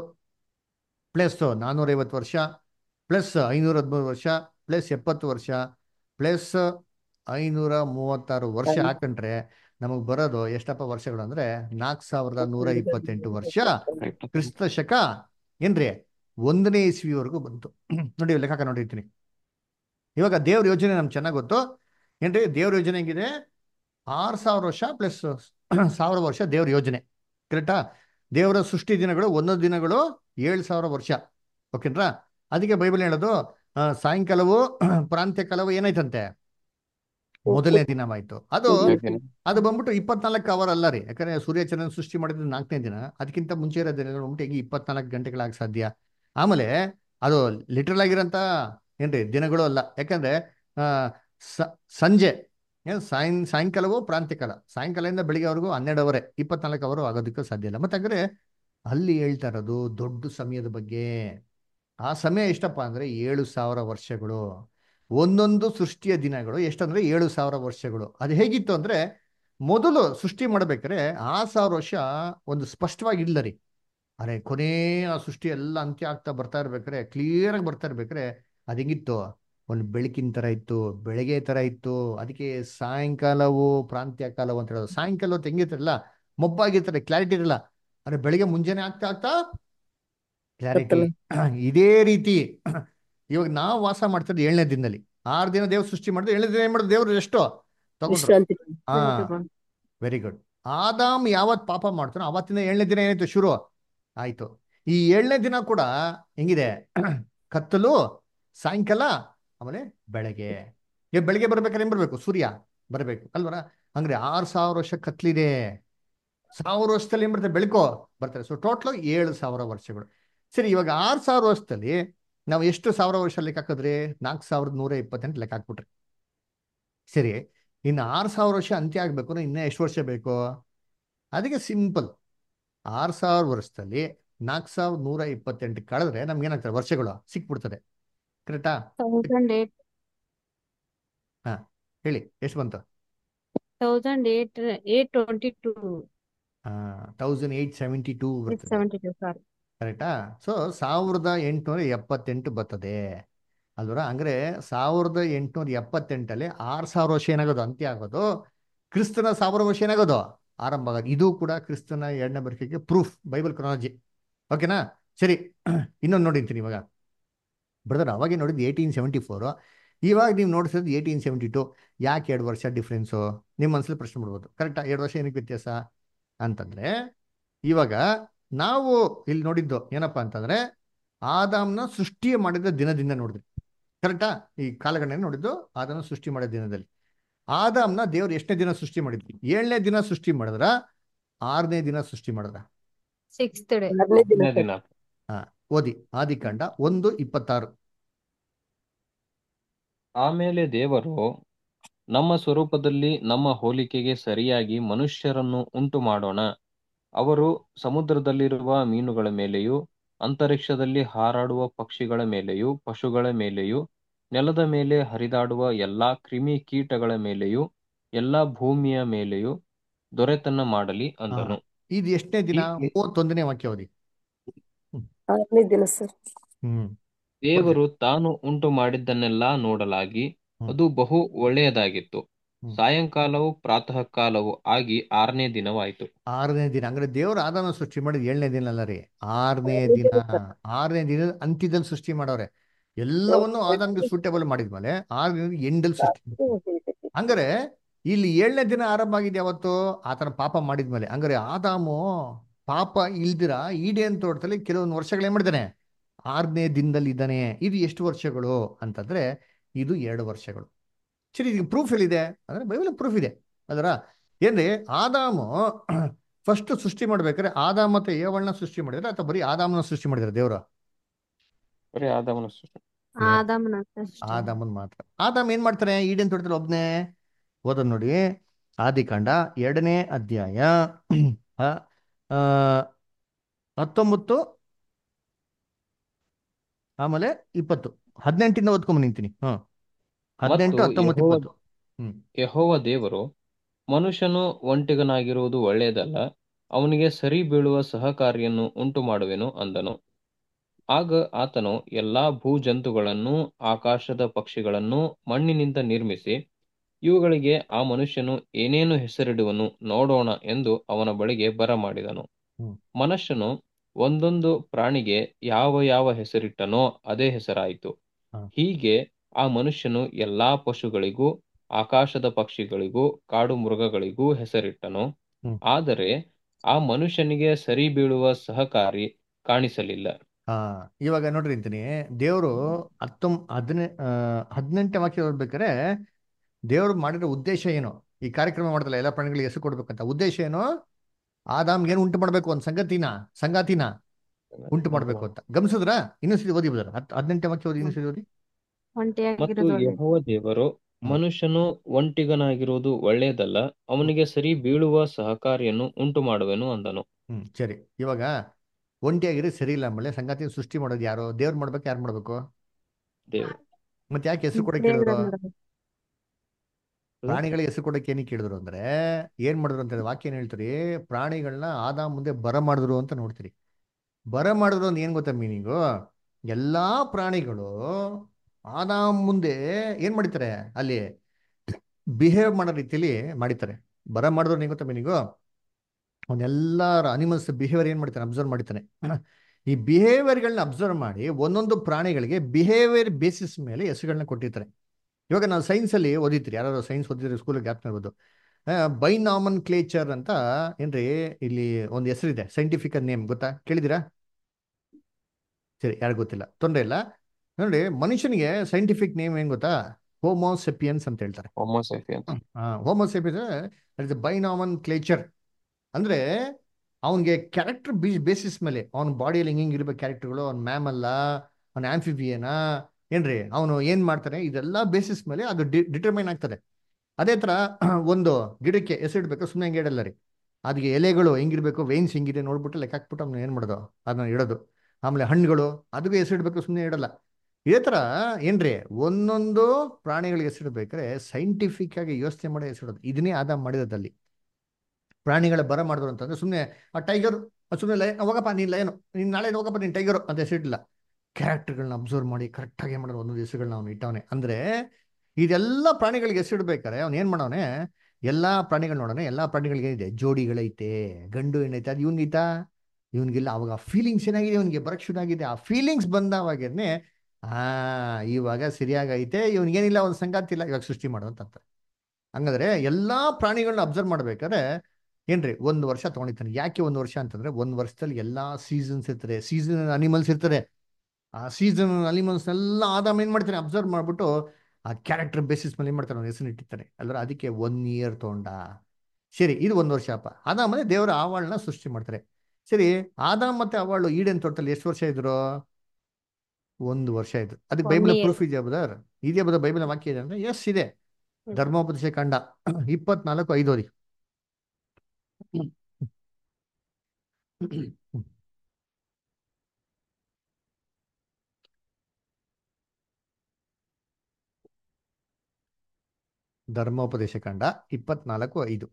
ಪ್ಲಸ್ ನಾನ್ನೂರ ಐವತ್ತು ವರ್ಷ ಪ್ಲಸ್ ಐನೂರ ಹದಿಮೂರು ವರ್ಷ ಪ್ಲಸ್ ಎಪ್ಪತ್ತು ವರ್ಷ ಪ್ಲಸ್ ಐನೂರ ಮೂವತ್ತಾರು ವರ್ಷ ಹಾಕೊಂಡ್ರೆ ನಮಗ್ ಬರೋದು ಎಷ್ಟಪ್ಪ ವರ್ಷಗಳು ಅಂದ್ರೆ ನಾಲ್ಕು ಸಾವಿರದ ನೂರ ಇಪ್ಪತ್ತೆಂಟು ವರ್ಷ ಕ್ರಿಸ್ತ ಶಕ ಏನ್ರಿ ಒಂದನೇ ಇಸ್ವಿವರೆಗೂ ಬಂತು ನೋಡಿ ಲೆಕ್ಕ ನೋಡಿರ್ತೀನಿ ಇವಾಗ ದೇವ್ರ ಯೋಜನೆ ನಮ್ಗೆ ಚೆನ್ನಾಗಿ ಗೊತ್ತು ಏನ್ರಿ ದೇವ್ರ ಯೋಜನೆ ಹೆಂಗಿದೆ ಆರು ಸಾವಿರ ವರ್ಷ ಪ್ಲಸ್ ಸಾವಿರ ವರ್ಷ ದೇವ್ರ ಯೋಜನೆ ಕರೆಕ್ಟಾ ದೇವರ ಸೃಷ್ಟಿ ದಿನಗಳು ಒಂದೊಂದು ದಿನಗಳು ಏಳು ಸಾವಿರ ವರ್ಷ ಓಕೆನ್ರಾ ಅದಕ್ಕೆ ಬೈಬಲ್ ಹೇಳೋದು ಸಾಯಂಕಾಲವು ಪ್ರಾಂತ್ಯ ಕಾಲವು ಏನಾಯ್ತಂತೆ ಮೊದಲನೇ ದಿನವಾಯ್ತು ಅದು ಅದು ಬಂದ್ಬಿಟ್ಟು ಇಪ್ಪತ್ನಾಲ್ಕು ಅವರ್ ಅಲ್ಲ ರೀ ಯಾಕಂದ್ರೆ ಸೂರ್ಯಚಂದ್ರನ ಸೃಷ್ಟಿ ಮಾಡಿದ್ರೆ ನಾಲ್ಕನೇ ದಿನ ಅದಕ್ಕಿಂತ ಮುಂಚೆ ಇರೋ ದಿನಗಳು ಬಂದ್ಬಿಟ್ಟು ಈಗ ಇಪ್ಪತ್ನಾಲ್ಕು ಗಂಟೆಗಳಾಗ ಸಾಧ್ಯ ಆಮೇಲೆ ಅದು ಲಿಟ್ರಲ್ ಆಗಿರೋಂಥ ಏನ್ರಿ ದಿನಗಳು ಅಲ್ಲ ಯಾಕಂದ್ರೆ ಆ, ಸ- ಸಂಜೆ ಏನು ಸಾಯಂ ಸಾಯಂಕಾಲವೂ ಪ್ರಾಂತ್ಯಕಾಲ ಸಾಯಂಕಾಲದಿಂದ ಬೆಳಿಗ್ಗೆವರೆಗೂ ಹನ್ನೆರಡು ಅವರೇ ಇಪ್ಪತ್ನಾಲ್ಕು ಅವರು ಆಗೋದಕ್ಕೂ ಸಾಧ್ಯ ಇಲ್ಲ ಮತ್ತೆ ಹಾಗಾದ್ರೆ ಅಲ್ಲಿ ಹೇಳ್ತಾ ಇರೋದು ದೊಡ್ಡ ಸಮಯದ ಬಗ್ಗೆ ಆ ಸಮಯ ಎಷ್ಟಪ್ಪ ಅಂದ್ರೆ ಏಳು ಸಾವಿರ ವರ್ಷಗಳು ಒಂದೊಂದು ಸೃಷ್ಟಿಯ ದಿನಗಳು ಎಷ್ಟಂದ್ರೆ ಏಳು ಸಾವಿರ ವರ್ಷಗಳು ಅದು ಹೇಗಿತ್ತು ಅಂದ್ರೆ ಮೊದಲು ಸೃಷ್ಟಿ ಮಾಡ್ಬೇಕಾದ್ರೆ ಆ ಸಾವಿರ ವರ್ಷ ಒಂದು ಸ್ಪಷ್ಟವಾಗಿ ಇಲ್ಲ ರೀ ಅರೆ ಕೊನೆ ಆ ಸೃಷ್ಟಿ ಎಲ್ಲ ಅಂತ್ಯ ಆಗ್ತಾ ಬರ್ತಾ ಇರ್ಬೇಕಾರೆ ಕ್ಲಿಯರ್ ಆಗಿ ಬರ್ತಾ ಇರ್ಬೇಕಾರೆ ಅದು ಹೆಂಗಿತ್ತು ಒಂದು ಬೆಳಕಿನ ತರ ಇತ್ತು ಬೆಳಗ್ಗೆ ತರ ಇತ್ತು ಅದಕ್ಕೆ ಸಾಯಂಕಾಲವು ಪ್ರಾಂತ್ಯ ಕಾಲವು ಅಂತ ಹೇಳೋದು ಸಾಯಂಕಾಲ ಹೊತ್ತು ಹೆಂಗಿರ್ತಾರಲ್ಲ ಮೊಬ್ಬಾಗಿರ್ತಾರೆ ಕ್ಲಾರಿಟಿ ಇರಲ್ಲ ಅರೆ ಬೆಳಿಗ್ಗೆ ಮುಂಜಾನೆ ಆಗ್ತಾ ಆಗ್ತಾ ಕ್ಲಾರಿಟಿ ಇದೇ ರೀತಿ ಇವಾಗ ನಾವು ವಾಸ ಮಾಡ್ತಿರೋದು ಏಳನೇ ದಿನದಲ್ಲಿ ಆರು ದಿನ ದೇವ್ರು ಸೃಷ್ಟಿ ಮಾಡಿದ್ರೆ ಏಳನೇ ದಿನ ಏನ್ ಮಾಡಿದ್ರು ದೇವ್ರು ಎಷ್ಟು ತಗೊಂಡ್ರು ವಿಶ್ರಾಂತಿ ಹಾ ವೆರಿ ಗುಡ್ ಆದಾಮ್ ಯಾವತ್ ಪಾಪ ಮಾಡ್ತಾನೋ ಅವತ್ತಿನ ಏಳನೇ ದಿನ ಏನಾಯ್ತು ಶುರು ಆಯ್ತು ಈ ಏಳನೇ ದಿನ ಕೂಡ ಹೆಂಗಿದೆ ಕತ್ತಲು ಸಾಯಂಕಾಲ ಆಮೇಲೆ ಬೆಳಗ್ಗೆ ಈಗ ಬೆಳಗ್ಗೆ ಬರ್ಬೇಕಾದ್ರೆ ಏನ್ ಬರ್ಬೇಕು ಸೂರ್ಯ ಬರಬೇಕು ಅಲ್ವರ ಹಂಗ್ರೆ ಆರು ಸಾವಿರ ವರ್ಷ ಕತ್ಲಿದೆ ಸಾವಿರ ವರ್ಷದಲ್ಲಿ ಏನ್ ಬರ್ತದೆ ಬೆಳಕು ಬರ್ತಾರೆ ಸೊ ಟೋಟಲ್ ಏಳು ಸಾವಿರ ವರ್ಷಗಳು ಸರಿ ಇವಾಗ ಆರು ಸಾವಿರ ವರ್ಷದಲ್ಲಿ ನಾವು ಎಷ್ಟು ಸಾವಿರ ವರ್ಷ ಲೆಕ್ಕ ಹಾಕಿದ್ರಿ ನಾಲ್ಕು ಸಾವಿರದ ನೂರ ಇಪ್ಪತ್ತೆಂಟು ಲೆಕ್ಕ ಹಾಕ್ಬಿಟ್ರಿ ಸರಿ ಇನ್ನು ಆರು ಸಾವಿರ ವರ್ಷ ಅಂತ್ಯ ಆಗ್ಬೇಕು ಅಂದ್ರೆ ಇನ್ನೂ ಎಷ್ಟು ವರ್ಷ ಬೇಕು ಅದಕ್ಕೆ ಸಿಂಪಲ್ ಆರು ಸಾವಿರ ವರ್ಷದಲ್ಲಿ ನಾಲ್ಕು ಸಾವಿರದ ನೂರ ಇಪ್ಪತ್ತೆಂಟು ಕಳೆದ್ರೆ ನಮ್ಗೆ ಏನಾಗ್ತದೆ ವರ್ಷಗಳು ಸಿಕ್ಬಿಡ್ತದೆ ಕರೆಕ್ಟಾ ತೌಸಂಡ್ ಏಟ್ ಹೇಳಿ ಎಷ್ಟು ಬಂತು thousand eight eight twenty two thousand eight seventy two six ಬರ್ತದೆ ಸೆವೆಂಟಿ ಟೂ ಸಾರಿ ಕರೆಕ್ಟಾ ಸೊ ಸಾವಿರದ ಎಂಟುನೂರ ಎಪ್ಪತ್ತೆಂಟು ಬರ್ತದೆ ಅಲ್ವರ ಅಂದ್ರೆ ಸಾವಿರದ ಎಂಟುನೂರ ಎಪ್ಪತ್ತೆಂಟಲ್ಲಿ ಆರು ಸಾವಿರ ವರ್ಷ ಏನಾಗೋದು ಅಂತ್ಯ ಆಗೋದು ಕ್ರಿಸ್ತನ ಸಾವಿರ ವರ್ಷ ಏನಾಗೋದು ಆರಂಭ ಆಗೋದು ಇದು ಕೂಡ ಕ್ರಿಸ್ತನ ಎರಡನೇ ಬರಕೆಗೆ ಪ್ರೂಫ್ ಬೈಬಲ್ ಕ್ರೊನಾಲಜಿ ಓಕೆನಾ ಸರಿ ಇನ್ನೊಂದು ನೋಡಿರ್ತೀನಿ ಇವಾಗ ಬ್ರದರ್ ಅವಾಗೆ ನೋಡಿದ್ದು ಏಯ್ಟೀನ್ ಸೆವೆಂಟಿ ಫೋರು ಇವಾಗ ನೀವು ನೋಡಿಸಿದ್ದು ಏಯ್ಟೀನ್ ಸೆವೆಂಟಿ ಟು ಯಾಕೆ ಎರಡು ವರ್ಷ ಡಿಫ್ರೆನ್ಸು ನಿಮ್ಮ ಮನಸ್ಸಲ್ಲಿ ಪ್ರಶ್ನೆ ಮಾಡ್ಬೋದು ಕರೆಕ್ಟಾ ಎರಡು ವರ್ಷ ಏನಕ್ಕೆ ವ್ಯತ್ಯಾಸ ಅಂತಂದ್ರೆ ಇವಾಗ ನಾವು ಇಲ್ಲಿ ನೋಡಿದ್ದು ಏನಪ್ಪಾ ಅಂತಂದ್ರೆ ಆದಾಮ್ನ ಸೃಷ್ಟಿ ಮಾಡಿದ ದಿನದಿಂದ ನೋಡಿದ್ವಿ ಕರೆಕ್ಟಾ ಈ ಕಾಲಗಣನೆ ನೋಡಿದ್ದು ಆದಾಮ್ನ ಸೃಷ್ಟಿ ಮಾಡಿದ ದಿನದಲ್ಲಿ ಆದಾಮ್ನ ದೇವ್ರು ಎಷ್ಟನೇ ದಿನ ಸೃಷ್ಟಿ ಮಾಡಿದ್ವಿ ಏಳನೇ ದಿನ ಸೃಷ್ಟಿ ಮಾಡಿದ್ರ ಆರನೇ ದಿನ ಸೃಷ್ಟಿ ಮಾಡಿದ್ರ ಸಿಕ್ಸ್ತ್ ಡೇ ಆರನೇ ದಿನ ಹತ್ತನೇ ದಿನ ಓದಿ ಆದಿಕಾಂಡ ಒಂದು ಇಪ್ಪತ್ತಾರು ಆಮೇಲೆ ದೇವರು ನಮ್ಮ ಸ್ವರೂಪದಲ್ಲಿ ನಮ್ಮ ಹೋಲಿಕೆಗೆ ಸರಿಯಾಗಿ ಮನುಷ್ಯರನ್ನು ಉಂಟು ಮಾಡೋಣ ಅವರು ಸಮುದ್ರದಲ್ಲಿರುವ ಮೀನುಗಳ ಮೇಲೆಯೂ ಅಂತರಿಕ್ಷದಲ್ಲಿ ಹಾರಾಡುವ ಪಕ್ಷಿಗಳ ಮೇಲೆಯೂ ಪಶುಗಳ ಮೇಲೆಯೂ ನೆಲದ ಮೇಲೆ ಹರಿದಾಡುವ ಎಲ್ಲಾ ಕ್ರಿಮಿ ಕೀಟಗಳ ಮೇಲೆಯೂ ಎಲ್ಲಾ ಭೂಮಿಯ ಮೇಲೆಯೂ ದೊರೆತನ ಮಾಡಲಿ ಅಂದನು ಇದು ಎಷ್ಟನೇ ದಿನ ಈ- ಮೂವತ್ತೊಂದನೇ ವಾಕ್ಯ ಓದಿ ಆರನೇ ದಿನ ಸರ್ ಹ್ಮ್ ದೇವರು ತಾನು ಉಂಟು ಮಾಡಿದ್ದನ್ನೆಲ್ಲಾ ನೋಡಲಾಗಿ ಹ್ಮ್. ಅದು ಬಹು ಒಳ್ಳೆಯದಾಗಿತ್ತು ಹ್ಮ್. ಸಾಯಂಕಾಲವು ಪ್ರಾತಃ ಕಾಲವು ಆಗಿ ಆರನೇ ದಿನವಾಯಿತು ಆರನೇ ದಿನ ಅಂದ್ರೆ ದೇವ್ರು ಆದಾಮ ಸೃಷ್ಟಿ ಮಾಡಿದ ಏಳನೇ ದಿನ ಅಲ್ಲ ರೀ ಆರನೇ ಆರನೇ ದಿನ ದಿನ. ಆರನೇ ದಿನದ ಅಂತ್ಯದಲ್ಲಿ ಸೃಷ್ಟಿ ಮಾಡವ್ರೆ ಎಲ್ಲವನ್ನು ಆದಾಮ್ಗೆ ಸೂಟೇಬಲ್ ಮಾಡಿದ್ಮೇಲೆ ಆರನೇ ದಿನ ಎಂಡಲ್ಲಿ ಸೃಷ್ಟಿ ಮಾಡ್ತಾರೆ. ಹಂಗಾರೆ ಇಲ್ಲಿ ಏಳನೇ ದಿನ ಆರಂಭ ಆಗಿದೆ ಯಾವತ್ತು ಆತನ ಪಾಪ ಮಾಡಿದ್ಮೇಲೆ ಹಂಗಾರೆ ಆದಾಮು ಪಾಪ ಇಲ್ದಿರ ಈಡೇನ್ ತೋಟದಲ್ಲಿ ಕೆಲವೊಂದು ವರ್ಷಗಳು ಏನ್ ಮಾಡಿದಾನೆ ಆರನೇ ದಿನದಲ್ಲಿ ಇದ್ದಾನೆ ಇದು ಎಷ್ಟು ವರ್ಷಗಳು ಅಂತಂದ್ರೆ ಇದು ಎರಡು ವರ್ಷಗಳು ಸರಿ ಇದಕ್ಕೆ ಪ್ರೂಫ್ ಎಲ್ಲಿದೆ ಅಂದ್ರೆ ಬೈಬಲ್ ಪ್ರೂಫ್ ಇದೆ ಅದರ ಏನ್ರಿ ಆದಾಮು ಫಸ್ಟ್ ಸೃಷ್ಟಿ ಮಾಡ್ಬೇಕಾದ್ರೆ ಆದಾಮ ಮತ್ತೆ ಏವಳನ್ನ ಸೃಷ್ಟಿ ಮಾಡಿದ್ರೆ ಅಥವಾ ಬರೀ ಆದಾಮನ ಸೃಷ್ಟಿ ಮಾಡಿದ್ರೆ ದೇವರು ಬರೀ ಆದಾಮನ ಸೃಷ್ಟಿ ಆದಾಮನ ಸೃಷ್ಟಿ. ಆದಾಮನ್ ಮಾತ್ರ ಆದಾಮ್ ಏನ್ ಮಾಡ್ತಾನೆ ಈಡೇನ್ ತೋಟದಲ್ಲಿ ಒಬ್ನೇ ಓದೋದ್ ನೋಡಿ ಆದಿಕಾಂಡ ಎರಡನೇ ಅಧ್ಯಾಯ ಆ, ಆ, ಹತ್ತೊಂಬತ್ತು ಆಮೇಲೆ ಇಪ್ಪತ್ತು ಹದಿನೆಂಟಿಂದ ಓದ್ಕೊಂಡ್ ನಿಂತೀನಿ ಹ್ಮ್ ಹದಿನೆಂಟು ಮತ್ತು ಹತ್ತೊಂಬತ್ತು ಯೆಹೋವ- ಇಪ್ಪತ್ತು ಹ್ಮ್ ಯೆಹೋವ ದೇವರು ಮನುಷ್ಯನು ಒಂಟಿಗನಾಗಿರುವುದು ಒಳ್ಳೆಯದಲ್ಲ ಅವನಿಗೆ ಸರಿ ಬೀಳುವ ಸಹಕಾರಿಯನ್ನು ಉಂಟು ಮಾಡುವೆನು ಅಂದನು ಆಗ ಆತನು ಎಲ್ಲಾ ಭೂಜಂತುಗಳನ್ನೂ ಆಕಾಶದ ಪಕ್ಷಿಗಳನ್ನೂ ಮಣ್ಣಿನಿಂದ ನಿರ್ಮಿಸಿ ಇವುಗಳಿಗೆ ಆ ಮನುಷ್ಯನು ಏನೇನು ಹೆಸರಿಡುವನು ನೋಡೋಣ ಎಂದು ಅವನ ಬಳಿಗೆ ಬರಮಾಡಿದನು ಹ್ಮ್. ಮನುಷ್ಯನು ಒಂದೊಂದು ಪ್ರಾಣಿಗೆ ಯಾವ ಯಾವ ಹೆಸರಿಟ್ಟನೋ ಅದೇ ಹೆಸರಾಯಿತು ಹ. ಹೀಗೆ ಆ ಮನುಷ್ಯನು ಎಲ್ಲಾ ಪಶುಗಳಿಗೂ ಆಕಾಶದ ಪಕ್ಷಿಗಳಿಗೂ ಕಾಡು ಮೃಗಗಳಿಗೂ ಹೆಸರಿಟ್ಟನು ಹ್ಮ್. ಆದರೆ ಆ ಮನುಷ್ಯನಿಗೆ ಸರಿ ಬೀಳುವ ಸಹಕಾರಿ ಕಾಣಿಸಲಿಲ್ಲ ಹಾ ಇವಾಗ ನೋಡ್ರಿ ಅಂತೀನಿ ದೇವರು ಹತ್ತೊಂಬ ಹದಿನೆ ಆ, ಹದಿನೆಂಟನೇ ವಾಕ್ಯ ಓದ್ಬೇಕಾದ್ರೆ ದೇವ್ರು ಮಾಡಿರೋ ಉದ್ದೇಶ ಏನು ಈ ಕಾರ್ಯಕ್ರಮ ಮಾಡ್ದಲ್ಲ ಎಲ್ಲ ಪ್ರಾಣಿಗಳಿಗೆ ಹೆಸರು ಕೊಡ್ಬೇಕಂತ ಉದ್ದೇಶ ಏನು ಆದಾಮ್ಗೆ ಏನು ಉಂಟು ಮಾಡ್ಬೇಕು ಒಂದು ಸಂಗತಿನ ಸಂಗಾತಿನ ಉಂಟು ಮಾಡಬೇಕು ಅಂತ ಗಮನಿಸಿದ್ರ ಇನ್ನೊಂದ್ಸತಿ ಓದಿ ಬದರ ಹದಿನೆಂಟನೇ ವಾಕ್ಯ ಓದಿ ಇನ್ನೊಂದ್ಸತಿ ಓದಿ ಮತ್ತು ಒಂಟಿಯಾಗಿರೋದು ಒಳ್ಳೇದು ಯೆಹೋವ ದೇವರು ಹ್ಮ್. ಮನುಷ್ಯನು ಒಂಟಿಗನಾಗಿರುವುದು ಒಳ್ಳೆಯದಲ್ಲ ಅವನಿಗೆ ಸರಿ ಬೀಳುವ ಸಹಕಾರಿಯನ್ನು ಉಂಟು ಮಾಡುವೆನು ಅಂದನು ಹ್ಮ್ ಸರಿ ಇವಾಗ ಒಂಟಿಯಾಗಿರಿ ಸರಿ ಇಲ್ಲ ಆಮೇಲೆ ಸಂಗಾತಿ ಸೃಷ್ಟಿ ಮಾಡೋದು ಯಾರು ದೇವ್ರು ಮಾಡ್ಬೇಕು ಯಾರು ಮಾಡ್ಬೇಕು ದೇವರು ಮತ್ತೆ ಯಾಕೆ ಹೆಸರು ಕೊಡಕ್ಕೆ ದೇವ್ರ ಹೇಳಿದ್ರು ಮಾಡ್ಬೇಕು. ಪ್ರಾಣಿಗಳಿಗೆ ಹೆಸರು ಕೊಡಕ್ಕೆ ಏನಕ್ಕೆ ಕೇಳಿದ್ರು ಅಂದ್ರೆ ಏನ್ ಮಾಡಿದ್ರು ಅಂತ ಹೇಳಿ ವಾಕ್ಯ ಏನ್ ಹೇಳ್ತೀರಿ ಪ್ರಾಣಿಗಳನ್ನ ಆದ ಮುಂದೆ ಬರ ಮಾಡಿದ್ರು ಅಂತ ನೋಡ್ತೀರಿ ಬರ ಮಾಡಿದ್ರು ಅಂತ ಏನ್ ಗೊತ್ತಾ ಮೀನಿಂಗು ಎಲ್ಲಾ ಪ್ರಾಣಿಗಳು ಆದ ಮುಂದೆ ಏನ್ ಮಾಡಿತಾರೆ ಅಲ್ಲಿ ಬಿಹೇವ್ ಮಾಡೋ ರೀತಿಯಲ್ಲಿ ಮಾಡಿತಾರೆ ಬರ ಮಾಡಿದ್ರು ಏನ್ ಗೊತ್ತಾ ಮೀನಿಂಗು ಅವನ್ನೆಲ್ಲ ಅನಿಮಲ್ಸ್ ಬಿಹೇವಿಯರ್ ಏನ್ ಮಾಡ್ತಾನೆ ಅಬ್ಸರ್ವ್ ಮಾಡ್ತಾನೆ ಈ ಬಿಹೇವಿಯರ್ಗಳನ್ನ ಅಬ್ಸರ್ವ್ ಮಾಡಿ ಒಂದೊಂದು ಪ್ರಾಣಿಗಳಿಗೆ ಬಿಹೇವಿಯರ್ ಬೇಸಿಸ್ ಮೇಲೆ ಹೆಸರುಗಳನ್ನ ಕೊಟ್ಟಿರ್ತಾರೆ ಇವಾಗ ನಾವು ಸೈನ್ಸಲ್ಲಿ ಓದಿರ್ತೀರಿ ಯಾರು ಸೈನ್ಸ್ ಓದಿದ್ರೆ ಸ್ಕೂಲ್ ಗ್ಯಾಪ್ ಇರ್ಬೋದು ಬೈನಾಮನ್ ಕ್ಲೇಚರ್ ಅಂತ ಏನ್ರಿ ಇಲ್ಲಿ ಒಂದು ಹೆಸರಿದೆ ಸೈಂಟಿಫಿಕ್ ನೇಮ್ ಗೊತ್ತಾ ಕೇಳಿದಿರಾ ಸರಿ ಯಾರು ಗೊತ್ತಿಲ್ಲ ತೊಂದರೆ ಇಲ್ಲ ನೋಡಿ ಮನುಷ್ಯನಿಗೆ ಸೈಂಟಿಫಿಕ್ ನೇಮ್ ಏನ್ ಗೊತ್ತಾ ಹೋಮೋಸೆಪಿಯನ್ಸ್ ಅಂತ ಹೇಳ್ತಾರೆ ಹೋಮೋಸೆಪಿಯನ್ಸ್ ಹೋಮೋಸೆಪಿಯನ್ಸ್ ಬೈನಾಮನ್ ಕ್ಲೇಚರ್ ಅಂದ್ರೆ ಅವನಿಗೆ ಕ್ಯಾರೆಕ್ಟರ್ ಬಿ ಬೇಸಿಸ್ ಮೇಲೆ ಅವನ ಬಾಡಿಯಲ್ಲಿ ಹಿಂಗಿಂಗ್ ಇರ್ಬೇಕು ಕ್ಯಾರೆಕ್ಟರ್ಗಳು ಅವ್ನ ಮ್ಯಾಮ್ ಅಲ್ಲ ಅವ್ನ ಆಂಫಿಬಿಯನಾ ಏನ್ರಿ ಅವನು ಏನ್ ಮಾಡ್ತಾನೆ ಇದೆಲ್ಲ ಬೇಸಿಸ್ ಮೇಲೆ ಅದು ಡಿಟರ್ಮೈನ್ ಆಗ್ತದೆ ಅದೇ ತರ ಒಂದು ಗಿಡಕ್ಕೆ ಹೆಸರಿಡ್ಬೇಕು ಸುಮ್ಮನೆ ಹಂಗೆ ಇಡಲ್ಲ ರೀ ಅದಕ್ಕೆ ಎಲೆಗಳು ಹೆಂಗಿರ್ಬೇಕು ವೇನ್ಸ್ ಹೆಂಗಿದೆ ನೋಡ್ಬಿಟ್ಟು ಲೆಕ್ಕ ಹಾಕ್ಬಿಟ್ಟು ಅವ್ನ ಏನ್ ಮಾಡೋದು ಅದನ್ನ ಇಡೋದು ಆಮೇಲೆ ಹಣ್ಣುಗಳು ಅದಕ್ಕೆ ಹೆಸರಿಡ್ಬೇಕು ಸುಮ್ಮನೆ ಇಡಲ್ಲ ಇದೇ ತರ ಏನ್ರಿ ಒಂದೊಂದು ಪ್ರಾಣಿಗಳಿಗೆ ಹೆಸರಿಡ್ಬೇಕಾದ್ರೆ ಸೈಂಟಿಫಿಕ್ ಆಗಿ ಯೋಚನೆ ಮಾಡಿ ಹೆಸರಿಡೋದು ಇದನ್ನೇ ಆದ ಮಾಡಿರೋದಲ್ಲಿ ಪ್ರಾಣಿಗಳ ಬರ ಮಾಡಿದ್ರು ಅಂತಂದ್ರೆ ಸುಮ್ಮನೆ ಆ ಟೈಗರ್ ಸುಮ್ಮನೆ ಲೈ ಹೋಗಪ್ಪ ನೀನ್ ಲಯನು ನೀನ್ ನಾಳೆ ಹೋಗಪ್ಪ ನೀನ್ ಟೈಗರು ಅಂತ ಹೆಸರಿಟ್ಟಿಲ್ಲ ಕ್ಯಾರೆಕ್ಟರ್ಗಳನ್ನ ಅಬ್ಸರ್ವ್ ಮಾಡಿ ಕರೆಕ್ಟಾಗಿ ಏನು ಮಾಡೋದು ಒಂದೊಂದು ಹೆಸರುಗಳನ್ನ ಅವ್ನು ಇಟ್ಟವನೆ ಅಂದ್ರೆ ಇದೆಲ್ಲ ಪ್ರಾಣಿಗಳಿಗೆ ಹೆಸರಿಡ್ಬೇಕಾರೆ ಅವ್ನು ಏನ್ ಮಾಡವನೆ ಎಲ್ಲಾ ಪ್ರಾಣಿಗಳು ನೋಡೋಣ ಎಲ್ಲಾ ಪ್ರಾಣಿಗಳಿಗೆ ಏನಿದೆ ಜೋಡಿಗಳೈತೆ ಗಂಡು ಹೆಣ್ಣೈತೆ ಅದು ಇವನ್ಗೈತಾ ಇವನ್ಗಿಲ್ಲ ಅವಾಗ ಫೀಲಿಂಗ್ಸ್ ಏನಾಗಿದೆ ಇವನಿಗೆ ಬರಕ್ ಶುರು ಆಗಿದೆ ಆ ಫೀಲಿಂಗ್ಸ್ ಬಂದವಾಗೇನೆ ಆ ಇವಾಗ ಸರಿಯಾಗೈತೆ ಇವನಿಗೇನಿಲ್ಲ ಒಂದು ಸಂಗಾತಿ ಇಲ್ಲ ಇವಾಗ ಸೃಷ್ಟಿ ಮಾಡು ಅಂತ ಅಂತಾರೆ ಹಂಗಾದ್ರೆ ಎಲ್ಲಾ ಪ್ರಾಣಿಗಳನ್ನ ಅಬ್ಸರ್ವ್ ಮಾಡ್ಬೇಕಾದ್ರೆ ಏನ್ರಿ ಒಂದು ವರ್ಷ ತಗೊಂಡಿರ್ತಾನೆ ಯಾಕೆ ಒಂದು ವರ್ಷ ಅಂತಂದ್ರೆ ಒಂದು ವರ್ಷದಲ್ಲಿ ಎಲ್ಲಾ ಸೀಸನ್ಸ್ ಇರ್ತದೆ ಸೀಸನ್ ಅನಿಮಲ್ಸ್ ಇರ್ತದೆ ಆ ಸೀಸನ್ ಅನಿಮಲ್ಸ್ ಎಲ್ಲ ಆದಾಮ ಏನ್ ಮಾಡ್ತಾನೆ ಅಬ್ಸರ್ವ್ ಮಾಡ್ಬಿಟ್ಟು ಆ ಕ್ಯಾರೆಕ್ಟರ್ ಬೇಸಿಸ್ ಮೇಲೆ ಏನ್ ಮಾಡ್ತಾನೆ ಹೆಸರು ಇಟ್ಟಿರ್ತಾನೆ ಅಲ್ರ ಅದಕ್ಕೆ ಒನ್ ಇಯರ್ ತಗೊಂಡ ಸರಿ ಇದು ಒಂದು ವರ್ಷ ಅಪ್ಪ ಆದಾಮನೆ ದೇವರ ಆವಾಳನ್ನ ಸೃಷ್ಟಿ ಮಾಡ್ತಾರೆ ಸರಿ ಆದಾಮ್ ಮತ್ತೆ ಆವಾಳು ಈಡೇನ್ ತೋಟದಲ್ಲಿ ಎಷ್ಟು ವರ್ಷ ಇದ್ರು ಒಂದು ವರ್ಷ ಇದ್ರು ಅದಕ್ಕೆ One ಬೈಬಲ್ year. ಪ್ರೂಫ್ ಇದೆಯಾ ಬದರ್ ಇದೆಯಾ ಬದ ಬೈಬಲ್ ವಾಕ್ಯ ಇದೆ ಅಂದ್ರೆ ಎಸ್ ಇದೆ ಧರ್ಮೋಪದೇಶ ಕಂಡ ಇಪ್ಪತ್ನಾಲ್ಕು ಐದೋರಿ ಧರ್ಮೋಪದೇಶ ಕಂಡ ಇಪ್ಪತ್ನಾಲ್ಕು ಐದು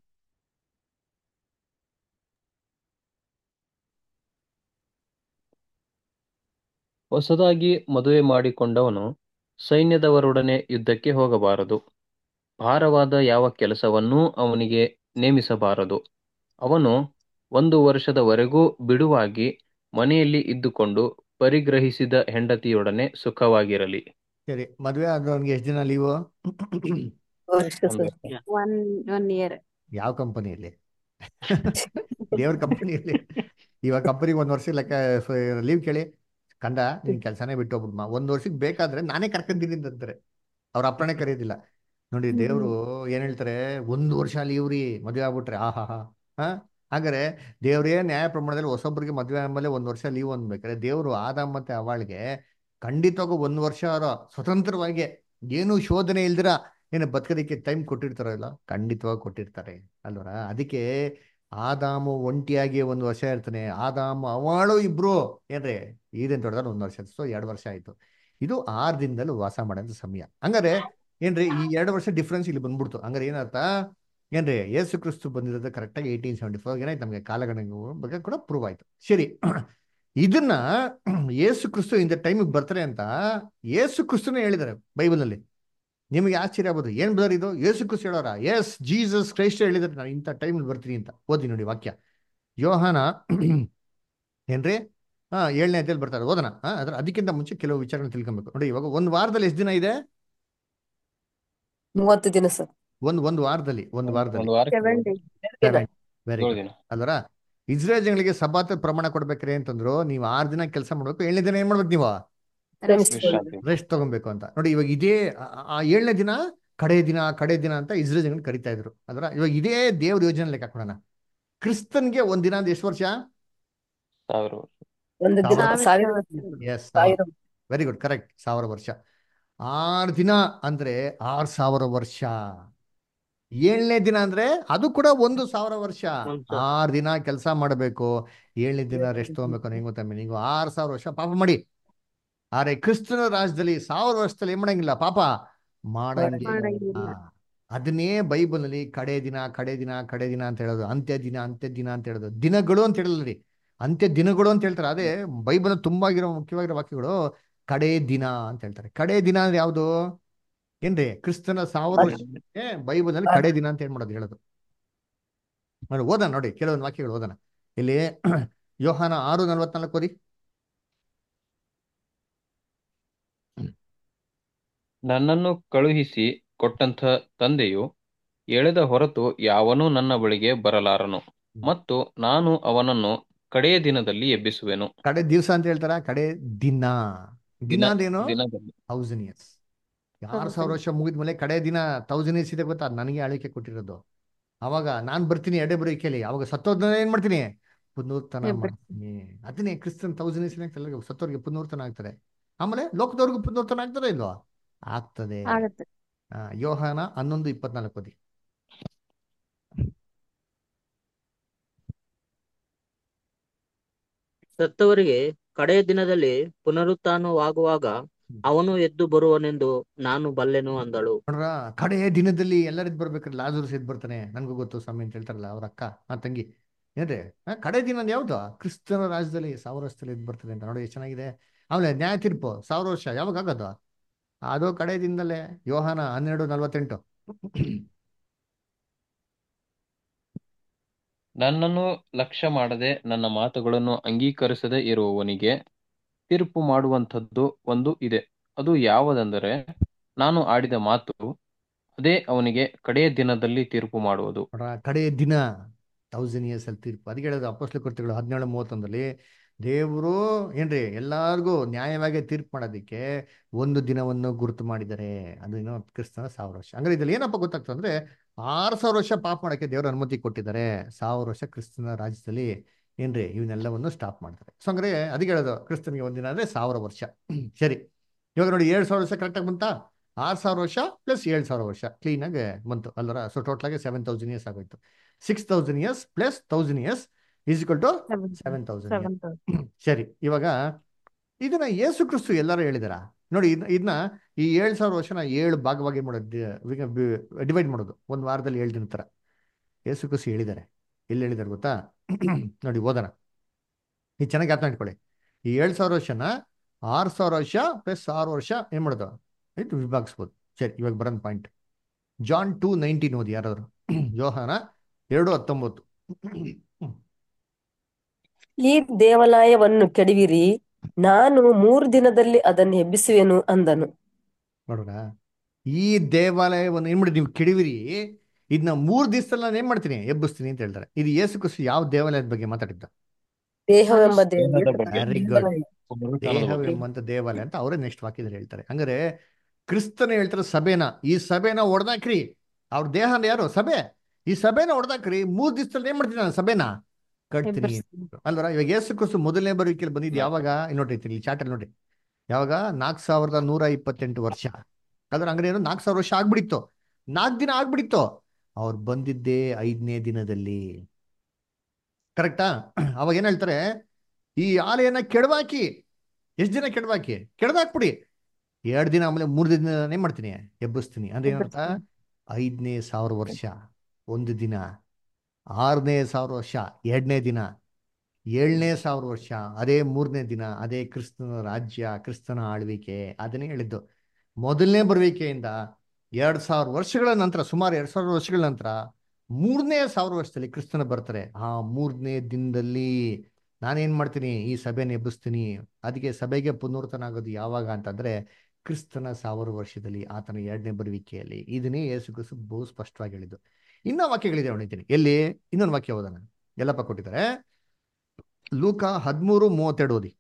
ಹೊಸದಾಗಿ ಮದುವೆ ಮಾಡಿಕೊಂಡವನು ಸೈನ್ಯದವರೊಡನೆ ಯುದ್ಧಕ್ಕೆ ಹೋಗಬಾರದು ಭಾರವಾದ ಯಾವ ಕೆಲಸವನ್ನೂ ಅವನಿಗೆ ನೇಮಿಸಬಾರದು ಅವನು ಒಂದು ವರ್ಷದವರೆಗೂ ಬಿಡುವಾಗಿ ಮನೆಯಲ್ಲಿ ಇದ್ದುಕೊಂಡು ಪರಿಗ್ರಹಿಸಿದ ಹೆಂಡತಿಯೊಡನೆ ಸುಖವಾಗಿರಲಿ ಸರಿ ಮದ್ವೆ ಆದವನ್ಗೆ ಎಷ್ಟು ದಿನ ಲೀವು ವರ್ಷ ಒಂದು ಸರ್ ಒನ್ ಒನ್ ಇಯರ್ ಯಾವ ಕಂಪನಿಯಲ್ಲಿ ದೇವ್ರ ಕಂಪನಿಯಲ್ಲಿ ಇವಾಗ ಕಂಪನಿಗೆ ಒಂದ್ ವರ್ಷ ಲೆಕ್ಕ ಲೀವ್ ಕೇಳಿ ಕಂದ ನಿನ್ ಕೆಲಸನೇ ಬಿಟ್ಟು ಹೋಗ್ಬಿಡ್ಮ ಒಂದ್ ವರ್ಷಕ್ಕೆ ಬೇಕಾದ್ರೆ ನಾನೇ ಕರ್ಕೊಂತೀನಿ ಅಂತಾರೆ ಅವ್ರ ಅಪ್ಪಣೆ ಕರೆಯೋದಿಲ್ಲ ನೋಡಿ ದೇವ್ರು ಏನ್ ಹೇಳ್ತಾರೆ ಒಂದ್ ವರ್ಷ ಲೀವ್ ರೀ ಮದ್ವೆ ಆಗ್ಬಿಟ್ರೆ ಆಹಾ ಹಾ ಹಾ ಹಾಗಾದ್ರೆ ದೇವ್ರೇ ನ್ಯಾಯ ಪ್ರಮಾಣದಲ್ಲಿ ಹೊಸೊಬ್ರಿಗೆ ಮದ್ವೆ ಆದ್ಮೇಲೆ ಒಂದ್ ವರ್ಷ ಲೀವ್ ಅನ್ಬೇಕಾದ್ರೆ ದೇವ್ರು ಆದಾಮ್ ಮತ್ತೆ ಅವಳಿಗೆ ಖಂಡಿತವಾಗೂ ಒಂದ್ ವರ್ಷ ಅವರ ಸ್ವತಂತ್ರವಾಗಿ ಏನು ಶೋಧನೆ ಇಲ್ದಿರ ಏನು ಬದುಕೋದಕ್ಕೆ ಟೈಮ್ ಕೊಟ್ಟಿರ್ತಾರೋ ಇಲ್ಲ ಖಂಡಿತವಾಗಿ ಕೊಟ್ಟಿರ್ತಾರೆ ಅಲ್ವರ ಅದಕ್ಕೆ ಆದಾಮು ಒಂಟಿಯಾಗಿ ಒಂದು ವರ್ಷ ಇರ್ತಾನೆ ಆದಾಮು ಅವಳು ಇಬ್ರು ಏನ್ರಿ ಈದೇನ್ ದೊಡ್ಡದಾರ ಒಂದ್ ವರ್ಷ ಸೊ ಎರಡು ವರ್ಷ ಆಯ್ತು ಇದು ಆರು ದಿನದಲ್ಲಿ ವಾಸ ಮಾಡೋಂಥ ಸಮಯ ಹಂಗಾರೆ ಏನ್ರಿ ಈ ಎರಡು ವರ್ಷ ಡಿಫ್ರೆನ್ಸ್ ಇಲ್ಲಿ ಬಂದ್ಬಿಡ್ತು ಹಂಗಾರೆ ಏನರ್ಥ ಏನ್ರಿ ಯೇಸು ಕ್ರಿಸ್ತು ಬಂದಿರೋದು ಕರೆಕ್ಟಾಗಿ ಏಯ್ಟೀನ್ ಸೆವೆಂಟಿ ಫೋರ್ ಏನಾಯ್ತು ನಮಗೆ ಕಾಲಗಣನೆ ಬಗ್ಗೆ ಕೂಡ ಪ್ರೂವ್ ಆಯ್ತು ಸರಿ ಇದನ್ನ ಯೇಸು ಕ್ರಿಸ್ತು ಇಂದ ಟೈಮಿಗೆ ಬರ್ತಾರೆ ಅಂತ ಯೇಸು ಕ್ರಿಸ್ತನೇ ಹೇಳಿದ್ದಾರೆ ಬೈಬಲಲ್ಲಿ ನಿಮಗೆ ಆಶ್ಚರ್ಯ ಆಗ್ಬೋದು ಏನ್ ಬದರ್ ಇದು ಯೇಸು ಕ್ರಿಸ್ತು ಹೇಳೋರ ಎಸ್ ಜೀಸಸ್ ಕ್ರೈಸ್ಟ್ ಹೇಳಿದ್ರೆ ನಾನು ಇಂಥ ಟೈಮಲ್ಲಿ ಬರ್ತೀನಿ ಅಂತ ಓದಿ ನೋಡಿ ವಾಕ್ಯ ಯೋಹಾನ ಏನ್ರಿ ಹಾ ಏಳನೇ ಅಧ್ಯಾಯಲ್ಲಿ ಬರ್ತಾರೆ ಓದನ ಹಾ ಅದ್ರ ಅದಕ್ಕಿಂತ ಮುಂಚೆ ಕೆಲವು ವಿಚಾರಗಳನ್ನ ತಿಳ್ಕೊಬೇಕು ನೋಡಿ ಇವಾಗ ಒಂದು ವಾರದಲ್ಲಿ ಎಷ್ಟು ದಿನ ಇದೆ ಮೂವತ್ತು ದಿನ ಸರ್ ಒಂದು ಒಂದು ವಾರದಲ್ಲಿ ಒಂದು ವಾರದಲ್ಲಿ ಒಂದು ವಾರಕ್ಕೆ ಸೆವೆನ್ ಡೇಸ್ ವೆರಿ ಏಳು ಗುಡ್ ದಿನ ಅಲ್ವರ ಇಸ್ರೇಲ್ ಜನಗಳಿಗೆ ಸಬಾತ್ ಪ್ರಮಾಣ ಕೊಡ್ಬೇಕ್ರಿ ಅಂತಂದ್ರು ನೀವು ಆರು ದಿನ ಕೆಲಸ ಮಾಡ್ಬೇಕು ಏಳನೇ ದಿನ ಏನ್ ಮಾಡ್ಬೇಕು ನೀವು ರೆಸ್ಟ್ ವಿಶ್ರಾಂತಿ ರೆಸ್ಟ್ ತಗೊಬೇಕು ಅಂತ ನೋಡಿ ಇವಾಗ ಇದೇ ಆ- ಆ ಏಳನೇ ದಿನ ಕಡೆ ದಿನ ಕಡೆ ದಿನ ಅಂತ ಇಸ್ರೇಲ್ ಜನಗಳು ಕರಿತಾ ಇದ್ರು ಅದ್ರ ಇವಾಗ ಇದೇ ದೇವ್ರ ಯೋಜನೆ ಲೆಕ್ಕ ಹಾಕೋಣ ಕ್ರಿಸ್ತನ್ಗೆ ಒಂದ್ ದಿನ ಅಂದ್ರೆ ಎಷ್ಟು ವರ್ಷ ಸಾವಿರ ವರ್ಷ ಒಂದು ದಿನ ಸಾವಿರ ಸಾವಿರ ಎಸ್ ಸಾವಿರ ವೆರಿ ಗುಡ್ ಕರೆಕ್ಟ್ ಸಾವಿರ ವರ್ಷ ಆರು ದಿನ ಅಂದ್ರೆ ಆರು ಸಾವಿರ ವರ್ಷ ಏಳನೇ ದಿನ ಅಂದ್ರೆ ಅದು ಕೂಡ ಒಂದು ಸಾವಿರ ವರ್ಷ ಒಂದ್ ಸಾವಿರ. ಆರು ದಿನ ಕೆಲಸ ಮಾಡಬೇಕು ಏಳನೇ ದಿನ ರೆಸ್ಟ್ ತಗೊಬೇಕು ಹೆಂಗ್ ಗೊತ್ತಾ ನೀವು ಆರು ಸಾವಿರ ವರ್ಷ ಪಾಪ ಮಾಡಿ ಆದ್ರೆ ಕ್ರಿಸ್ತನ ರಾಜ್ಯದಲ್ಲಿ ಸಾವಿರ ವರ್ಷದಲ್ಲಿ ಏನ್ ಮಾಡಂಗಿಲ್ಲ ಪಾಪ ಮಾಡಂಗಿಲ್ಲ ಮಾಡಂಗಿಲ್ಲ. ಅದನ್ನೇ ಬೈಬಲ್ನಲ್ಲಿ ಕಡೆ ದಿನ ಕಡೆ ದಿನ ಕಡೆ ದಿನ ಅಂತ ಹೇಳೋದು ಅಂತ್ಯ ದಿನ ಅಂತ್ಯ ದಿನ ಅಂತ ಹೇಳೋದು ದಿನಗಳು ಅಂತ ಹೇಳಲ್ಲ ರೀ ಅಂತ್ಯ ದಿನಗಳು ಅಂತ ಹೇಳ್ತಾರೆ ಅದೇ ಬೈಬಲ್ ತುಂಬಾ ಆಗಿರೋ ಮುಖ್ಯವಾಗಿರೋ ವಾಕ್ಯಗಳು ಕಡೆ ದಿನ ಅಂತ ಹೇಳ್ತಾರೆ ಕಡೆ ದಿನ ಅಂದ್ರೆ ಯಾವುದು ಏನ್ರಿ ಕ್ರಿಸ್ತನ ಸಾವಿರ ವರ್ಷಕ್ಕೆ ಬೈಬಲ್ ನಲ್ಲಿ ಕಡೆ ದಿನ ಅಂತ ಏನ್ ಮಾಡೋದು ಹೇಳೋದು ನೋಡಿ ಓದೋಣ ನೋಡಿ ಕೆಲವೊಂದು ವಾಕ್ಯಗಳು ಓದೋಣ ಇಲ್ಲಿ ಯೋಹಾನ ಆರು ನಲ್ವತ್ನಾಲ್ಕು ಓದಿ ನನ್ನನ್ನು ಕಳುಹಿಸಿ ಕೊಟ್ಟಂಥ ತಂದೆಯು ಎಳೆದ ಹೊರತು ಯಾವನೂ ನನ್ನ ಬಳಿಗೆ ಬರಲಾರನು ಮತ್ತು ನಾನು ಅವನನ್ನು ಕಡೆಯ ದಿನದಲ್ಲಿ ಎಬ್ಬಿಸುವೆನು ಕಡೆ ದಿವಸ ಅಂತ ಹೇಳ್ತಾರ ಕಡೆ ದಿನ ದಿನ ದಿನ ಅಂದೇನು ದಿನದಲ್ಲಿ ಥೌಸಂಡ್ ಇಯರ್ಸ್ ಆರು ಸಾವಿರ ವರ್ಷ ಮುಗಿದ್ಮೇಲೆ ಕಡೆ ದಿನ ತೌಸಂಡ್ ಇಯರ್ಸ್ ಇದೆ ಗೊತ್ತಾ ಅದ್ ನನಗೆ ಆಳ್ವಿಕೆ ಕೊಟ್ಟಿರೋದು ಅವಾಗ ನಾನ್ ಬರ್ತೀನಿ ಎಡೆ ಬರೀಕೆಲಿ ಅವಾಗ ಸತ್ತೋದ್ನ ಏನ್ ಮಾಡ್ತೀನಿ ಪುನರ್ತನ ಮಾಡ್ತೀನಿ ಅದನ್ನೇ ಕ್ರಿಸ್ತನ್ ತೌಸಂಡ್ ಇಯರ್ಸ್ ಸತ್ತೋರ್ಗೆ ಪುನರ್ತನ ಆಗ್ತಾರೆ ಆಮೇಲೆ ಲೋಕದವ್ರಿಗೂ ಪುನರ್ತನ ಆಗ್ತದೆ ಇಲ್ವಾ ಆಗ್ತದೆ ಆಗತ್ತೆ ಆ, ಯೋಹಾನ ಹನ್ನೊಂದು ಇಪ್ಪತ್ನಾಲ್ಕು ಓದಿ ಸತ್ತವರಿಗೆ ಕಡೆಯ ದಿನದಲ್ಲಿ ಪುನರುತ್ಥಾನವಾಗುವಾಗ ಅವನು ಎದ್ದು ಬರುವನೆಂದು ನಾನು ಬಲ್ಲೆನು ಅಂದಳು ನೋಡ್ರ ಕಡೆ ದಿನದಲ್ಲಿ ಎಲ್ಲರೂ ಎದ್ದು ಬರ್ಬೇಕಾದ್ರೆ ಲಾಜರ್ಸ್ ಎದ್ದು ಬರ್ತಾನೆ ನನ್ಗೂ ಗೊತ್ತು ಸ್ವಾಮಿ ಅಂತ ಹೇಳ್ತಾರಲ್ಲ ಅವ್ರ ಅಕ್ಕ ಆ ತಂಗಿ ಏನ್ರಿ ಆ, ಕಡೆ ದಿನ ಅಂದ್ರೆ ಯಾವ್ದು ಕ್ರಿಸ್ತನ ರಾಜ್ಯದಲ್ಲಿ ಸಾವಿರ ವರ್ಷದಲ್ಲಿ ಎದ್ದು ಬರ್ತದೆ ಅಂತ ನೋಡಿ ಎಷ್ಟು ಚೆನ್ನಾಗಿದೆ ಆಮೇಲೆ ನ್ಯಾಯ ತೀರ್ಪು ಸಾವಿರ ವರ್ಷ ಯಾವಾಗ ಆಗೋದು ಅದು ಕಡೆ ದಿನದಲ್ಲೇ ಯೋಹಾನ ಹನ್ನೆರಡು ನಲ್ವತ್ತೆಂಟು ನನ್ನನ್ನು ಲಕ್ಷ್ಯ ಮಾಡದೆ ನನ್ನ ಮಾತುಗಳನ್ನು ಅಂಗೀಕರಿಸದೆ ಇರುವವನಿಗೆ ತೀರ್ಪು ಮಾಡುವಂಥದ್ದು ಒಂದು ಇದೆ ಅದು ಯಾವುದೆಂದರೆ ನಾನು ಆಡಿದ ಮಾತು ಅದೇ ಅವನಿಗೆ ಕಡೆಯ ದಿನದಲ್ಲಿ ತೀರ್ಪು ಮಾಡುವುದು ನೋಡ್ರ ಕಡೆ ದಿನ ತೌಸಂಡ್ ಇಯರ್ಸ್ ಅಲ್ಲಿ ತೀರ್ಪು ಅದಕ್ಕೆ ಹೇಳೋದು ಅಪೋಸ್ಲ ಕೃತ್ಯಗಳು ಹದಿನೇಳು ಮೂವತ್ತೊಂದಲ್ಲಿ ದೇವರು ಏನ್ರಿ ಎಲ್ಲಾರ್ಗೂ ನ್ಯಾಯವಾಗಿ ತೀರ್ಪು ಮಾಡೋದಕ್ಕೆ ಒಂದು ದಿನವನ್ನು ಗುರುತು ಮಾಡಿದ್ದಾರೆ ಅದು ಏನೋ ಕ್ರಿಸ್ತನ ಸಾವಿರ ವರ್ಷ ಹಂಗಾರೆ ಇದ್ರಲ್ಲಿ ಏನಪ್ಪ ಗೊತ್ತಾಗ್ತದೆ ಅಂದ್ರೆ ಆರು ಸಾವಿರ ವರ್ಷ ಪಾಪ ಮಾಡಕ್ಕೆ ದೇವರ ಅನುಮತಿ ಕೊಟ್ಟಿದ್ದಾರೆ ಸಾವಿರ ವರ್ಷ ಕ್ರಿಸ್ತನ ರಾಜ್ಯದಲ್ಲಿ ಏನ್ರಿ ಇವನ್ನೆಲ್ಲವನ್ನು ಸ್ಟಾಪ್ ಮಾಡ್ತಾರೆ ಸೊ ಹಂಗಾರೆ ಅದಕ್ಕೆ ಹೇಳೋದು ಕ್ರಿಸ್ತನಿಗೆ ಒಂದಿನ ಅಂದ್ರೆ ಸಾವಿರ ವರ್ಷ ಸರಿ ಇವಾಗ ನೋಡಿ ಏಳು ಸಾವಿರ ವರ್ಷ ಕರೆಕ್ಟಾಗಿ ಬಂತಾ ಆರು ಸಾವಿರ ವರ್ಷ ಪ್ಲಸ್ ಏಳು ಸಾವಿರ ವರ್ಷ ಕ್ಲೀನಾಗಿ ಬಂತು ಅಲ್ವರ ಸೊ ಟೋಟಲ್ ಆಗಿ ಸೆವೆನ್ ತೌಸಂಡ್ ಇಯರ್ಸ್ ಆಗೋಯ್ತು six thousand years plus thousand years is equal to seven thousand seven ಸರಿ ಇವಾಗ ಇದನ್ನ ಯೇಸು ಕ್ರಿಸ್ತು ಎಲ್ಲರೂ ಹೇಳಿದಾರ ನೋಡಿ ಇದ್ನ ಇದನ್ನ ಈ ಏಳು ಸಾವಿರ ವರ್ಷನ ಏಳು ಭಾಗವಾಗಿ ಮಾಡೋದು ಡಿವೈಡ್ ಮಾಡೋದು ಒಂದು ವಾರದಲ್ಲಿ ಏಳು ದಿನ ತರ ಯೇಸು ಕ್ರಿಸ್ತು ಹೇಳಿದ್ದಾರೆ ಎಲ್ಲಿ ಹೇಳಿದ್ದಾರೆ ಗೊತ್ತಾ ನೋಡಿ ಓದೋಣ ಈ ಚೆನ್ನಾಗಿ ಅರ್ಥ ಮಾಡ್ಕೊಳ್ಳಿ ಈ ಏಳು ಸಾವಿರ ವರ್ಷನ ಆರು ಸಾವಿರ ವರ್ಷ ಪ್ಲಸ್ ಆರು ವರ್ಷ ಏನ್ ಮಾಡೋದು ಇದು ವಿಭಾಗಿಸ್ಬೋದು ಸರಿ ಇವಾಗ ಬರೋನ್ ಪಾಯಿಂಟ್ ಜಾನ್ ಟೂ ನೈನ್ಟೀನ್ ಓದಿ ಯಾರಾದ್ರು ಯೋಹಾನ ಎರಡು ಹತ್ತೊಂಬತ್ತು ಈ ದೇವಾಲಯವನ್ನು ಕೆಡವಿರಿ ನಾನು ಮೂರು ದಿನದಲ್ಲಿ ಅದನ್ನು ಎಬ್ಬಿಸುವೆನು ಅಂದನು ನೋಡೋಣ ಈ ದೇವಾಲಯವನ್ನು ಏನ್ ಮಾಡಿ ನೀವು ಕೆಡವಿರಿ ಇದನ್ನ ಮೂರ್ ದಿವಸದಲ್ಲಿ ನಾನು ಏನ್ ಮಾಡ್ತೀನಿ ಎಬ್ಬಿಸ್ತೀನಿ ಅಂತ ಹೇಳ್ತಾರೆ ಇದು ಯೇಸು ಕ್ರಿಸ್ತು ಯಾವ ದೇವಾಲಯದ ಬಗ್ಗೆ ಮಾತಾಡಿದ್ದ ದೇಹವೆಂಬ ದೇಹದ ಬಗ್ಗೆ. ವೆರಿ ಗುಡ್ ದೇವಾಲಯ ಪುನರುತ್ಥಾನದ ಬಗ್ಗೆ. ದೇಹವೆಂಬಂತ ದೇವಾಲಯ ಅಂತ ಅವರೇ ನೆಕ್ಸ್ಟ್ ವಾಕ್ಯದಲ್ಲಿ ಹೇಳ್ತಾರೆ ಹಂಗಾರೆ ಕ್ರಿಸ್ತನ ಹೇಳ್ತಾರೆ ಸಭೆನ ಈ ಸಭೆನ ಹೊಡೆದಾಕ್ರಿ ಅವ್ರ ದೇಹನ ಯಾರು ಸಭೆ ಈ ಸಭೆನ ಹೊಡೆದಾಕ್ರಿ ಮೂರ್ ದಿವಸದಲ್ಲಿ ಏನ್ ಮಾಡ್ತೀನಿ ನಾನು ಸಭೆನ ಕಟ್ತೀನಿ ಅಲ್ವರ ಇವಾಗ ಯೇಸು ಕ್ರಿಸ್ತು ಮೊದಲನೇ ಬರುವಿಕೆಯಲ್ಲಿ ಬಂದಿದ್ದು ಯಾವಾಗ ಇಲ್ಲಿ ನೋಡ್ರಿ ಇಲ್ಲಿ ಚಾಟಲ್ಲಿ ನೋಡ್ರಿ ಯಾವಾಗ ನಾಲ್ಕು ಸಾವಿರದ ನೂರ ಇಪ್ಪತ್ತೆಂಟು ವರ್ಷ ಅದ್ರ ಹಂಗಾರೆ ಏನು ನಾಲ್ಕು ಸಾವಿರ ವರ್ಷ ಆಗ್ಬಿಡಿತ್ತು ನಾಲ್ಕು ದಿನ ಆಗ್ಬಿಡಿತ್ತು ಅವ್ರು ಬಂದಿದ್ದೇ ಐದನೇ ದಿನದಲ್ಲಿ ಕರೆಕ್ಟಾ ಅವಾಗ ಏನ್ ಹೇಳ್ತಾರೆ ಈ ಆಲೆಯನ್ನ ಕೆಡವಾಕಿ ಎಷ್ಟು ದಿನ ಕೆಡವಾಕಿ ಕೆಡದಾಕ್ಬಿಡಿ ಎರಡು ದಿನ ಆಮೇಲೆ ಮೂರು ದಿನ ಏನ್ ಮಾಡ್ತೀನಿ ಎಬ್ಬಿಸ್ತೀನಿ ಅಂದ್ರೆ ಏನರ್ಥ ಐದನೇ ಸಾವಿರ ವರ್ಷ ಒಂದು ದಿನ ಆರನೇ ಸಾವಿರ ವರ್ಷ ಎರಡನೇ ದಿನ ಏಳನೇ ಸಾವಿರ ವರ್ಷ ಅದೇ ಮೂರನೇ ದಿನ ಅದೇ ಕ್ರಿಸ್ತನ ರಾಜ್ಯ ಕ್ರಿಸ್ತನ ಆಳ್ವಿಕೆ ಅದನ್ನೇ ಹೇಳಿದ್ದು ಮೊದಲನೇ ಬರುವಿಕೆಯಿಂದ ಎರಡ್ ಸಾವಿರ ವರ್ಷಗಳ ನಂತರ ಸುಮಾರು ಎರಡ್ ಸಾವಿರ ವರ್ಷಗಳ ನಂತರ ಮೂರನೇ ಸಾವಿರ ವರ್ಷದಲ್ಲಿ ಕ್ರಿಸ್ತನ ಬರ್ತಾರೆ ಆ ಮೂರನೇ ದಿನದಲ್ಲಿ ನಾನೇನ್ ಮಾಡ್ತೀನಿ ಈ ಸಭೆನ ಎಬ್ಬಿಸ್ತೀನಿ ಅದಕ್ಕೆ ಸಭೆಗೆ ಪುನರ್ತನ ಆಗೋದು ಯಾವಾಗ ಅಂತಂದ್ರೆ ಕ್ರಿಸ್ತನ ಸಾವಿರ ವರ್ಷದಲ್ಲಿ ಆತನ ಎರಡನೇ ಬರುವಿಕೆಯಲ್ಲಿ ಇದನ್ನೇ ಯೇಸು ಕ್ರಿಸ್ತು ಬಹು ಸ್ಪಷ್ಟವಾಗಿ ಹೇಳಿದ್ದು ಇನ್ನೂ ವಾಕ್ಯಗಳಿದೆ ಹೊಣಿತೀನಿ ಎಲ್ಲಿ ಇನ್ನೊಂದು ವಾಕ್ಯ ಓದೋಣ ಎಲ್ಲಪ್ಪ ಕೊಟ್ಟಿದ್ದಾರೆ ಲೂಕ ಹದಿಮೂರು ಮೂವತ್ತೆರಡು ಓದಿ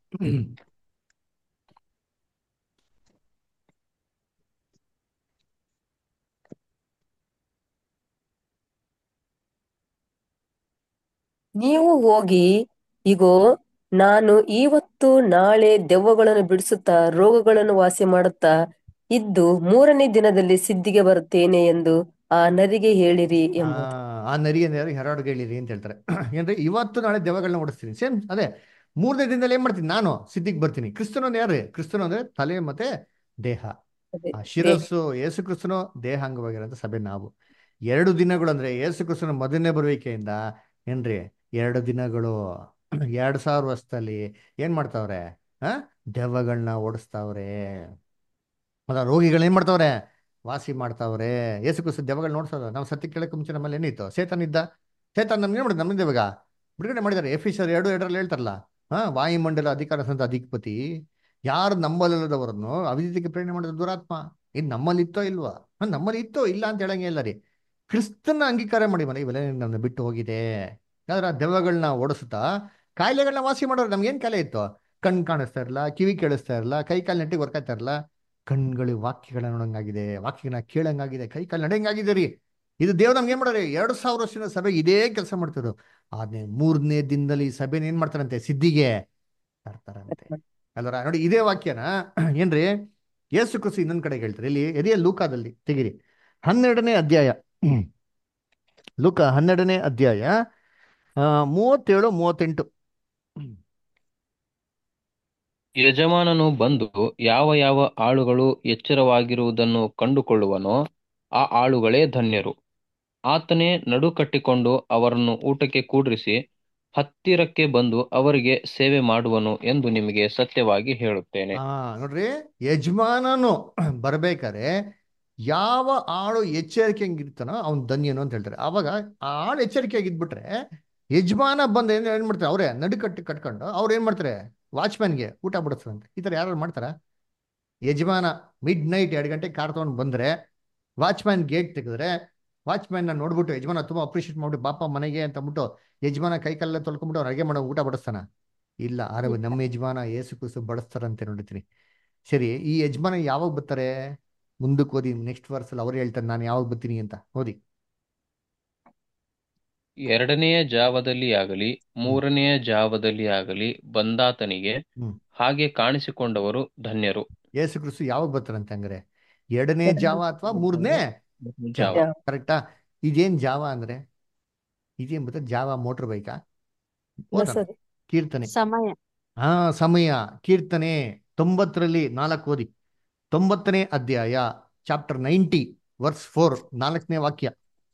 ನೀವು ಹೋಗಿ ಇಗೋ ನಾನು ಇವತ್ತು ನಾಳೆ ದೆವ್ವಗಳನ್ನು ಬಿಡಿಸುತ್ತಾ ರೋಗಗಳನ್ನು ವಾಸಿ ಮಾಡುತ್ತಾ ಇದ್ದು ಮೂರನೇ ದಿನದಲ್ಲಿ ಸಿದ್ಧಿಗೆ ಬರುತ್ತೇನೆ ಎಂದು ಆ ನರಿಗೆ ಹೇಳಿರಿ ಆ ಎಂಬುದು ಆ ನರಿ ಅಂದ್ರೆ ಹೆರಾಡ್ಗೆ ಹೇಳಿರಿ ಅಂತ ಹೇಳ್ತಾರೆ ಏನ್ರಿ ಇವತ್ತು ನಾಳೆ ದೆವ್ವಗಳನ್ನ ಓಡಿಸ್ತೀನಿ ಸೇಮ್ ಅದೇ ಮೂರನೇ ದಿನದಲ್ಲಿ ಏನ್ ಮಾಡ್ತೀನಿ ನಾನು ಸಿದ್ಧಿಗೆ ಬರ್ತೀನಿ ಕ್ರಿಸ್ತನು ಅಂದ್ರೆ ಯಾರು ಕ್ರಿಸ್ತನು ಅಂದ್ರೆ ತಲೆ ಮತ್ತೆ ದೇಹ ಅದೇ ಆ ದೇಹ ಶಿರಸ್ಸು ಯೇಸು ಕ್ರಿಸ್ತನು ದೇಹ ಅಂಗವಾಗಿರೋಂಥ ಸಭೆ ನಾವು ಎರಡು ದಿನಗಳು ಅಂದ್ರೆ ಯೇಸು ಕ್ರಿಸ್ತನ ಮೊದಲನೇ ಬರುವಿಕೆಯಿಂದ ಏನ್ರಿ ಎರಡು ದಿನಗಳು ಎರಡ್ ಸಾವಿರ ವರ್ಷದಲ್ಲಿ ಏನ್ ಮಾಡ್ತಾವ್ರೆ ಆ ದೆವ್ವಗಳನ್ನ ಓಡಿಸ್ತಾವ್ರೆ ಅದ ರೋಗಿಗಳನ್ನ ಏನ್ ಮಾಡ್ತಾವ್ರೆ ವಾಸಿ ಮಾಡ್ತಾವ್ರೆ ಯೇಸು ಕ್ರಿಸ್ತ ದೆವ್ವಗಳು ನೋಡ್ಸೋದು ನಾವು ಸತ್ಯ ಕೇಳಕ್ಕೆ ಮುಂಚೆ ನಮ್ಮಲ್ಲಿ ಏನಿತ್ತು ಸೇತನ್ ಇದ್ದ ಸೇತನ್ ನಮ್ಗೆ ಏನ್ ಮಾಡಿದ ನಮ್ಮಿಂದ ಇವಾಗ ಬಿಡುಗಡೆ ಮಾಡಿದ್ದಾರೆ ಎಫಿಸರ್ ಎರಡು ಎರಡರಲ್ಲಿ ಹೇಳ್ತಾರಲ್ಲ ಹಾ ವಾಯುಮಂಡಲ ಅಧಿಕಾರ ಸಂತ ಅಧಿಪತಿ ಯಾರು ನಂಬಲಿಲ್ಲದವರನ್ನು ಅವಿದ್ಯಕ್ಕೆ ಪ್ರೇರಣೆ ಮಾಡಿದ ದುರಾತ್ಮ ಇದು ನಮ್ಮಲ್ಲಿ ಇತ್ತೋ ಇಲ್ವಾ ಹಾ ನಮ್ಮಲ್ಲಿ ಇತ್ತೋ ಇಲ್ಲ ಅಂತ ಹೇಳಂಗೆ ಇಲ್ಲ ರೀ ಕ್ರಿಸ್ತನ ಅಂಗೀಕಾರ ಮಾಡಿ ಮನೆ ಇವೆಲ್ಲ ನಮ್ಮನ್ನ ಬಿಟ್ಟು ಹೋಗಿದೆ ಯಾವ್ದಾರ ದೆವ್ವಗಳನ್ನ ಓಡಿಸುತ್ತಾ ಕಾಯಿಲೆಗಳನ್ನ ವಾಸಿ ಮಾಡೋರು ನಮ್ಗೆ ಏನ್ ಕಾಯಿಲೆ ಇತ್ತು ಕಣ್ ಕಾಣಿಸ್ತಾ ಇರಲ್ಲ ಕಿವಿ ಕೇಳಿಸ್ತಾ ಇರಲ್ಲ ಕೈ ಕಾಲು ನೆಟ್ಟಿಗೆ ವರ್ಕಾಯ್ತಾ ಇರಲ್ಲ ಕಣ್ಗಳು ವಾಕ್ಯಗಳನ್ನ ನೋಡಂಗಾಗಿದೆ ವಾಕ್ಯಗಳನ್ನ ಕೇಳಂಗಾಗಿದೆ ಕೈ ಕಾಲು ನಡೆಯಂಗಾಗಿದೆ ರೀ ಇದು ದೇವ್ರು ನಮ್ಗೆ ಏನ್ ಮಾಡೋರಿ ಎರಡು ಸಾವಿರ ವರ್ಷದ ಸಭೆ ಇದೇ ಕೆಲಸ ಮಾಡ್ತಿದ್ರು ಆದ್ರೆ ಮೂರನೇ ದಿನದಲ್ಲಿ ಈ ಸಭೆನ ಏನ್ ಮಾಡ್ತಾರಂತೆ ಸಿದ್ಧಿಗೆ ತರ್ತಾರಂತೆ ಅಲ್ವರ ನೋಡಿ ಇದೇ ವಾಕ್ಯನ ಏನ್ರಿ ಯೇಸು ಕ್ರಿಸ್ತು ಇನ್ನೊಂದ್ ಕಡೆ ಹೇಳ್ತಾರೆ ಇಲ್ಲಿ ಎದೆಯ ಲೂಕಾದಲ್ಲಿ ತೆಗಿರಿ ಹನ್ನೆರಡನೇ ಅಧ್ಯಾಯ ಹ್ಮ್. ಲೂಕ ಹನ್ನೆರಡನೇ ಅಧ್ಯಾಯ ಆ, ಮೂವತ್ತೇಳು ಮೂವತ್ತೆಂಟು ಹ್ಮ್. ಯಜಮಾನನು ಬಂದು ಯಾವ ಯಾವ ಆಳುಗಳು ಎಚ್ಚರವಾಗಿರುವುದನ್ನು ಕಂಡುಕೊಳ್ಳುವನೋ ಆ ಆಳುಗಳೇ ಧನ್ಯರು ಆತನೇ ನಡು ಕಟ್ಟಿಕೊಂಡು ಅವರನ್ನು ಊಟಕ್ಕೆ ಕೂಡ್ರಿಸಿ ಹತ್ತಿರಕ್ಕೆ ಬಂದು ಅವರಿಗೆ ಸೇವೆ ಮಾಡುವನು ಎಂದು ನಿಮಗೆ ಸತ್ಯವಾಗಿ ಹೇಳುತ್ತೇನೆ ಆ ನೋಡ್ರಿ ಯಜಮಾನನು ಬರ್ಬೇಕಾರೆ ಯಾವ ಆಳು ಎಚ್ಚರಿಕೆಯಾಗಿರ್ತಾನೋ ಅವ್ನು ಧನ್ಯನು ಅಂತ ಹೇಳ್ತಾರೆ ಅವಾಗ ಆ ಆಳು ಎಚ್ಚರಿಕೆಯಾಗಿದ್ಬಿಟ್ರೆ ಯಜಮಾನ ಬಂದು ಏನ್ ಏನ್ ಮಾಡ್ತಾರೆ ಅವರೇ ನಡುಕಟ್ಟಿ ಕಟ್ಕೊಂಡು ಅವ್ರು ಏನ್ ಮಾಡ್ತಾರೆ ವಾಚ್ಮ್ಯಾನ್ಗೆ ಊಟ ಬಿಡಿಸ್ತಾರಂತೆ ಈ ಥರ ಯಾರು ಮಾಡ್ತಾರ ಯಜಮಾನ ಮಿಡ್ ನೈಟ್ ಎರಡು ಗಂಟೆಗೆ ಕಾರ್ ತೊಗೊಂಡು ಬಂದ್ರೆ ವಾಚ್ಮ್ಯಾನ್ ಗೇಟ್ ತೆಗೆದ್ರೆ ವಾಚ್ಮ್ಯಾನ್ ನೋಡ್ಬಿಟ್ಟು ಯಜಮಾನ ತುಂಬಾ ಅಪ್ರಿಷಿಯೇಟ್ ಮಾಡ್ಬಿಟ್ಟು ಬಾಪ ಮನೆಗೆ ಅಂತ ಅಂದ್ಬಿಟ್ಟು ಯಜಮಾನ ಕೈ ಕಾಲೆಲ್ಲ ತೊಳ್ಕೊಂಡ್ಬಿಟ್ಟು ಅವ್ರು ಅಡುಗೆ ಮಾಡೋ ಊಟ ಬಡಿಸ್ತಾನ ಇಲ್ಲ ಆದ್ರೆ ನಮ್ಮ ಯಜಮಾನ ಏಸು ಕುಸು ಬಡಿಸ್ತಾರಂತೆ ನೋಡಿತೀನಿ ಸರಿ ಈ ಯಜಮಾನ ಯಾವಾಗ ಬರ್ತಾರೆ ಮುಂದಕ್ಕೆ ಓದಿ ನೆಕ್ಸ್ಟ್ ವರ್ಸಲ್ಲಿ ಅವ್ರು ಹೇಳ್ತಾರೆ ನಾನು ಯಾವಾಗ ಬರ್ತೀನಿ ಅಂತ ಓದಿ ಎರಡನೆಯ ಜಾವದಲ್ಲಿ ಆಗಲಿ ಮೂರನೆಯ ಜಾವದಲ್ಲಿ ಆಗಲಿ ಬಂದಾತನಿಗೆ ಹ್ಮ್. ಹಾಗೆ ಕಾಣಿಸಿಕೊಂಡವರು ಧನ್ಯರು ಯೇಸು ಕ್ರಿಸ್ತು ಯಾವಾಗ ಬರ್ತಾರಂತೆ ಹಂಗಾರೆ ಎರಡನೇ ಜಾವ ಅಥವಾ ಮೂರನೇ ಜಾವ ಜಾವ. ಕರೆಕ್ಟಾ ಇದೇನ್ ಜಾವ ಅಂದ್ರೆ ಇದೇನ್ ಗೊತ್ತಾ ಜಾವ ಮೋಟರ್ ಬೈಕಾ ಇಲ್ಲ ಸರ್ ಕೀರ್ತನೆ ಸಮಯ ಹಾ ಸಮಯ ಕೀರ್ತನೆ ತೊಂಬತ್ತರಲ್ಲಿ ನಾಲ್ಕು ಓದಿ ತೊಂಬತ್ತನೇ ಅಧ್ಯಾಯ ಚಾಪ್ಟರ್ ನೈಂಟಿ ವರ್ಸ್ ಫೋರ್ ನಾಲ್ಕನೇ ವಾಕ್ಯ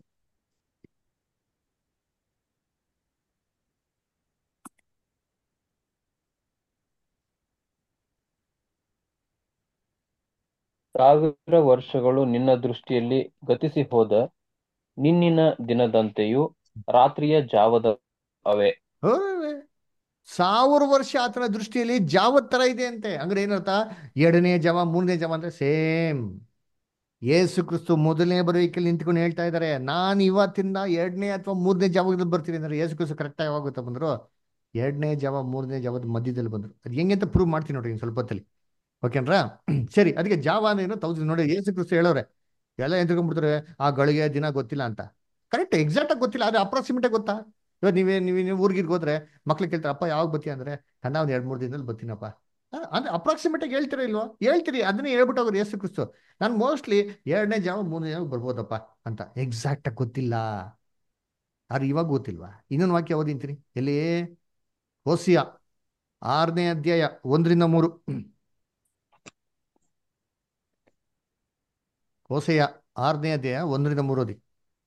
ಸಾವಿರ ವರ್ಷಗಳು ನಿನ್ನ ದೃಷ್ಟಿಯಲ್ಲಿ ಗತಿಸಿ ಹೋದ ನಿನ್ನಿನ ದಿನದಂತೆಯೂ ರಾತ್ರಿಯ ಜಾವದ ಅವೆ ಹೋವೆ. ಸಾವಿರ ವರ್ಷ ಆತನ ದೃಷ್ಟಿಯಲ್ಲಿ ಜಾವದ ತರ ಇದೆ ಅಂತೆ ಅಂದ್ರೆ ಏನರ್ಥ ಎರಡನೇ ಜಾವ ಮೂರನೇ ಜಾವ ಅಂದ್ರೆ ಸೇಮ್ ಯೇಸು ಕ್ರಿಸ್ತು ಮೊದಲನೇ ಬರುವಿಕೆಯಲ್ಲಿ ನಿಂತ್ಕೊಂಡು ಹೇಳ್ತಾ ಇದ್ದಾರೆ ನಾನು ಇವತ್ತಿಂದ ಎರಡನೇ ಅಥವಾ ಮೂರನೇ ಜಾವದಲ್ಲಿ ಬರ್ತೀನಿ ಅಂದ್ರೆ ಯೇಸು ಕ್ರಿಸ್ತು ಕರೆಕ್ಟ್ ಆಗಿ ಯಾವಾಗ ಬಂದ್ರು ಎರಡನೇ ಜಾವ ಮೂರನೇ ಜಾವದ ಮಧ್ಯದಲ್ಲಿ ಬಂದ್ರು ಅದು ಹೆಂಗೆ ಅಂತ ಪ್ರೂವ್ ಮಾಡ್ತೀನಿ ನೋಡಿ ಇನ್ನು ಸ್ವಲ್ಪ ಹೊತ್ತಲ್ಲಿ ಓಕೆನ್ರಾ ಸರಿ ಅದಕ್ಕೆ ಜಾವ ಅಂದ್ರೆ ಏನು ತೌಸಂಡ್ ನೋಡಿ ಯೇಸು ಕ್ರಿಸ್ತು ಹೇಳೋರೆ ಎಲ್ಲ ಎಂತ್ಕೊಂಡ್ಬಿಡ್ತಾರೆ ಆ ಗಳಿಗೆ ದಿನ ಗೊತ್ತಿಲ್ಲ ಅಂತ ಕರೆಕ್ಟ್ ಎಕ್ಸಾಕ್ಟ್ ಆಗಿ ಗೊತ್ತಿಲ್ಲ ಆದ್ರೆ ಅಪ್ರಾಕ್ಸಿಮೇಟ್ ಗೊತ್ತಾ ಇವಾಗ ನೀವೇ ನೀವು ನೀವು ಊರಿಗೆ ಹೋದ್ರೆ ಮಕ್ಳಿಗೆ ಕೇಳ್ತಾರೆ ಅಪ್ಪ ಯಾವಾಗ ಬರ್ತೀಯ ಅಂದ್ರೆ ಅಣ್ಣ ಒಂದು ಎರಡು ಮೂರು ದಿನದಲ್ಲಿ ಬರ್ತೀನಪ್ಪ ಆ, ಅಂದ್ರೆ ಅಪ್ರಾಕ್ಸಿಮೇಟ್ ಆಗಿ ಹೇಳ್ತೀರಾ ಇಲ್ವಾ ಹೇಳ್ತೀರಿ ಅದನ್ನೇ ಹೇಳ್ಬಿಟ್ಟು ಅವ್ರು ಯೇಸು ಕ್ರಿಸ್ತು ನಾನು ಮೋಸ್ಟ್ಲಿ ಎರಡನೇ ಜಾವ ಮೂರನೇ ಜಾವ ಬರ್ಬೋದಪ್ಪ ಅಂತ ಎಕ್ಸಾಕ್ಟ್ ಆಗಿ ಗೊತ್ತಿಲ್ಲ ಆದ್ರೆ ಇವಾಗ ಗೊತ್ತಿಲ್ವಾ ಇನ್ನೊಂದು ವಾಕ್ಯ ಓದಿಂತೀರಿ ಎಲ್ಲಿ ಓಸಿಯಾ ಆರನೇ ಅಧ್ಯಾಯ ಒಂದರಿಂದ ಮೂರು ಓಸೆಯ ಆರನೇ ಅಧ್ಯಾಯ ಒಂದರಿಂದ ಮೂರು ಓದಿ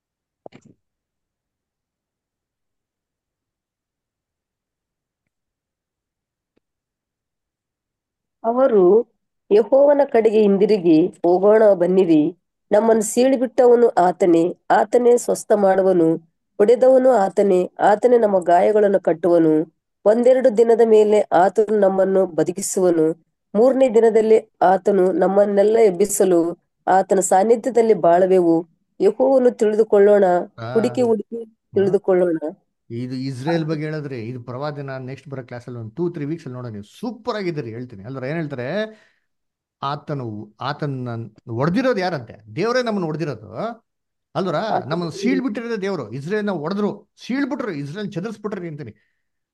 ಅವರು ಯೆಹೋವನ ಕಡೆಗೆ ಹಿಂದಿರುಗಿ ಹೋಗೋಣ ಬನ್ನಿರಿ ನಮ್ಮನ್ನು ಸೀಳಿಬಿಟ್ಟವನು ಆತನೇ ಆತನೇ ಸ್ವಸ್ಥ ಮಾಡುವನು ಹೊಡೆದವನು ಆತನೇ ಆತನೇ ನಮ್ಮ ಗಾಯಗಳನ್ನು ಕಟ್ಟುವನು ಒಂದೆರಡು ದಿನದ ಮೇಲೆ ಆತನು ನಮ್ಮನ್ನು ಬದುಕಿಸುವನು ಮೂರನೇ ದಿನದಲ್ಲಿ ಆತನು ನಮ್ಮನ್ನೆಲ್ಲ ಎಬ್ಬಿಸಲು ಆತನ ಸಾನ್ನಿಧ್ಯದಲ್ಲಿ ಬಾಳವೆವು ಯೆಹೋವನು ತಿಳಿದುಕೊಳ್ಳೋಣ ಹುಡುಕಿ ಹುಡುಕಿ ತಿಳಿದುಕೊಳ್ಳೋಣ ಇದು ಇಸ್ರೇಲ್ ಬಗ್ಗೆ ಹೇಳಿದ್ರಿ ಇದು ಪ್ರವಾದನ ನೆಕ್ಸ್ಟ್ ಬರೋ ಕ್ಲಾಸಲ್ಲಿ ಒಂದು ಟೂ ತ್ರೀ ವೀಕ್ಸ್ ಅಲ್ಲಿ ನೋಡೋಣ ನೀವು ಸೂಪರ್ ಆಗಿದ್ದೀರಿ ಹೇಳ್ತೀನಿ ಅಲ್ದ್ರ ಏನ್ ಹೇಳ್ತಾರೆ ಆತನು ಆತನ ಹೊಡೆದಿರೋದು ಯಾರಂತೆ ದೇವರೇ ನಮ್ಮನ್ನು ಹೊಡೆದಿರೋದು ಅಲ್ವರ ನಮ್ಮನ್ನು ಸೀಳ್ ಬಿಟ್ಟಿರೋದೇ ದೇವರು ಇಸ್ರೇಲ್ನ ಹೊಡೆದ್ರು ಸೀಳ್ ಬಿಟ್ರು ಇಸ್ರೇಲ್ ಚದರ್ಸ್ಬಿಟ್ರಿ ಅಂತೀನಿ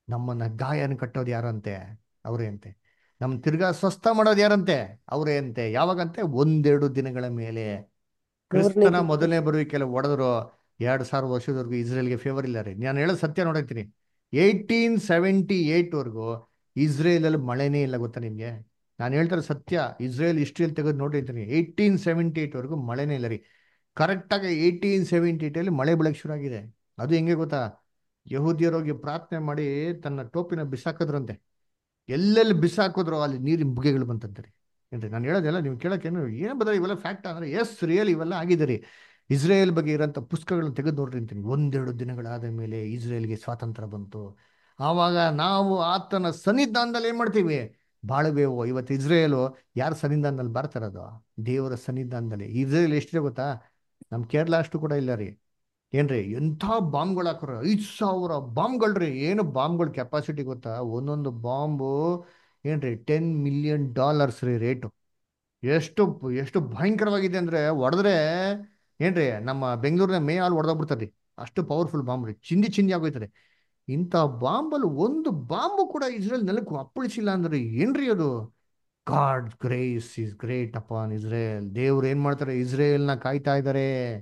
ನಮ್ಮನ್ನ ಗಾಯನ ಕಟ್ಟೋದು ಯಾರಂತೆ ಅವರೇ ಅಂತೆ ನಮ್ಮ ತಿರ್ಗಾ ಸ್ವಸ್ಥ ಮಾಡೋದು ಯಾರಂತೆ ಅವರೇ ಅಂತೆ ಯಾವಾಗಂತೆ ಒಂದೆರಡು ದಿನಗಳ ಮೇಲೆ ಕ್ರಿಸ್ತನ ದಿನ. ಮೊದಲನೇ ಬರುವಿಕೆಲ್ಲ ಹೊಡೆದ್ರು ಎರಡು ಸಾವಿರ ವರ್ಷದವರೆಗೂ ಇಸ್ರೇಲ್ಗೆ ಫೇವರ್ ಇಲ್ಲ ರೀ ನಾನು ಹೇಳೋದು ಸತ್ಯ ನೋಡೈತೀನಿ ಏಯ್ಟೀನ್ ಸೆವೆಂಟಿ ಏಯ್ಟ್ವರೆಗೂ ಇಸ್ರೇಲಲ್ಲಿ ಮಳೆನೇ ಇಲ್ಲ ಗೊತ್ತಾ ನಿಮಗೆ ನಾನು ಹೇಳ್ತಾರೆ ಸತ್ಯ ಇಸ್ರೇಲ್ ಹಿಸ್ಟ್ರಿಯಲ್ಲಿ ತೆಗೆದು ನೋಡಿರ್ತೀನಿ ಏಯ್ಟೀನ್ ಸೆವೆಂಟಿ ಏಯ್ಟ್ವರೆಗೂ ಮಳೆನೇ ಇಲ್ಲ ರೀ ಕರೆಕ್ಟಾಗಿ ಏಯ್ಟೀನ್ ಸೆವೆಂಟಿ ಏಯ್ಟಲ್ಲಿ ಮಳೆ ಬೆಳಗ್ಗೆ ಶುರು ಆಗಿದೆ ಅದು ಹೆಂಗೆ ಗೊತ್ತಾ ಯಹೂದಿಯರೋಗಿ ಪ್ರಾರ್ಥನೆ ಮಾಡಿ ತನ್ನ ಟೋಪಿನ ಬಿಸಾಕಿದ್ರಂತೆ ಎಲ್ಲೆಲ್ಲಿ ಬಿಸಾಕಿದ್ರು ಅಲ್ಲಿ ನೀರಿನ ಬುಗ್ಗೆಗಳು ಬಂತಂತೆ ರೀ ಏನ್ರಿ ನಾನು ಹೇಳೋದೆಲ್ಲ ನೀವು ಕೇಳೋಕ್ಕೇನು ಏನು ಬದಲ ಇವೆಲ್ಲ ಫ್ಯಾಕ್ಟ್ ಅಂದರೆ ಎಸ್ ರಿಯಲ್ ಇವೆಲ್ಲ ಆಗಿದೆ ರೀ ಇಸ್ರೇಲ್ ಬಗ್ಗೆ ಇರೋಂಥ ಪುಸ್ತಕಗಳನ್ನ ತೆಗೆದು ನೋಡ್ರಿ ಅಂತೀನಿ ಒಂದೆರಡು ದಿನಗಳಾದ ಮೇಲೆ ಇಸ್ರೇಲ್ಗೆ ಸ್ವಾತಂತ್ರ್ಯ ಬಂತು ಆವಾಗ ನಾವು ಆತನ ಸನ್ನಿಧಾನದಲ್ಲಿ ಏನು ಮಾಡ್ತೀವಿ ಬಾಳಬೇವು ಇವತ್ತು ಇಸ್ರೇಲು ಯಾರ ಸನ್ನಿಧಾನದಲ್ಲಿ ಬರ್ತಾರದು ದೇವರ ಸನ್ನಿಧಾನದಲ್ಲಿ ಇಸ್ರೇಲ್ ಎಷ್ಟಿದೆ ಗೊತ್ತಾ ನಮ್ಮ ಕೇರಳ ಅಷ್ಟು ಕೂಡ ಇಲ್ಲ ರೀ ಏನ್ರಿ ಎಂಥ ಬಾಂಬ್ಗಳು ಹಾಕೋರು ಐದು ಸಾವಿರ ಬಾಂಬ್ಗಳ್ರಿ ಏನು ಬಾಂಬ್ಗಳ ಕೆಪಾಸಿಟಿ ಗೊತ್ತಾ ಒಂದೊಂದು ಬಾಂಬು ಏನ್ರಿ ಟೆನ್ ಮಿಲಿಯನ್ ಡಾಲರ್ಸ್ ರೀ ರೇಟು ಎಷ್ಟು ಎಷ್ಟು ಭಯಂಕರವಾಗಿದೆ ಅಂದ್ರೆ ಹೊಡೆದ್ರೆ ಏನ್ರಿ ನಮ್ಮ ಬೆಂಗಳೂರಿನ ಮೇ ಹಾಲ್ ಹೊಡೆದೋಗ್ಬಿಡ್ತಾರೆ ರೀ ಅಷ್ಟು ಪವರ್ಫುಲ್ ಬಾಂಬ್ ರೀ ಚಿಂದಿ ಚಿಂದಿ ಆಗೋಯ್ತದೆ ಇಂಥ ಬಾಂಬಲ್ಲಿ ಒಂದು ಬಾಂಬು ಕೂಡ ಇಸ್ರೇಲ್ ನೆಲಕ್ಕೆ ಅಪ್ಪಳಿಸಿಲ್ಲ ಅಂದ್ರೆ ಏನ್ರಿ ಅದು God grace is great upon Israel ದೇವ್ರು ಏನ್ ಮಾಡ್ತಾರೆ ಇಸ್ರೇಲ್ನ ಕಾಯ್ತಾ ಇದ್ದಾರೆ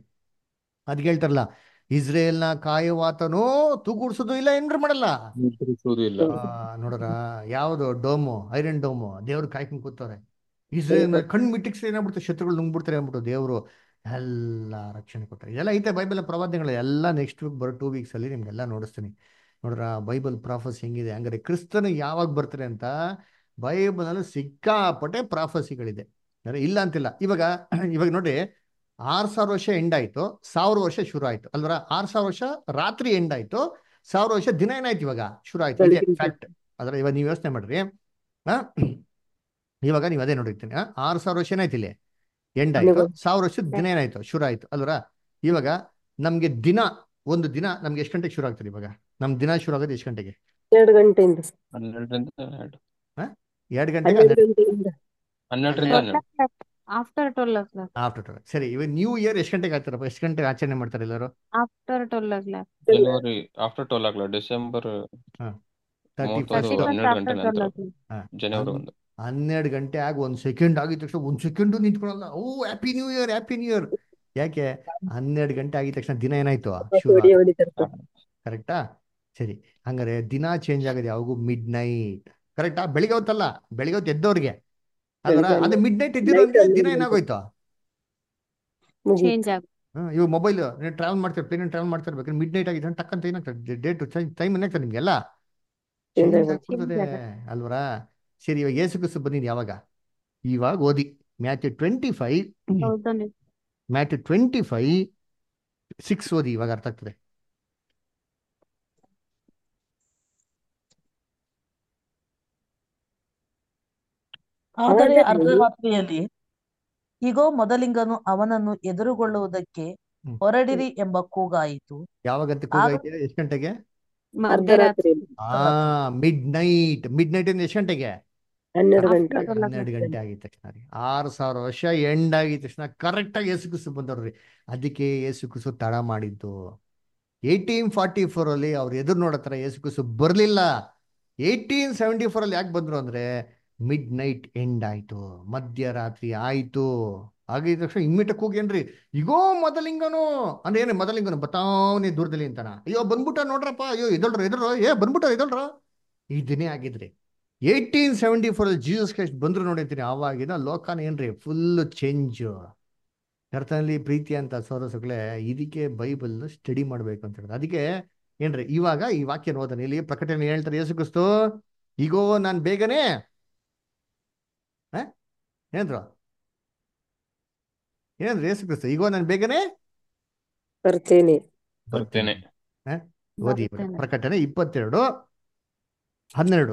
ಅದ್ ಹೇಳ್ತಾರಲ್ಲ ಇಸ್ರೇಲ್ನ ಕಾಯುವಾತನೂ ತೂಗುಡ್ಸೋದು ಇಲ್ಲ ಏನ್ರಿ ಮಾಡಲ್ಲ ನಿದ್ರಿಸುವುದೂ ಇಲ್ಲ ಆ, ನೋಡ್ರ ಯಾವ್ದು ಡೋಮು ಐರನ್ ಡೋಮು ದೇವ್ರು ಕಾಯ್ಕೊಂಡು ಕೂತವ್ರೆ ಇಸ್ರೇಲ್ ಮೇಲೆ ಕಣ್ಣು ಮಿಟ್ಟಿಕ್ಸ್ ಏನಾಗ್ಬಿಡ್ತಾರೆ ಶತ್ರುಗಳು ನುಂಗ್ಬಿಡ್ತಾರೆ ಅಂದ್ಬಿಟ್ಟು ದೇವರು ಎಲ್ಲ ರಕ್ಷಣೆ ಕೊಡ್ತಾರೆ ಇದೆಲ್ಲ ಐತೆ ಬೈಬಲ್ ಪ್ರವಾದನೆಗಳು ಎಲ್ಲ ನೆಕ್ಸ್ಟ್ ವೀಕ್ ಬರೋ ಟೂ ವೀಕ್ಸ್ ಅಲ್ಲಿ ನಿಮ್ಗೆಲ್ಲ ನೋಡಿಸ್ತೀನಿ ನೋಡ್ರ ಬೈಬಲ್ ಪ್ರಾಫಸ್ ಹೆಂಗಿದೆ ಹಂಗಾರೆ ಕ್ರಿಸ್ತನು ಯಾವಾಗ ಬರ್ತಾರೆ ಅಂತ ಬೈಬಲ್ನಲ್ಲಿ ಸಿಕ್ಕಾಪಟ್ಟೆ ಪ್ರಾಫಸಿಗಳಿದೆ ಅಂದ್ರೆ ಇಲ್ಲ ಅಂತಿಲ್ಲ ಇವಾಗ ಇವಾಗ ನೋಡಿ ಆರ್ ಸಾವಿರ ವರ್ಷ ಎಂಡ್ ಆಯ್ತು ಸಾವಿರ ವರ್ಷ ಶುರು ಆಯ್ತು ಅಲ್ವರ ಆರ್ ಸಾವಿರ ವರ್ಷ ರಾತ್ರಿ ಎಂಡ್ ಆಯ್ತು ಸಾವಿರ ವರ್ಷ ದಿನ ಏನಾಯ್ತು ಇವಾಗ ಶುರು ಆಯ್ತು ಇದೆ ಬೆಳಗಿನ ಫ್ಯಾಕ್ಟ್ ಅದ್ರ ಇವಾಗ ನೀವು ಯೋಚನೆ ಮಾಡ್ರಿ ಆ? ಇವಾಗ ನೀವು ಅದೇ ನೋಡಿರ್ತೀನಿ ಆ? ಆರು ಸಾವಿರ ವರ್ಷ ಏನಾಯ್ತು ಇಲ್ಲಿ ಎಂಡ್ ಆಯ್ತು ದಿನಗಳು. ಸಾವಿರ ವರ್ಷದ ದಿನ ಏನಾಯ್ತು ಶುರು ಆಯ್ತು ಅಲ್ವರ ಇವಾಗ ನಮ್ಗೆ ದಿನ ಒಂದು ದಿನ ನಮ್ಗೆ ಎಷ್ಟು ಗಂಟೆಗೆ ಶುರು ಆಗ್ತದೆ ಇವಾಗ ನಮ್ ದಿನ ಶುರು ಆಗೋದು ಎಷ್ಟು ಗಂಟೆಗೆ ಎರಡು ಗಂಟೆಯಿಂದ ಹನ್ನೆರಡರಿಂದ ಹನ್ನೆರಡು ಎರಡು ಗಂಟೆಗೆ ಹನ್ನೆರಡು ಗಂಟೆಯಿಂದ ಹನ್ನೆರಡರಿಂದ ಹನ್ನೆರಡು after twelve o'clock after twelve ಸರಿ ಇವಾಗ ನ್ಯೂ ಇಯರ್ ಎಷ್ಟು ಗಂಟೆಗೆ ಆಗ್ತಾರಪ್ಪ ಎಷ್ಟು ಗಂಟೆಗೆ ಆಚರಣೆ ಮಾಡ್ತಾರೆ ಎಲ್ಲರೂ ಆಫ್ಟರ್ ಟ್ವೆಲ್ ಓ ಕ್ಲಾಕ್ ಜನವರಿ ಆಫ್ಟರ್ ಟ್ವೆಲ್ ಆಗಲ್ಲ ಡಿಸೆಂಬರ್ ತರ್ಟಿ ಮೂವತ್ತೊಂದು ಫಸ್ಟ್ ತರ್ಟಿ ಫಸ್ಟ್ ಹನ್ನೆರಡು ಗಂಟೆ ಆಫ್ಟರ್ ಟ್ವೆಲ್ ನಂತರ ಓ ಕ್ಲಾಕ್ ಜನವರಿ ಒಂದು ಹನ್ನೆರಡು ಗಂಟೆ ಆಗಿ ಒಂದು ಸೆಕೆಂಡ್ ಆಗಿದ ತಕ್ಷಣ ಒಂದು ಸೆಕೆಂಡು ನಿಂತ್ಕೊಳ್ಳಲ್ಲ ಓ happy new year happy new year ಯಾಕೆ ಹನ್ನೆರಡು ಗಂಟೆ ಆಗಿದ ತಕ್ಷಣ ದಿನ ಏನಾಯ್ತು ಶುರು ಹೊಡಿ ಹೊಡಿತಾರೆ ಸರ್. ಕರೆಕ್ಟಾ ಸರಿ ಹಂಗಾರೆ ದಿನ ಚೇಂಜ್ ಆಗೋದು ಯಾವಾಗೂ ಮಿಡ್ ನೈಟ್ ಕರೆಕ್ಟಾ ಬೆಳಿಗ್ಗೆ ಹೊತ್ತಲ್ಲ ಬೆಳಿಗ್ಗೆ ಹೊತ್ತು ಎದ್ದವ್ರಿಗೆ ಅಲ್ವರ ಬೆಳಿಗ್ಗೆ ಅದೇ ಮಿಡ್ ನೈಟ್ ಎದ್ದಿರೋನ್ಗೆ Night ದಿನ ಅಲ್ಲಿ ಏನಾಗೋಯ್ತು ಮುಗೀತು. ಚೇಂಜ್ ಆಗ ಹ್ಮ್, ಇವಾಗ ಮೊಬೈಲ್ ನೀವು ಟ್ರಾವೆಲ್ ಮಾಡ್ತೀರಿ ಪ್ಲೇನ್ ಟ್ರಾವೆಲ್ ಮಾಡ್ತಾ ಇರ್ಬೇಕಾದ್ರೆ ಮಿಡ್ ನೈಟ್ ಆಗಿದ್ರೆ ಟಕ್ ಅಂತ ಏನಾಗ್ತದೆ ಡೇಟ್ ಟೈಮ್ ಏನಾಗ್ತದೆ ನಿಮ್ಗೆಲ್ಲ Change ಚೇಂಜ್ ಆಗುತ್ತೆ. ಆಗ್ಬಿಡ್ತದೆ Change ಆಗುತ್ತೆ. ಅಲ್ವರಾ ಸರಿ ಇವಾಗ ಏಸು ಕ್ರಿಸ್ತು ಬಂದಿದ್ದು ಯಾವಾಗ ಇವಾಗ ಓದಿ ಮ್ಯಾಥ್ಯೂ ಟ್ವೆಂಟಿ ಫೈವ್ ಹೌದಾ ಮ್ಯಾಥ್ಯೂ ಟ್ವೆಂಟಿ ಫೈವ್ ಸಿಕ್ಸ್ ಓದಿ ಇವಾಗ ಅರ್ಥ ಆಗ್ತದೆ ಆದರೆ ಆದರೆ ಅರ್ಧರಾತ್ರಿಯಲ್ಲಿ ಇಗೋ ಮೊದಲಿಂಗನು ಅವನನ್ನು ಎದುರುಗೊಳ್ಳುವುದಕ್ಕೆ ಹ್ಮ್. ಹೊರಡಿರಿ ಎಂಬ ಕೂಗಾಯಿತು ಯಾವಾಗಂತ ಆಗ ಕೂಗೈತೆ ಎಷ್ಟು ಗಂಟೆಗೆ ಮಧ್ಯರಾತ್ರಿ ಅರ್ಧರಾತ್ರಿ ಆ ಮಿಡ್ ನೈಟ್ ಮಿಡ್ ನೈಟ್ ಇಂದ ಎಷ್ಟು ಗಂಟೆಗೆ ಹನ್ನೆರಡು After ಗಂಟೆ twelve ಹನ್ನೆರಡು ಗಂಟೆ ಆಗಿದ ತಕ್ಷಣ ರೀ ಆರು ಸಾವಿರ ವರ್ಷ ಎಂಡ್ ಆಗಿದ ತಕ್ಷಣ ಕರೆಕ್ಟ್ ಆಗಿ ಯೇಸು ಕ್ರಿಸ್ತು ಬಂದವ್ರಿ ಅದಕ್ಕೆ ಯೇಸು ಕ್ರಿಸ್ತು ತಡ ಮಾಡಿದ್ದು ಏಯ್ಟೀನ್ ಫಾರ್ಟಿ ಫೋರ್ ಅಲ್ಲಿ ಅವ್ರು ಎದುರು ನೋಡತ್ರ ಯೇಸು ಕ್ರಿಸ್ತು ಬರಲಿಲ್ಲ ಏಯ್ಟೀನ್ ಸೆವೆಂಟಿ ಫೋರ್ ಅಲ್ಲಿ ಯಾಕೆ ಬಂದ್ರು ಅಂದ್ರೆ ಮಿಡ್ ನೈಟ್ ಎಂಡ್ ಆಯ್ತು ಮಧ್ಯರಾತ್ರಿ ಆಯ್ತು ಆಗಿದ ತಕ್ಷಣ ಇಮ್ಮಿಟಕ್ಕೆ ಹೋಗೇನ್ರಿ ಇಗೋ ಮೊದಲಿಂಗನು ಅಂದ್ರೆ ಏನು ಮೊದಲಿಂಗನು ಬತಾವನಿ ದೂರದಲ್ಲಿ ಅಂತಾನ ಅಯ್ಯೋ ಬಂದ್ಬಿಟ್ಟ ನೋಡ್ರಪ್ಪ ಅಯ್ಯೋ ಎದಳ್ರು ಎದಳ್ರು ಏ ಬಂದ್ಬಿಟ್ಟ ಎದಳ್ರ ಇದನ್ನೇ ಆಗಿದ್ರಿ ಏಯ್ಟೀನ್ ಸೆವೆಂಟಿ ಫೋರ್ ಅಲ್ಲಿ ಜೀಸಸ್ ಕ್ರೈಸ್ಟ್ ಬಂದ್ರು ನೋಡಿರ್ತೀನಿ ಆವಾಗಿನ ಲೋಕನ ಏನ್ರಿ ಫುಲ್ ಚೇಂಜ್ ಕರ್ತನಲ್ಲಿ ಪ್ರೀತಿ ಅಂತ ಸೋರಸುಗಳೇ ಇದಕ್ಕೆ ಬೈಬಲ್ ಸ್ಟಡಿ ಮಾಡ್ಬೇಕು ಅಂತ ಹೇಳಿದ್ರೆ ಅದಕ್ಕೆ ಏನ್ರಿ ಇವಾಗ ಈ ವಾಕ್ಯ ಓದನೆ ಇಲ್ಲಿ ಪ್ರಕಟಣೆ ಹೇಳ್ತಾರೆ ಯೇಸು ಕ್ರಿಸ್ತು ಈಗೋ ನಾನು ಬೇಗನೆ ಆ? ಏನ್ರು ಏನ್ರಿ ಯೇಸು ಕ್ರಿಸ್ತು ಈಗೋ ನಾನು ಬೇಗನೆ ಬರ್ತೇನೆ ಬರ್ತೇನೆ ಆ? ಓದಿ ಇವಾಗ. ಬರ್ತೇನೆ. ಪ್ರಕಟಣೆ ಇಪ್ಪತ್ತೆರಡು ಹನ್ನೆರಡು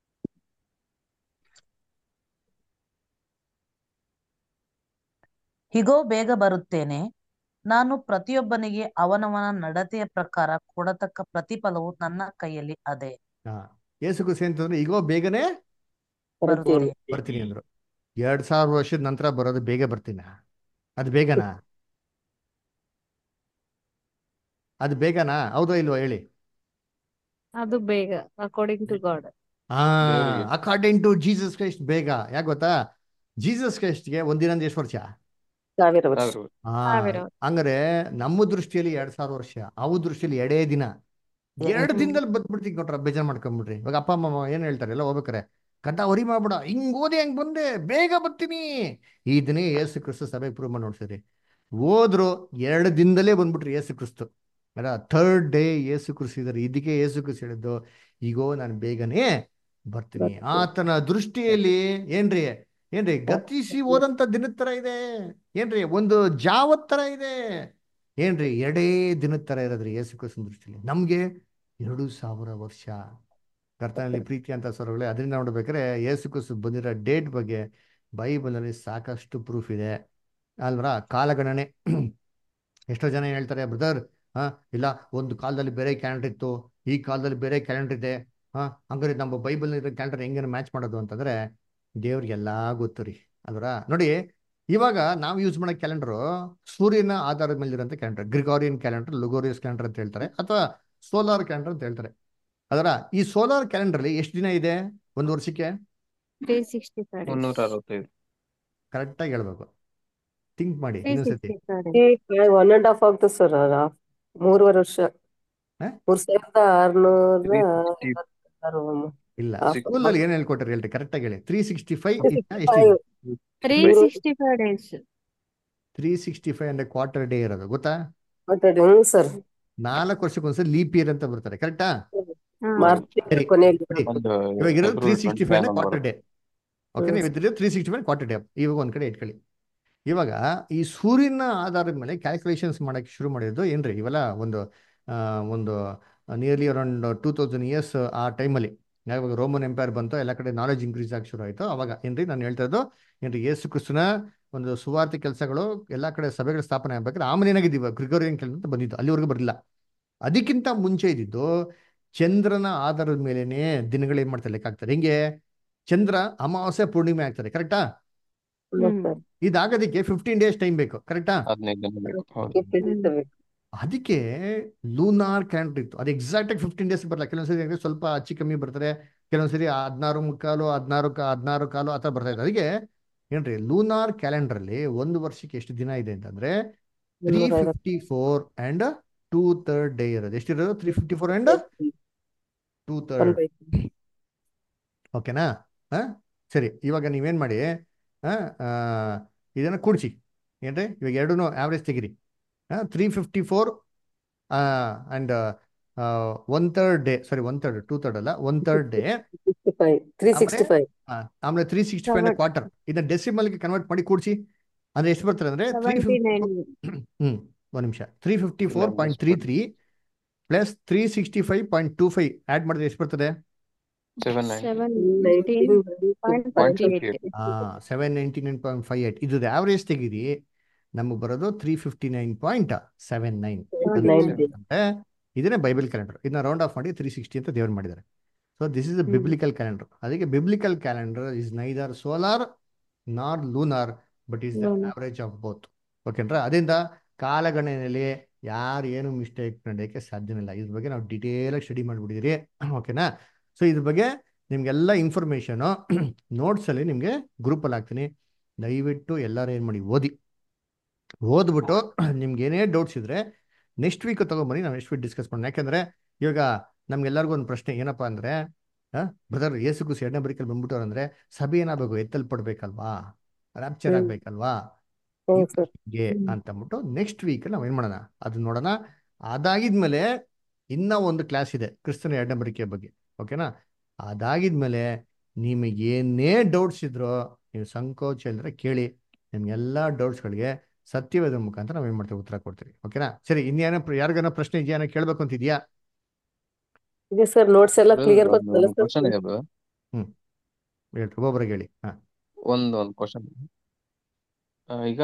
ಹಿಗೋ ಬೇಗ ಬರುತ್ತೇನೆ ನಾನು ಪ್ರತಿಯೊಬ್ಬನಿಗೆ ಅವನವನ ನಡತೆಯ ಪ್ರಕಾರ ಕೊಡತಕ್ಕ ಪ್ರತಿಫಲವು ನನ್ನ ಕೈಯಲ್ಲಿ ಅದೇ ಹಾ ಯೇಸು ಕ್ರಿಸ್ತು ಅಂತಂದ್ರೆ ಈಗೋ ಬೇಗನೆ ಬರ್ತೇನೆ ಬರ್ತೀನಿ ಅಂದ್ರು ಎರಡ್ ಸಾವಿರ ವರ್ಷದ ನಂತರ ಬರೋದು ಬೇಗ ಬರ್ತೀನ ಅದು ಬೇಗನಾ ಅದು ಬೇಗನಾ ಹೌದೋ ಇಲ್ವೋ ಹೇಳಿ ಅದು ಬೇಗ ಅಕಾರ್ಡಿಂಗ್ ಟು ಗಾಡ್ ಆ ದೇವ್ರಿಗೆ. ಅಕಾರ್ಡಿಂಗ್ ಟು ಜೀಸಸ್ ಕ್ರೈಸ್ಟ್ ಬೇಗ ಯಾಕೆ ಗೊತ್ತಾ ಜೀಸಸ್ ಕ್ರೈಸ್ಟ್ಗೆ ಒಂದಿನಂದ ಎಷ್ಟು ವರ್ಷ ಸಾವಿರ ವರ್ಷ ಸಾವಿರ ಆ ಸಾವಿರ ವರ್ಷ. ಹಂಗಾರೆ ನಮ್ಮ ದೃಷ್ಟಿಯಲ್ಲಿ ಎರಡ್ ಸಾವಿರ ವರ್ಷ ಅವು ದೃಷ್ಟಿಯಲ್ಲಿ ಎರಡೇ ದಿನ ಎರಡು ಹ್ಮ್. ದಿನದಲ್ಲಿ ಬಂದ್ಬಿಡ್ತೀವಿ ನೋಡ್ರ ಬೇಜಾರ್ ಮಾಡ್ಕೊಂಡ್ಬಿಡ್ರಿ ಇವಾಗ ಅಪ್ಪ ಅಮ್ಮ ಏನ್ ಹೇಳ್ತಾರೆ ಎಲ್ಲ ಹೋಗ್ಬೇಕಾರೆ ಗಂಟ ಹೊರಿ ಮಾಡ್ಬಿಡ ಹಿಂಗ್ ಓದಿ ಹೆಂಗ್ ಬಂದೆ ಬೇಗ ಬರ್ತೀನಿ ಈ ದಿನ ಏಸು ಕ್ರಿಸ್ತು ಸಭೆ ಪ್ರೂವ್ ಮಾಡಿ ನೋಡ್ಸಿರಿ ಹೋದ್ರು ಎರಡು ದಿನದಲ್ಲೇ ಬಂದ್ಬಿಟ್ರಿ ಏಸು ಕ್ರಿಸ್ತು ಅಲ್ಲ ಥರ್ಡ್ ಡೇ ಏಸು ಕ್ರಿಸ್ತು ಇದಾರೆ ಇದಕ್ಕೆ ಏಸು ಕ್ರಿಸ್ತು ಹೇಳಿದ್ದು ಈಗೋ ನಾನು ಬೇಗನೆ ಬರ್ತೀನಿ ಬರ್ತೀನಿ. ಆತನ ದೃಷ್ಟಿಯಲ್ಲಿ ಏನ್ರಿ ಏನ್ರಿ ಗತಿಸಿ ಹೋದಂತ ದಿನದ ತರ ಇದೆ ಏನ್ರಿ ಒಂದು ಜಾವತ್ ತರ ಇದೆ ಏನ್ರಿ ಎರಡೇ ದಿನದ ತರ ಇರೋದ್ರಿ ಯೇಸು ಕ್ರಿಸ್ತನ ದೃಷ್ಟಿಯಲ್ಲಿ ನಮ್ಗೆ ಎರಡು ಸಾವಿರ ವರ್ಷ ಕರ್ತನಲ್ಲಿ ಪ್ರೀತಿ ಅಂತ ಸ್ವರಗಳೇ ಅದರಿಂದ ನೋಡ್ಬೇಕಾದ್ರೆ ಯೇಸು ಕ್ರಿಸ್ತು ಬಂದಿರೋ ಡೇಟ್ ಬಗ್ಗೆ ಬೈಬಲಲ್ಲಿ ಸಾಕಷ್ಟು ಪ್ರೂಫ್ ಇದೆ ಅಲ್ವರ ಕಾಲಗಣನೆ ಎಷ್ಟೋ ಜನ ಏನ್ ಹೇಳ್ತಾರೆ ಬ್ರದರ್ ಹಾ ಇಲ್ಲ ಒಂದು ಕಾಲದಲ್ಲಿ ಬೇರೆ ಕ್ಯಾಲೆಂಡರ್ ಇತ್ತು ಈ ಕಾಲದಲ್ಲಿ ಬೇರೆ ಕ್ಯಾಲೆಂಡರ್ ಇದೆ ಹಾ ಹಂಗಾರೆ ನಮ್ಮ ಬೈಬಲ್ ಇರೋ ಕ್ಯಾಲೆಂಡರ್ ಹೆಂಗೇನು ಮ್ಯಾಚ್ ಮಾಡೋದು ಅಂತಂದ್ರೆ ದೇವ್ರಿಗೆಲ್ಲ ಗೊತ್ತು ರೀ ಅಲ್ವರ ನೋಡಿ ಇವಾಗ ನಾವು ಯೂಸ್ ಮಾಡೋ ಕ್ಯಾಲೆಂಡರು ಸೂರ್ಯನ ಆಧಾರದ ಮೇಲೆ ಇರೋಂಥ ಕ್ಯಾಲೆಂಡರ್ ಗ್ರಿಗೋರಿಯನ್ ಕ್ಯಾಲೆಂಡರ್ ಲುಗೋರಿಯಸ್ ಕ್ಯಾಲೆಂಡರ್ ಅಂತ ಹೇಳ್ತಾರೆ ಅಥವಾ ಸೋಲಾರ್ ಕ್ಯಾಲೆಂಡರ್ ಅಂತ ಹೇಳ್ತಾರೆ ಅದರ ಈ ಸೋಲಾರ್ ಕ್ಯಾಲೆಂಡರ್ಲಿ ಎಷ್ಟು ದಿನ ಇದೆ ಒಂದು ವರ್ಷಕ್ಕೆ ತ್ರೀ ಸಿಕ್ಸ್ಟಿ ಫೈವ್ ಮುನ್ನೂರ ಅರವತ್ತೈದು ಕರೆಕ್ಟಾಗಿ ಹೇಳ್ಬೇಕು ಥಿಂಕ್ ಮಾಡಿ ತ್ರೀ ಇನ್ನೊಂದ್ಸತಿ sixty five one and half ಆಗ್ತದೆ ಸರ್ ಮೂರುವರೆ ವರ್ಷ ಹ? ಮೂರ್ ಸಾವಿರದ ಆರ್ನೂರ ತ್ರೀ ಸಿಕ್ಸ್ಟಿ ಐವತ್ತಾರು ಇಲ್ಲ ಆ, ಸ್ಕೂಲಲ್ಲಿ ಏನ್ ಹೇಳ್ಕೊಟ್ರಿ ಹೇಳ್ರಿ ಕರೆಕ್ಟಾಗಿ ಹೇಳಿ ತ್ರೀ ಸಿಕ್ಸ್ಟಿ ಫೈವ್ ಎಷ್ಟು five. ತ್ರೀ ಮೂರು- sixty five days three sixty five ಅಂದ್ರೆ ಕ್ವಾರ್ಟರ್ ಡೇ ಇರೋದು ಗೊತ್ತಾ ಮಾತಾಡಿ ಹ್ಞೂ ಸರ್ ನಾಲ್ಕು ವರ್ಷಕ್ಕೊಂದ್ಸರಿ ಲೀಪ್ ಇಯರ್ ಅಂತ ಬರ್ತಾರೆ ಕರೆಕ್ಟಾ ಮಾರ್ಚ್ ಸರಿ. ಕೊನೆಯಲ್ಲಿ ನೋಡಿ, ಒಂದು ಇವಾಗ ಇರೋದು three February sixty twenty five nine quarter day okay hmm. ನೀವು three sixty five quarter day ಇವಾಗ ಒಂದ್ ಕಡೆ ಇಟ್ಕೊಳ್ಳಿ ಇವಾಗ ಈ ಸೂರ್ಯನ ಆಧಾರದ ಮೇಲೆ ಕ್ಯಾಲ್ಕುಲೇಷನ್ಸ್ ಮಾಡಕ್ಕೆ ಶುರು ಮಾಡಿದ್ದು ಏನ್ರಿ ಇವೆಲ್ಲ ಒಂದು ಆ, ಒಂದು nearly around two thousand years ಆ ಟೈಮಲ್ಲಿ ಯಾವಾಗ ರೋಮನ್ ಎಂಪೈರ್ ಬಂತು ಎಲ್ಲ ಕಡೆ ನಾಲೆಜ್ ಇನ್ಕ್ರೀಸ್ ಆಗಿ ಶುರು ಆಯಿತು ಅವಾಗ ಏನ್ರಿ ನಾನು ಹೇಳ್ತಾ ಇದ್ದು ಏನ್ರಿ ಯೇಸು ಕ್ರಿಸ್ತನ ಒಂದು ಸುವಾರ್ತೆ ಕೆಲಸಗಳು ಎಲ್ಲ ಕಡೆ ಸಭೆಗಳ ಸ್ಥಾಪನೆ ಆಗ್ಬೇಕಾದ್ರೆ ಆಮೇಲೆ ಏನಾಗಿದ್ದೀವಿ ಗ್ರಿಗೋರಿಯನ್ ಕೆಲ ಅಂತ ಬಂದಿದ್ದು ಅಲ್ಲಿವರೆಗೂ ಬರಲಿಲ್ಲ ಅದಕ್ಕಿಂತ ಮುಂಚೆ ಇದ್ದಿದ್ದು ಚಂದ್ರನ ಆಧಾರದ ಮೇಲೇನೆ ದಿನಗಳು ಏನ್ ಮಾಡ್ತಾರೆ ಲೆಕ್ಕ ಆಗ್ತಾರೆ ಹಿಂಗೆ ಚಂದ್ರ ಅಮಾವಾಸ್ಯೆ ಪೂರ್ಣಿಮೆ ಆಗ್ತಾರೆ ಕರೆಕ್ಟಾ ಸರ್ ಇದಾಗೋದಕ್ಕೆ ಫಿಫ್ಟೀನ್ ಡೇಸ್ ಟೈಮ್ ಬೇಕು ಕರೆಕ್ಟಾ ಹದಿನೈದು ದಿನ ಬೇಕು ಹೌದು ತಿಳಿಸಬೇಕು ಅದಕ್ಕೆ ಲೂನಾರ್ ಕ್ಯಾಲೆಂಡರ್ ಇತ್ತು ಅದು ಎಕ್ಸಾಕ್ಟ್ ಆಗಿ ಫಿಫ್ಟೀನ್ ಡೇಸ್ ಬರಲ್ಲ ಕೆಲವೊಂದ್ಸರಿ ಅಂದ್ರೆ ಸ್ವಲ್ಪ ಹೆಚ್ಚು ಕಮ್ಮಿ ಬರ್ತಾರೆ ಕೆಲವೊಂದ್ಸರಿ ಹದಿನಾರು ಮುಕ್ಕಾಲು ಹದಿನಾರು ಕಾ ಹದಿನಾರು ಕಾಲು ಆ ಥರ ಬರ್ತಾ ಇದೆ ಅದಕ್ಕೆ ಏನ್ರಿ ಲೂನಾರ್ ಕ್ಯಾಲೆಂಡರ್ ಅಲ್ಲಿ ಒಂದು ವರ್ಷಕ್ಕೆ ಎಷ್ಟು ದಿನ ಇದೆ ಅಂತಂದ್ರೆ ತ್ರೀ ಮುನ್ನೂರ ಐವತ್ತು. Fifty four and two third day ಇರೋದು ಎಷ್ಟಿರೋದು three fifty four and two One third by two. ಓಕೆನಾ ಹಾ ಸರಿ ಇವಾಗ ನೀವೇನ್ ಮಾಡಿ ಹಾ ಆ, ಇದನ್ನ ಕೂಡಿಸಿ ಏನ್ರಿ ಇವಾಗ ಎರಡೂ ಆವ್ರೇಜ್ ತೆಗಿರಿ three fifty four and one third day sorry one third two third ಅಲ್ಲ ಒನ್ ಥರ್ಡ್ ಡೇ 65, 365. ಆಮೇಲೆ ತ್ರೀ ಸಿಕ್ಸ್ಟಿ ಫೈವ್ ಕ್ವಾರ್ಟರ್ ಇದನ್ನ ಡೆಸಿಮಲ್ಗೆ ಕನ್ವರ್ಟ್ ಮಾಡಿ ಕೂಡಿಸಿ ಅಂದ್ರೆ ಎಷ್ಟು ಬರ್ತಾರೆ ಅಂದ್ರೆ three seventy fifty nine hmm ಒಂದ್ ನಿಮಿಷ three fifty four point three three plus three sixty five point two five add ಮಾಡಿದ್ರೆ ಎಷ್ಟು ಬರ್ತದೆ seven nine seven 19, point point forty fifty eight seven ninety nine point five eight ಇದು average ತೆಗೀರಿ ನಮಗೆ ಬರೋದು three fifty nine point seven nine 79. ಅಂದ್ರೆ ಇದನ್ನೇ Bible calendar ಇದನ್ನ ರೌಂಡ್ ಆಫ್ ಮಾಡಿ ತ್ರೀ ಸಿಕ್ಸ್ಟಿ ಅಂತ ದೇವ್ರು ಮಾಡಿದ್ದಾರೆ so this is a biblical calendar ಅದಕ್ಕೆ biblical calendar is neither solar nor lunar but is the Lunar. Average of both ಓಕೆನ್ರಾ ಅದರಿಂದ ಕಾಲಗಣನೆಯಲ್ಲಿ ಯಾರು ಏನು ಮಿಸ್ಟೇಕ್ ನಡೆಯೋಕ್ಕೆ ಸಾಧ್ಯನೇ ಇಲ್ಲ ಇದ್ರ ಬಗ್ಗೆ ನಾವು ಡಿಟೇಲ್ ಆಗಿ ಸ್ಟಡಿ ಮಾಡಿಬಿಟ್ಟಿದ್ದೀರಿ ಓಕೆನಾ ಸೊ ಇದ್ರ ಬಗ್ಗೆ ನಿಮ್ಗೆಲ್ಲ ಇನ್ಫಾರ್ಮೇಶನು ನೋಟ್ಸಲ್ಲಿ ನಿಮಗೆ ಗ್ರೂಪಲ್ಲಿ ಹಾಕ್ತೀನಿ ದಯವಿಟ್ಟು ಎಲ್ಲರೂ ಏನು ಮಾಡಿ ಓದಿ ಓದ್ಬಿಟ್ಟು ನಿಮ್ಗೆ ಏನೇ ಡೌಟ್ಸ್ ಇದ್ರೆ ನೆಕ್ಸ್ಟ್ ವೀಕ್ ತಗೊಂಬನ್ನಿ ನಾವು ನೆಕ್ಸ್ಟ್ ವೀಕ್ ಡಿಸ್ಕಸ್ ಮಾಡೋಣ ಯಾಕಂದ್ರೆ ಇವಾಗ ನಮ್ಗೆಲ್ಲರಿಗೂ ಒಂದು ಪ್ರಶ್ನೆ ಏನಪ್ಪಾ ಅಂದ್ರೆ ಬ್ರದರ್ ಯೇಸು ಕುಸ್ ಎರಡನೇ ಬರಿಕಲ್ಲಿ ಬಂದ್ಬಿಟ್ಟವ್ರು ಅಂದ್ರೆ ಸಭೆ ಏನಾಗಬೇಕು ಎತ್ತಲ್ಪಡ್ಬೇಕಲ್ವಾ ರ್ಯಾಪ್ಚರ್ ಹ್ಮ್. ಆಗ್ಬೇಕಲ್ವಾ ಹ್ಞೂ ಸರ್ ಹೀಗೆ ಅಂತ ಅಂದ್ಬಿಟ್ಟು ನೆಕ್ಸ್ಟ್ ವೀಕ್ ನಾವು ಏನ್ ಮಾಡೋಣ ಅದು ನೋಡೋಣ ಅದಾಗಿದ್ಮೇಲೆ ಇನ್ನ ಒಂದು ಕ್ಲಾಸ್ ಇದೆ ಕ್ರಿಸ್ತನ ಎರಡನೇ ಬರಿಕೆಯ ಬಗ್ಗೆ ಓಕೆನಾ ಅದಾಗಿದ್ಮೇಲೆ ನಿಮಗೆ ಏನೇ ಡೌಟ್ಸ್ ಇದ್ರೋ ನೀವು ಸಂಕೋಚ ಇಲ್ಲದ್ರೆ ಕೇಳಿ ನಿಮ್ಗೆಲ್ಲ ಡೌಟ್ಸ್ಗಳಿಗೆ ಸತ್ಯವೇದ ಮುಖಾಂತರ ನಾವು ಏನ್ ಮಾಡ್ತೀವಿ ಉತ್ತರ ಕೊಡ್ತೀವಿ ಓಕೆನಾ ಸರಿ ಇನ್ನೇನೋ ಯಾರಿಗಾನ ಪ್ರಶ್ನೆ ಇದೆಯಾ ಏನೋ ಕೇಳ್ಬೇಕು ಅಂತಿದ್ಯಾ ಇದೆ ಸರ್ ನೋಟ್ಸ್ ಎಲ್ಲ ಕ್ಲಿಯರ್ ಗೊತ್ತಲ್ಲ ಸರ್ ಕ್ವಶನ್ ಇದೆ brother. ಹೇಳ್ರಿ ಒಬ್ಬೊಬ್ಬರಿಗೆ ಹೇಳಿ ಹಾ ಒಂದು ಒಂದು ಕ್ವಶನ್ ಈಗ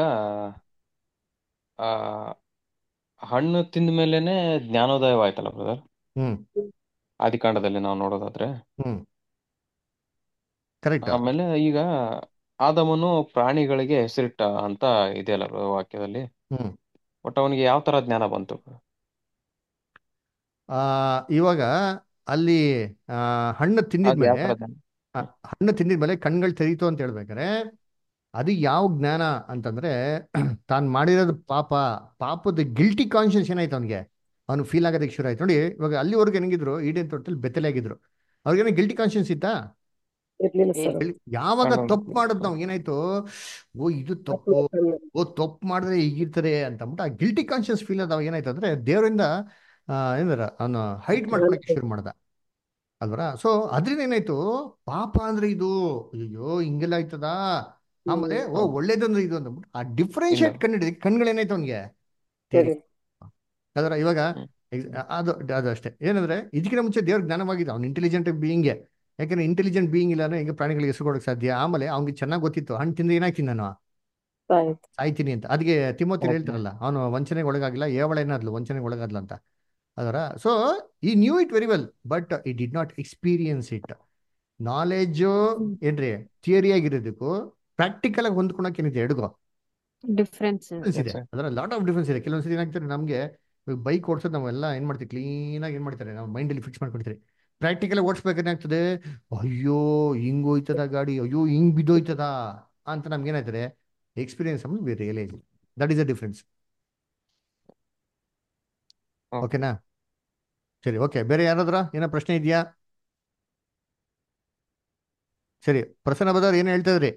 ಆ ಹಣ್ಣು ತಿಂದ ಮೇಲೆನೆ ಜ್ಞಾನೋದಯವಾಯ್ತಲ್ಲ ಬ್ರದರ್ ಹ್ಮ್ ಆದಿಕಾಂಡದಲ್ಲಿ ನಾವು ನೋಡೋದಾದ್ರೆ ಹ್ಮ್ ಕರೆಕ್ಟ್ ಆಮೇಲೆ ಈಗ ಆದಮನು ಪ್ರಾಣಿಗಳಿಗೆ ಹೆಸರಿಟ್ಟ ಅಂತ ಇದೆಯಲ್ಲ brother ವಾಕ್ಯದಲ್ಲಿ ಹ್ಮ್ ಒಟ್ಟು ಅವನಿಗೆ ಯಾವ ತರ ಜ್ಞಾನ ಬಂತು ಆ ಇವಾಗ ಅಲ್ಲಿ ಆ, ಹಣ್ಣು ಅದು ಯಾವ ತಿಂದಿದ್ಮೇಲೆ ಪ್ರಧಾನ ಆ, ಹಣ್ಣು ತಿಂದಿದ್ಮೇಲೆ ಕಣ್ಗಳು ತೆರೀತು ಅಂತ ಹೇಳ್ಬೇಕಾರೆ ಅದು ಯಾವ ಜ್ಞಾನ ಅಂತಂದ್ರೆ ತಾನು ಮಾಡಿರೋದು ಪಾಪ ಪಾಪದ ಗಿಲ್ಟಿ ಕಾನ್ಶಿಯಸ್ ಏನಾಯ್ತು ಅವನಿಗೆ ಅವನು ಫೀಲ್ ಆಗೋದಕ್ಕೆ ಶುರು ಆಯ್ತು ನೋಡಿ ಇವಾಗ ಅಲ್ಲಿವರೆಗೂ ಹೆಂಗಿದ್ರು ಈಡೇನ್ ತೋಟದಲ್ಲಿ ಬೆತ್ತಲಾಗಿದ್ರು ಅವ್ರಿಗೇನೋ ಗಿಲ್ಟಿ ಕಾನ್ಶಿಯಸ್ ಇತ್ತಾ ಇರ್ಲಿಲ್ಲ ಸರ್ ಹೇಳಿ, ಯಾವಾಗ ಹೌದು. ತಪ್ಪು ಮಾಡೋದು ನಾವು ಏನಾಯ್ತು ಓ ಇದು ತಪ್ಪು ಓ ತಪ್ಪು ಮಾಡಿದ್ರೆ ಹೀಗಿರ್ತಾರೆ ಅಂತ ಅಂದ್ಬಿಟ್ಟು ಆ ಗಿಲ್ಟಿ ಕಾನ್ಶಿಯಸ್ ಫೀಲ್ ಅದಾವ ಏನಾಯ್ತು ಅಂದ್ರೆ ದೇವರಿಂದ ಏನಾರ ಅವನು ಹೈಡ್ ಮಾಡ್ಕೊಳಕ್ಕೆ ಶುರು ಮಾಡ್ದ ಅಲ್ವರ ಸೊ ಅದ್ರಿಂದ ಏನಾಯ್ತು ಪಾಪ ಅಂದ್ರೆ ಇದು ಅಯ್ಯೋ ಹಿಂಗೆಲ್ಲ ಆಯ್ತದ ಆಮೇಲೆ ಓ ಹೌದು. ಒಳ್ಳೇದಂದ್ರೆ ಇದು ಅಂದ್ಬಿಟ್ಟು ಆ ಡಿಫ್ರೆನ್ಶಿಯೇಟ್ ಇಲ್ಲ. ಕಂಡು ಕಣ್ಗಳೇನಾಯ್ತು ಅವನಿಗೆ ಸರಿ ಅದರ ಇವಾಗ ಹ್ಮ್. ex- ಅದು ಅದು ಅಷ್ಟೇ ಏನಂದ್ರೆ ಇದಕ್ಕಿಂತ ಮುಂಚೆ ದೇವ್ರ ಜ್ಞಾನವಾಗಿದೆ ಅವ್ನು ಇಂಟೆಲಿಜೆಂಟ್ ಬೀಯಿಂಗೆ ಯಾಕಂದ್ರೆ ಇಂಟೆಲಿಜೆಂಟ್ ಬೀಯಿಂಗ್ ಇಲ್ಲ ಅಂದ್ರೆ ಹೆಂಗೆ ಪ್ರಾಣಿಗಳಿಗೆ ಹೆಸರು ಕೊಡೋಕೆ ಸಾಧ್ಯ ಆಮೇಲೆ ಅವ್ನಿಗೆ ಚೆನ್ನಾಗಿ ಗೊತ್ತಿತ್ತು ಹಣ್ಣು ತಿಂದ್ರೆ ಏನಾಗ್ತೀನಿ ನಾನು ಆಯ್ತು ಸಾಯ್ತೀನಿ ಅಂತ ಅದಕ್ಕೆ ತಿಮ್ಮೋತಿ ಹೌದು. ಹೇಳ್ತಾರಲ್ಲ ಅವನು ವಂಚನೆಗೆ ಒಳಗಾಗಿಲ್ಲ ಏವಳೇನಾದ್ಲು ವಂಚನೆಗೆ ಒಳಗಾದ್ಲು ಅಂತ ಅದರ ಸೊ ಈ knew it very well but it did not experience it knowledge ಏನ್ರಿ ಥಿಯರಿ ಆಗಿರೋದಕ್ಕೂ ಪ್ರಾಕ್ಟಿಕಲ್ ಆಗಿ ಹೊಂದ್ಕೊಳಕ್ಕೆ ಏನಿದೆ ಎಡುಗೋ ಡಿಫ್ರೆನ್ಸ್ ಡಿಫ್ರೆನ್ಸ್ ಇದೆ Yes, sir. ಅದರ ಲಾಟ್ ಆಫ್ ಡಿಫ್ರೆನ್ಸ್ ಇದೆ ಕೆಲವೊಂದ್ಸರಿ ಏನಾಗ್ತಾರೆ ನಮಗೆ ಬೈಕ್ ಓಡಿಸೋದು ನಾವೆಲ್ಲ ಏನ್ ಮಾಡ್ತೀವಿ ಕ್ಲೀನ್ ಆಗಿ ಏನ್ ಮಾಡ್ತಾರೆ ನಾವು ಮೈಂಡಲ್ಲಿ ಫಿಕ್ಸ್ ಮಾಡ್ಕೊಡ್ತೀವಿ ಪ್ರಾಕ್ಟಿಕಲ್ ಓಡಿಸ್ಬೇಕಾದ್ರೆ ಏನಾಗ್ತದೆ ಅಯ್ಯೋ ಹಿಂಗ್ ಹೋಯ್ತದ ಗಾಡಿ ಅಯ್ಯೋ ಹಿಂಗ್ ಬಿದ್ದೋಯ್ತದ ಅಂತ ನಮ್ಗೆ ಏನಾಯ್ತದೆ experience we realise that is a difference Okay. ಓಕೆನಾ ಸರಿ ಓಕೆ ಬೇರೆ ಯಾರಾದ್ರ ಏನೋ ಪ್ರಶ್ನೆ ಇದೆಯಾ ಸರಿ ಪ್ರಸನ್ನ ಬದಾರ್ ಏನು ಹೇಳ್ತಾ ಇದ್ರಿ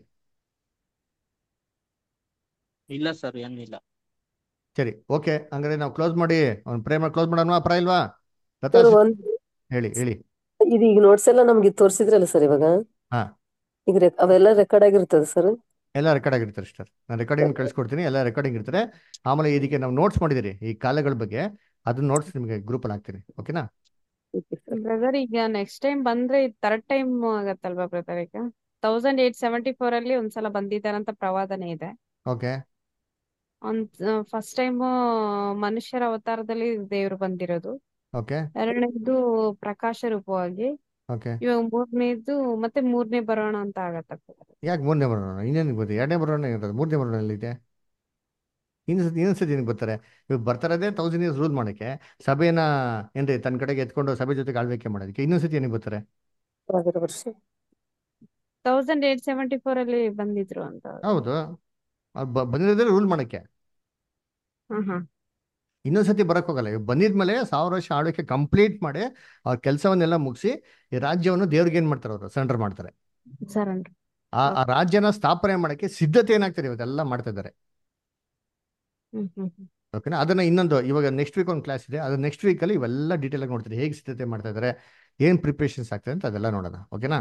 ಇಲ್ಲ ಸರ್ ಏನಿಲ್ಲ ಸರಿ ಓಕೆ ಹಂಗಾರೆ ನಾವು ಕ್ಲೋಸ್ ಮಾಡಿ ಅವ್ನು ಪ್ರೇಮ ಕ್ಲೋಸ್ ಮಾಡೋಣ ಪರ ಇಲ್ವಾ ಲತಾ ಸರ್ sis- ಒಂದ್ ಹೇಳಿ ಹೇಳಿ ಇದು ಈಗ ನೋಟ್ಸ್ ಎಲ್ಲ ನಮ್ಗೆ ತೋರಿಸಿದ್ರಲ್ಲ ಸರ್ ಇವಾಗ ಹಾ. ಈಗ rec- ಅವೆಲ್ಲ ರೆಕಾರ್ಡ್ ಆಗಿರ್ತದೆ ಸರ್ ಎಲ್ಲ ರೆಕಾರ್ಡ್ ಆಗಿರ್ತಾರೆ ಸರ್ ನಾನು ರೆಕಾರ್ಡಿಂಗ್ ಕಳಿಸ್ಕೊಡ್ತೀನಿ ಎಲ್ಲ ರೆಕಾರ್ಡಿಂಗ್ ಇರ್ತಾರೆ ಆಮೇಲೆ ಇದಕ್ಕೆ ನಾವು ನೋಟ್ಸ್ ಮಾಡಿದಿರಿ ಈ ಕಾಲಗಳ ಬಗ್ಗೆ ಅದನ್ನ ನೋಟ್ಸ್ ನಿಮಗೆ ಗ್ರೂಪಲ್ಲಿ ಹಾಕ್ತೀನಿ ಓಕೆನಾ ಬ್ರದರ್ ಈಗ ನೆಕ್ಸ್ಟ್ ಟೈಮ್ ಬಂದ್ರೆ ಥರ್ಡ್ ಟೈಮ್ ಆಗತ್ತಲ್ವಾ ಬ್ರದರ್ ಈಗ ತೌಸಂಡ್ ಏಟ್ ಸೆವೆಂಟಿ ಫೋರ್ ಅಲ್ಲಿ ಒಂದ್ಸಲ ಬಂದಿದ್ದಾರಂತ ಪ್ರವಾದನೆ ಇದೆ ಓಕೆ ಒಂದ್ ಫಸ್ಟ್ ಟೈಮ್ ಮನುಷ್ಯರ ಅವತಾರದಲ್ಲಿ ದೇವರು ಬಂದಿರೋದು ಓಕೆ ಎರಡನೇದು ಪ್ರಕಾಶ ರೂಪವಾಗಿ ಓಕೆ ಇವಾಗ ಮೂರನೇದು ಮತ್ತೆ ಮೂರನೇ ಬರೋಣ ಅಂತ ಆಗತ್ತ ಯಾಕೆ ಮೂರನೇ ಬರೋಣ ಇನ್ನೇನು ಗೊತ್ತು ಎರಡನೇ ಬರೋಣ ಇರೋದು ಮೂರನೇ ಬರೋಣ ಎಲ್ಲಿದೆ ಇನ್ನೊಂದ್ಸತಿ ಇನ್ನೊಂದ್ಸತಿ ಏನಕ್ಕೆ ಬರ್ತಾರೆ ಇವಾಗ ಬರ್ತಾರದೇ ತೌಸಂಡ್ ಇಯರ್ಸ್ ರೂಲ್ ಮಾಡೋಕ್ಕೆ ಸಭೆನ ಏನ್ರಿ ತನ್ನ ಕಡೆಗೆ ಎತ್ಕೊಂಡು ಸಭೆ ಜೊತೆಗೆ ಆಳ್ವಿಕೆ ಮಾಡೋದಕ್ಕೆ ಇನ್ನೊಂದ್ಸತಿ ಏನಕ್ಕೆ ಬರ್ತಾರೆ ಸಾವಿರ ವರ್ಷ ತೌಸಂಡ್ ಏಟ್ ಸೆವೆಂಟಿ ಫೋರ್ ಅಲ್ಲಿ ಬಂದಿದ್ರು ಅಂತ ಹೌದು ಅವ್ರು ಬ- ಬಂದಿರೋದೇ ರೂಲ್ ಮಾಡೋಕ್ಕೆ ಹಾ ಹಾ ಇನ್ನೊಂದ್ಸತಿ ಬರಕ್ ಹೋಗಲ್ಲ ಇವಾಗ ಬಂದಿದ್ಮೇಲೆ ಸಾವಿರ ವರ್ಷ ಆಳ್ವಿಕೆ ಕಂಪ್ಲೀಟ್ ಮಾಡಿ ಅವ್ರ ಕೆಲಸವನ್ನೆಲ್ಲ ಮುಗಿಸಿ ಈ ರಾಜ್ಯವನ್ನು ದೇವ್ರಿಗೆ ಏನ್ ಮಾಡ್ತಾರೆ ಅವರು ಸರೆಂಡರ್ ಮಾಡ್ತಾರೆ ಸರಣ್ರಿ ಆ ಆ ರಾಜ್ಯನ ಸ್ಥಾಪನೆ ಮಾಡಕ್ಕೆ ಸಿದ್ಧತೆ ಏನಾಗ್ತದೆ ಇವತ್ತೆಲ್ಲ ಮಾಡ್ತಾ ಇದ್ದಾರೆ ಹ್ಮ್ ಹ್ಮ್ ಹ್ಮ್ ಓಕೆನಾ ಅದನ್ನ ಇನ್ನೊಂದು ಇವಾಗ ನೆಕ್ಸ್ಟ್ ವೀಕ್ ಒಂದು ಕ್ಲಾಸ್ ಇದೆ ಅದು ನೆಕ್ಸ್ಟ್ ವೀಕಲ್ಲಿ ಇವೆಲ್ಲ ಡೀಟೇಲ್ ಆಗಿ ನೋಡ್ತೀರಿ ಹೇಗೆ ಸಿದ್ಧತೆ ಮಾಡ್ತಾ ಇದ್ದಾರೆ ಏನ್ ಪ್ರಿಪ್ರೇಷನ್ಸ್ ಆಗ್ತದೆ ಅಂತ ಅದೆಲ್ಲ ನೋಡೋಣ ಓಕೆನಾ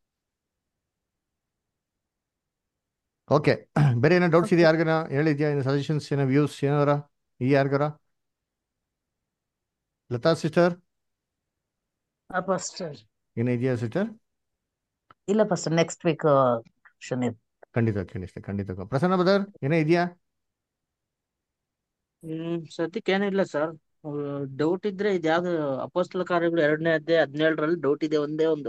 ಓಕೆ ಬೇರೆ ಏನೋ ಡೌಟ್ಸ್ ಇದೆ ಯಾರಿಗಾರ ಹೇಳಿದ್ಯಾ ಏನೋ ಸಜೆಷನ್ಸ್ ಏನೋ ವ್ಯೂಸ್ ಏನಾರ ಈ ಯಾರಿಗಾರ ಲತಾ ಸಿಸ್ಟರ್ ಪಾಸ್ಟರ್ ಏನೋ ಇದೆಯಾ ಸಿಸ್ಟರ್ ಇಲ್ಲ ಪಾಸ್ಟರ್ ನೆಕ್ಸ್ಟ್ ವೀಕ್ ಇದೆ ಖಂಡಿತ ಖಂಡಿತ ಖಂಡಿತ ಪ್ರಸನ್ನ ಬದರ್ ಏನೋ ಇದೆಯಾ ಹ್ಮ್ ಸದ್ಯಕ್ಕೆ ಏನಿಲ್ಲ ಸರ್ ಡೌಟ್ ಇದ್ರೆ ಇದ್ಯಾವ್ದು ಅಪೋಸ್ತಲ ಕಾರ್ಯಗಳು ಎರಡನೇ ಅಧ್ಯಾಯ ಹದಿನೇಳರಲ್ಲಿ ಡೌಟ್ ಇದೆ ಒಂದೇ ಒಂದು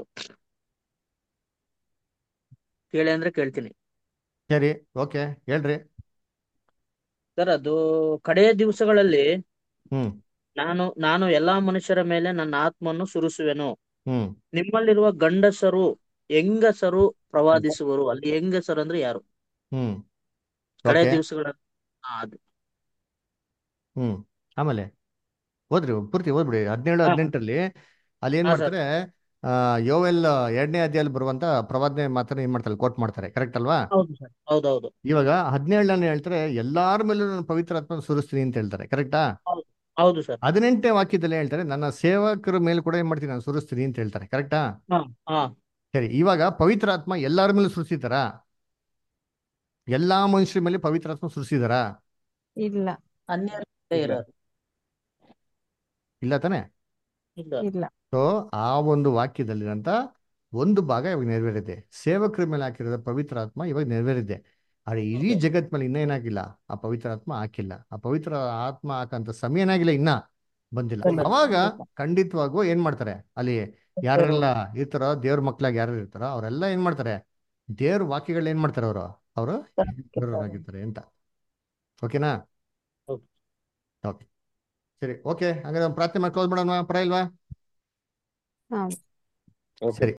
ಕೇಳಿ ಅಂದ್ರೆ ಕೇಳ್ತೀನಿ ಸರಿ ಓಕೆ ಹೇಳ್ರಿ ಸರ್ ಅದು ಕಡೆಯ ದಿವಸಗಳಲ್ಲಿ ಹ್ಮ್ ನಾನು ನಾನು ಎಲ್ಲಾ ಮನುಷ್ಯರ ಮೇಲೆ ನನ್ನ ಆತ್ಮವನ್ನು ಸುರಿಸುವೆನು ಹ್ಮ್ ನಿಮ್ಮಲ್ಲಿರುವ ಗಂಡಸರು ಹೆಂಗಸರು ಪ್ರವಾದಿಸುವರು ಅಲ್ಲಿ ಹೆಂಗಸರು ಅಂದ್ರೆ ಯಾರು ಹ್ಮ್ ಕಡೆಯ ಓಕೆ ದಿವಸಗಳ ಹಾ, ಅದು ಹ್ಮ್ ಆಮೇಲೆ ಓದ್ರಿ ಪೂರ್ತಿ ಓದ್ಬಿಡಿ ಹದಿನೇಳು ಹಾ, ಹದಿನೆಂಟರಲ್ಲಿ ಅಲ್ಲಿ ಏನ್ ಹಾ, ಸರ್. ಮಾಡ್ತಾರೆ ಆ ಯೋವೆಲ್ ಎರಡನೇ ಅಧ್ಯಾಯಲ್ಲಿ ಬರುವಂತ ಪ್ರವಾದನೆ ಮಾತನ್ನ ಏನ್ ಮಾಡ್ತಾರೆ ಕೋಟ್ ಮಾಡ್ತಾರೆ ಕರೆಕ್ಟ್ ಅಲ್ವಾ ಹೌದು ಸರ್ ಹೌದೌದು ಇವಾಗ ಹದಿನೇಳನೇ ಹೇಳ್ತಾರೆ ಎಲ್ಲಾರ ಮೇಲೂ ನಾನು ಪವಿತ್ರ ಆತ್ಮ ಸುರಿಸ್ತೀನಿ ಅಂತ ಹೇಳ್ತಾರೆ ಕರೆಕ್ಟಾ ಹೌದು ಸರ್ ಹದಿನೆಂಟನೇ ವಾಕ್ಯದಲ್ಲಿ ಹೇಳ್ತಾರೆ ನನ್ನ ಸೇವಕರ ಮೇಲೆ ಕೂಡ ಏನ್ ಮಾಡ್ತೀನಿ ನಾನು ಸುರಿಸ್ತೀನಿ ಅಂತ ಹೇಳ್ತಾರೆ ಕರೆಕ್ಟಾ ಹಾ ಹಾ ಸರಿ ಇವಾಗ ಪವಿತ್ರ ಆತ್ಮ ಎಲ್ಲಾರ ಮೇಲೂ ಸುರಿಸಿದಾರಾ ಎಲ್ಲಾ ಮನುಷ್ಯರ ಮೇಲೆ ಪವಿತ್ರ ಆತ್ಮ ಸುರಿಸಿದಾರಾ ಇಲ್ಲ ಅನ್ಯರ ಇಲ್ಲ. ಇರೋದು ಇಲ್ಲ ತಾನೆ ಇಲ್ಲ ಇಲ್ಲ ಸೊ ಆ ಒಂದು ವಾಕ್ಯದಲ್ಲಿರಂತ ಒಂದು ಭಾಗ ಇವಾಗ ನೆರವೇರಿದೆ ಸೇವಕರ ಮೇಲೆ ಹಾಕಿರೋದ ಪವಿತ್ರ ಆತ್ಮ ಇವಾಗ ನೆರವೇರಿದೆ ಆದ್ರೆ ಇಡೀ ಜಗತ್ ಮೇಲೆ ಇನ್ನೂ ಏನಾಗಿಲ್ಲ ಆ ಪವಿತ್ರ ಆತ್ಮ ಹಾಕಿಲ್ಲ ಆ ಪವಿತ್ರ ಆತ್ಮ ಹಾಕಂತ ಸಮಯ ಏನಾಗಿಲ್ಲ ಇನ್ನ ಬಂದಿಲ್ಲ ಬಂದಿಲ್ಲ. ಅವಾಗ ಖಂಡಿತವಾಗೂ ಏನ್ ಮಾಡ್ತಾರೆ ಅಲ್ಲಿ ಯಾರೆಲ್ಲ ಇರ್ತಾರೋ ದೇವ್ರ ಮಕ್ಳಾಗಿ ಯಾರು ಇರ್ತಾರೋ ಅವರೆಲ್ಲ ಏನ್ ಮಾಡ್ತಾರೆ ದೇವ್ರ ವಾಕ್ಯಗಳು ಏನ್ ಮಾಡ್ತಾರೆ ಅವರು ಅವರು ಆಗಿರ್ತಾರೆ ಅಂತ ಓಕೆನಾ Okay. ಓಕೆ ಸರಿ ಓಕೆ ಹಂಗಾದ್ರೆ ಒಂದು ಪ್ರಾರ್ಥನೆ ಮಾಡಿ ಕ್ಲೋಸ್ ಮಾಡೋಣ ಪರ ಇಲ್ವಾ ಹಾ ಓಕೆ ಸರಿ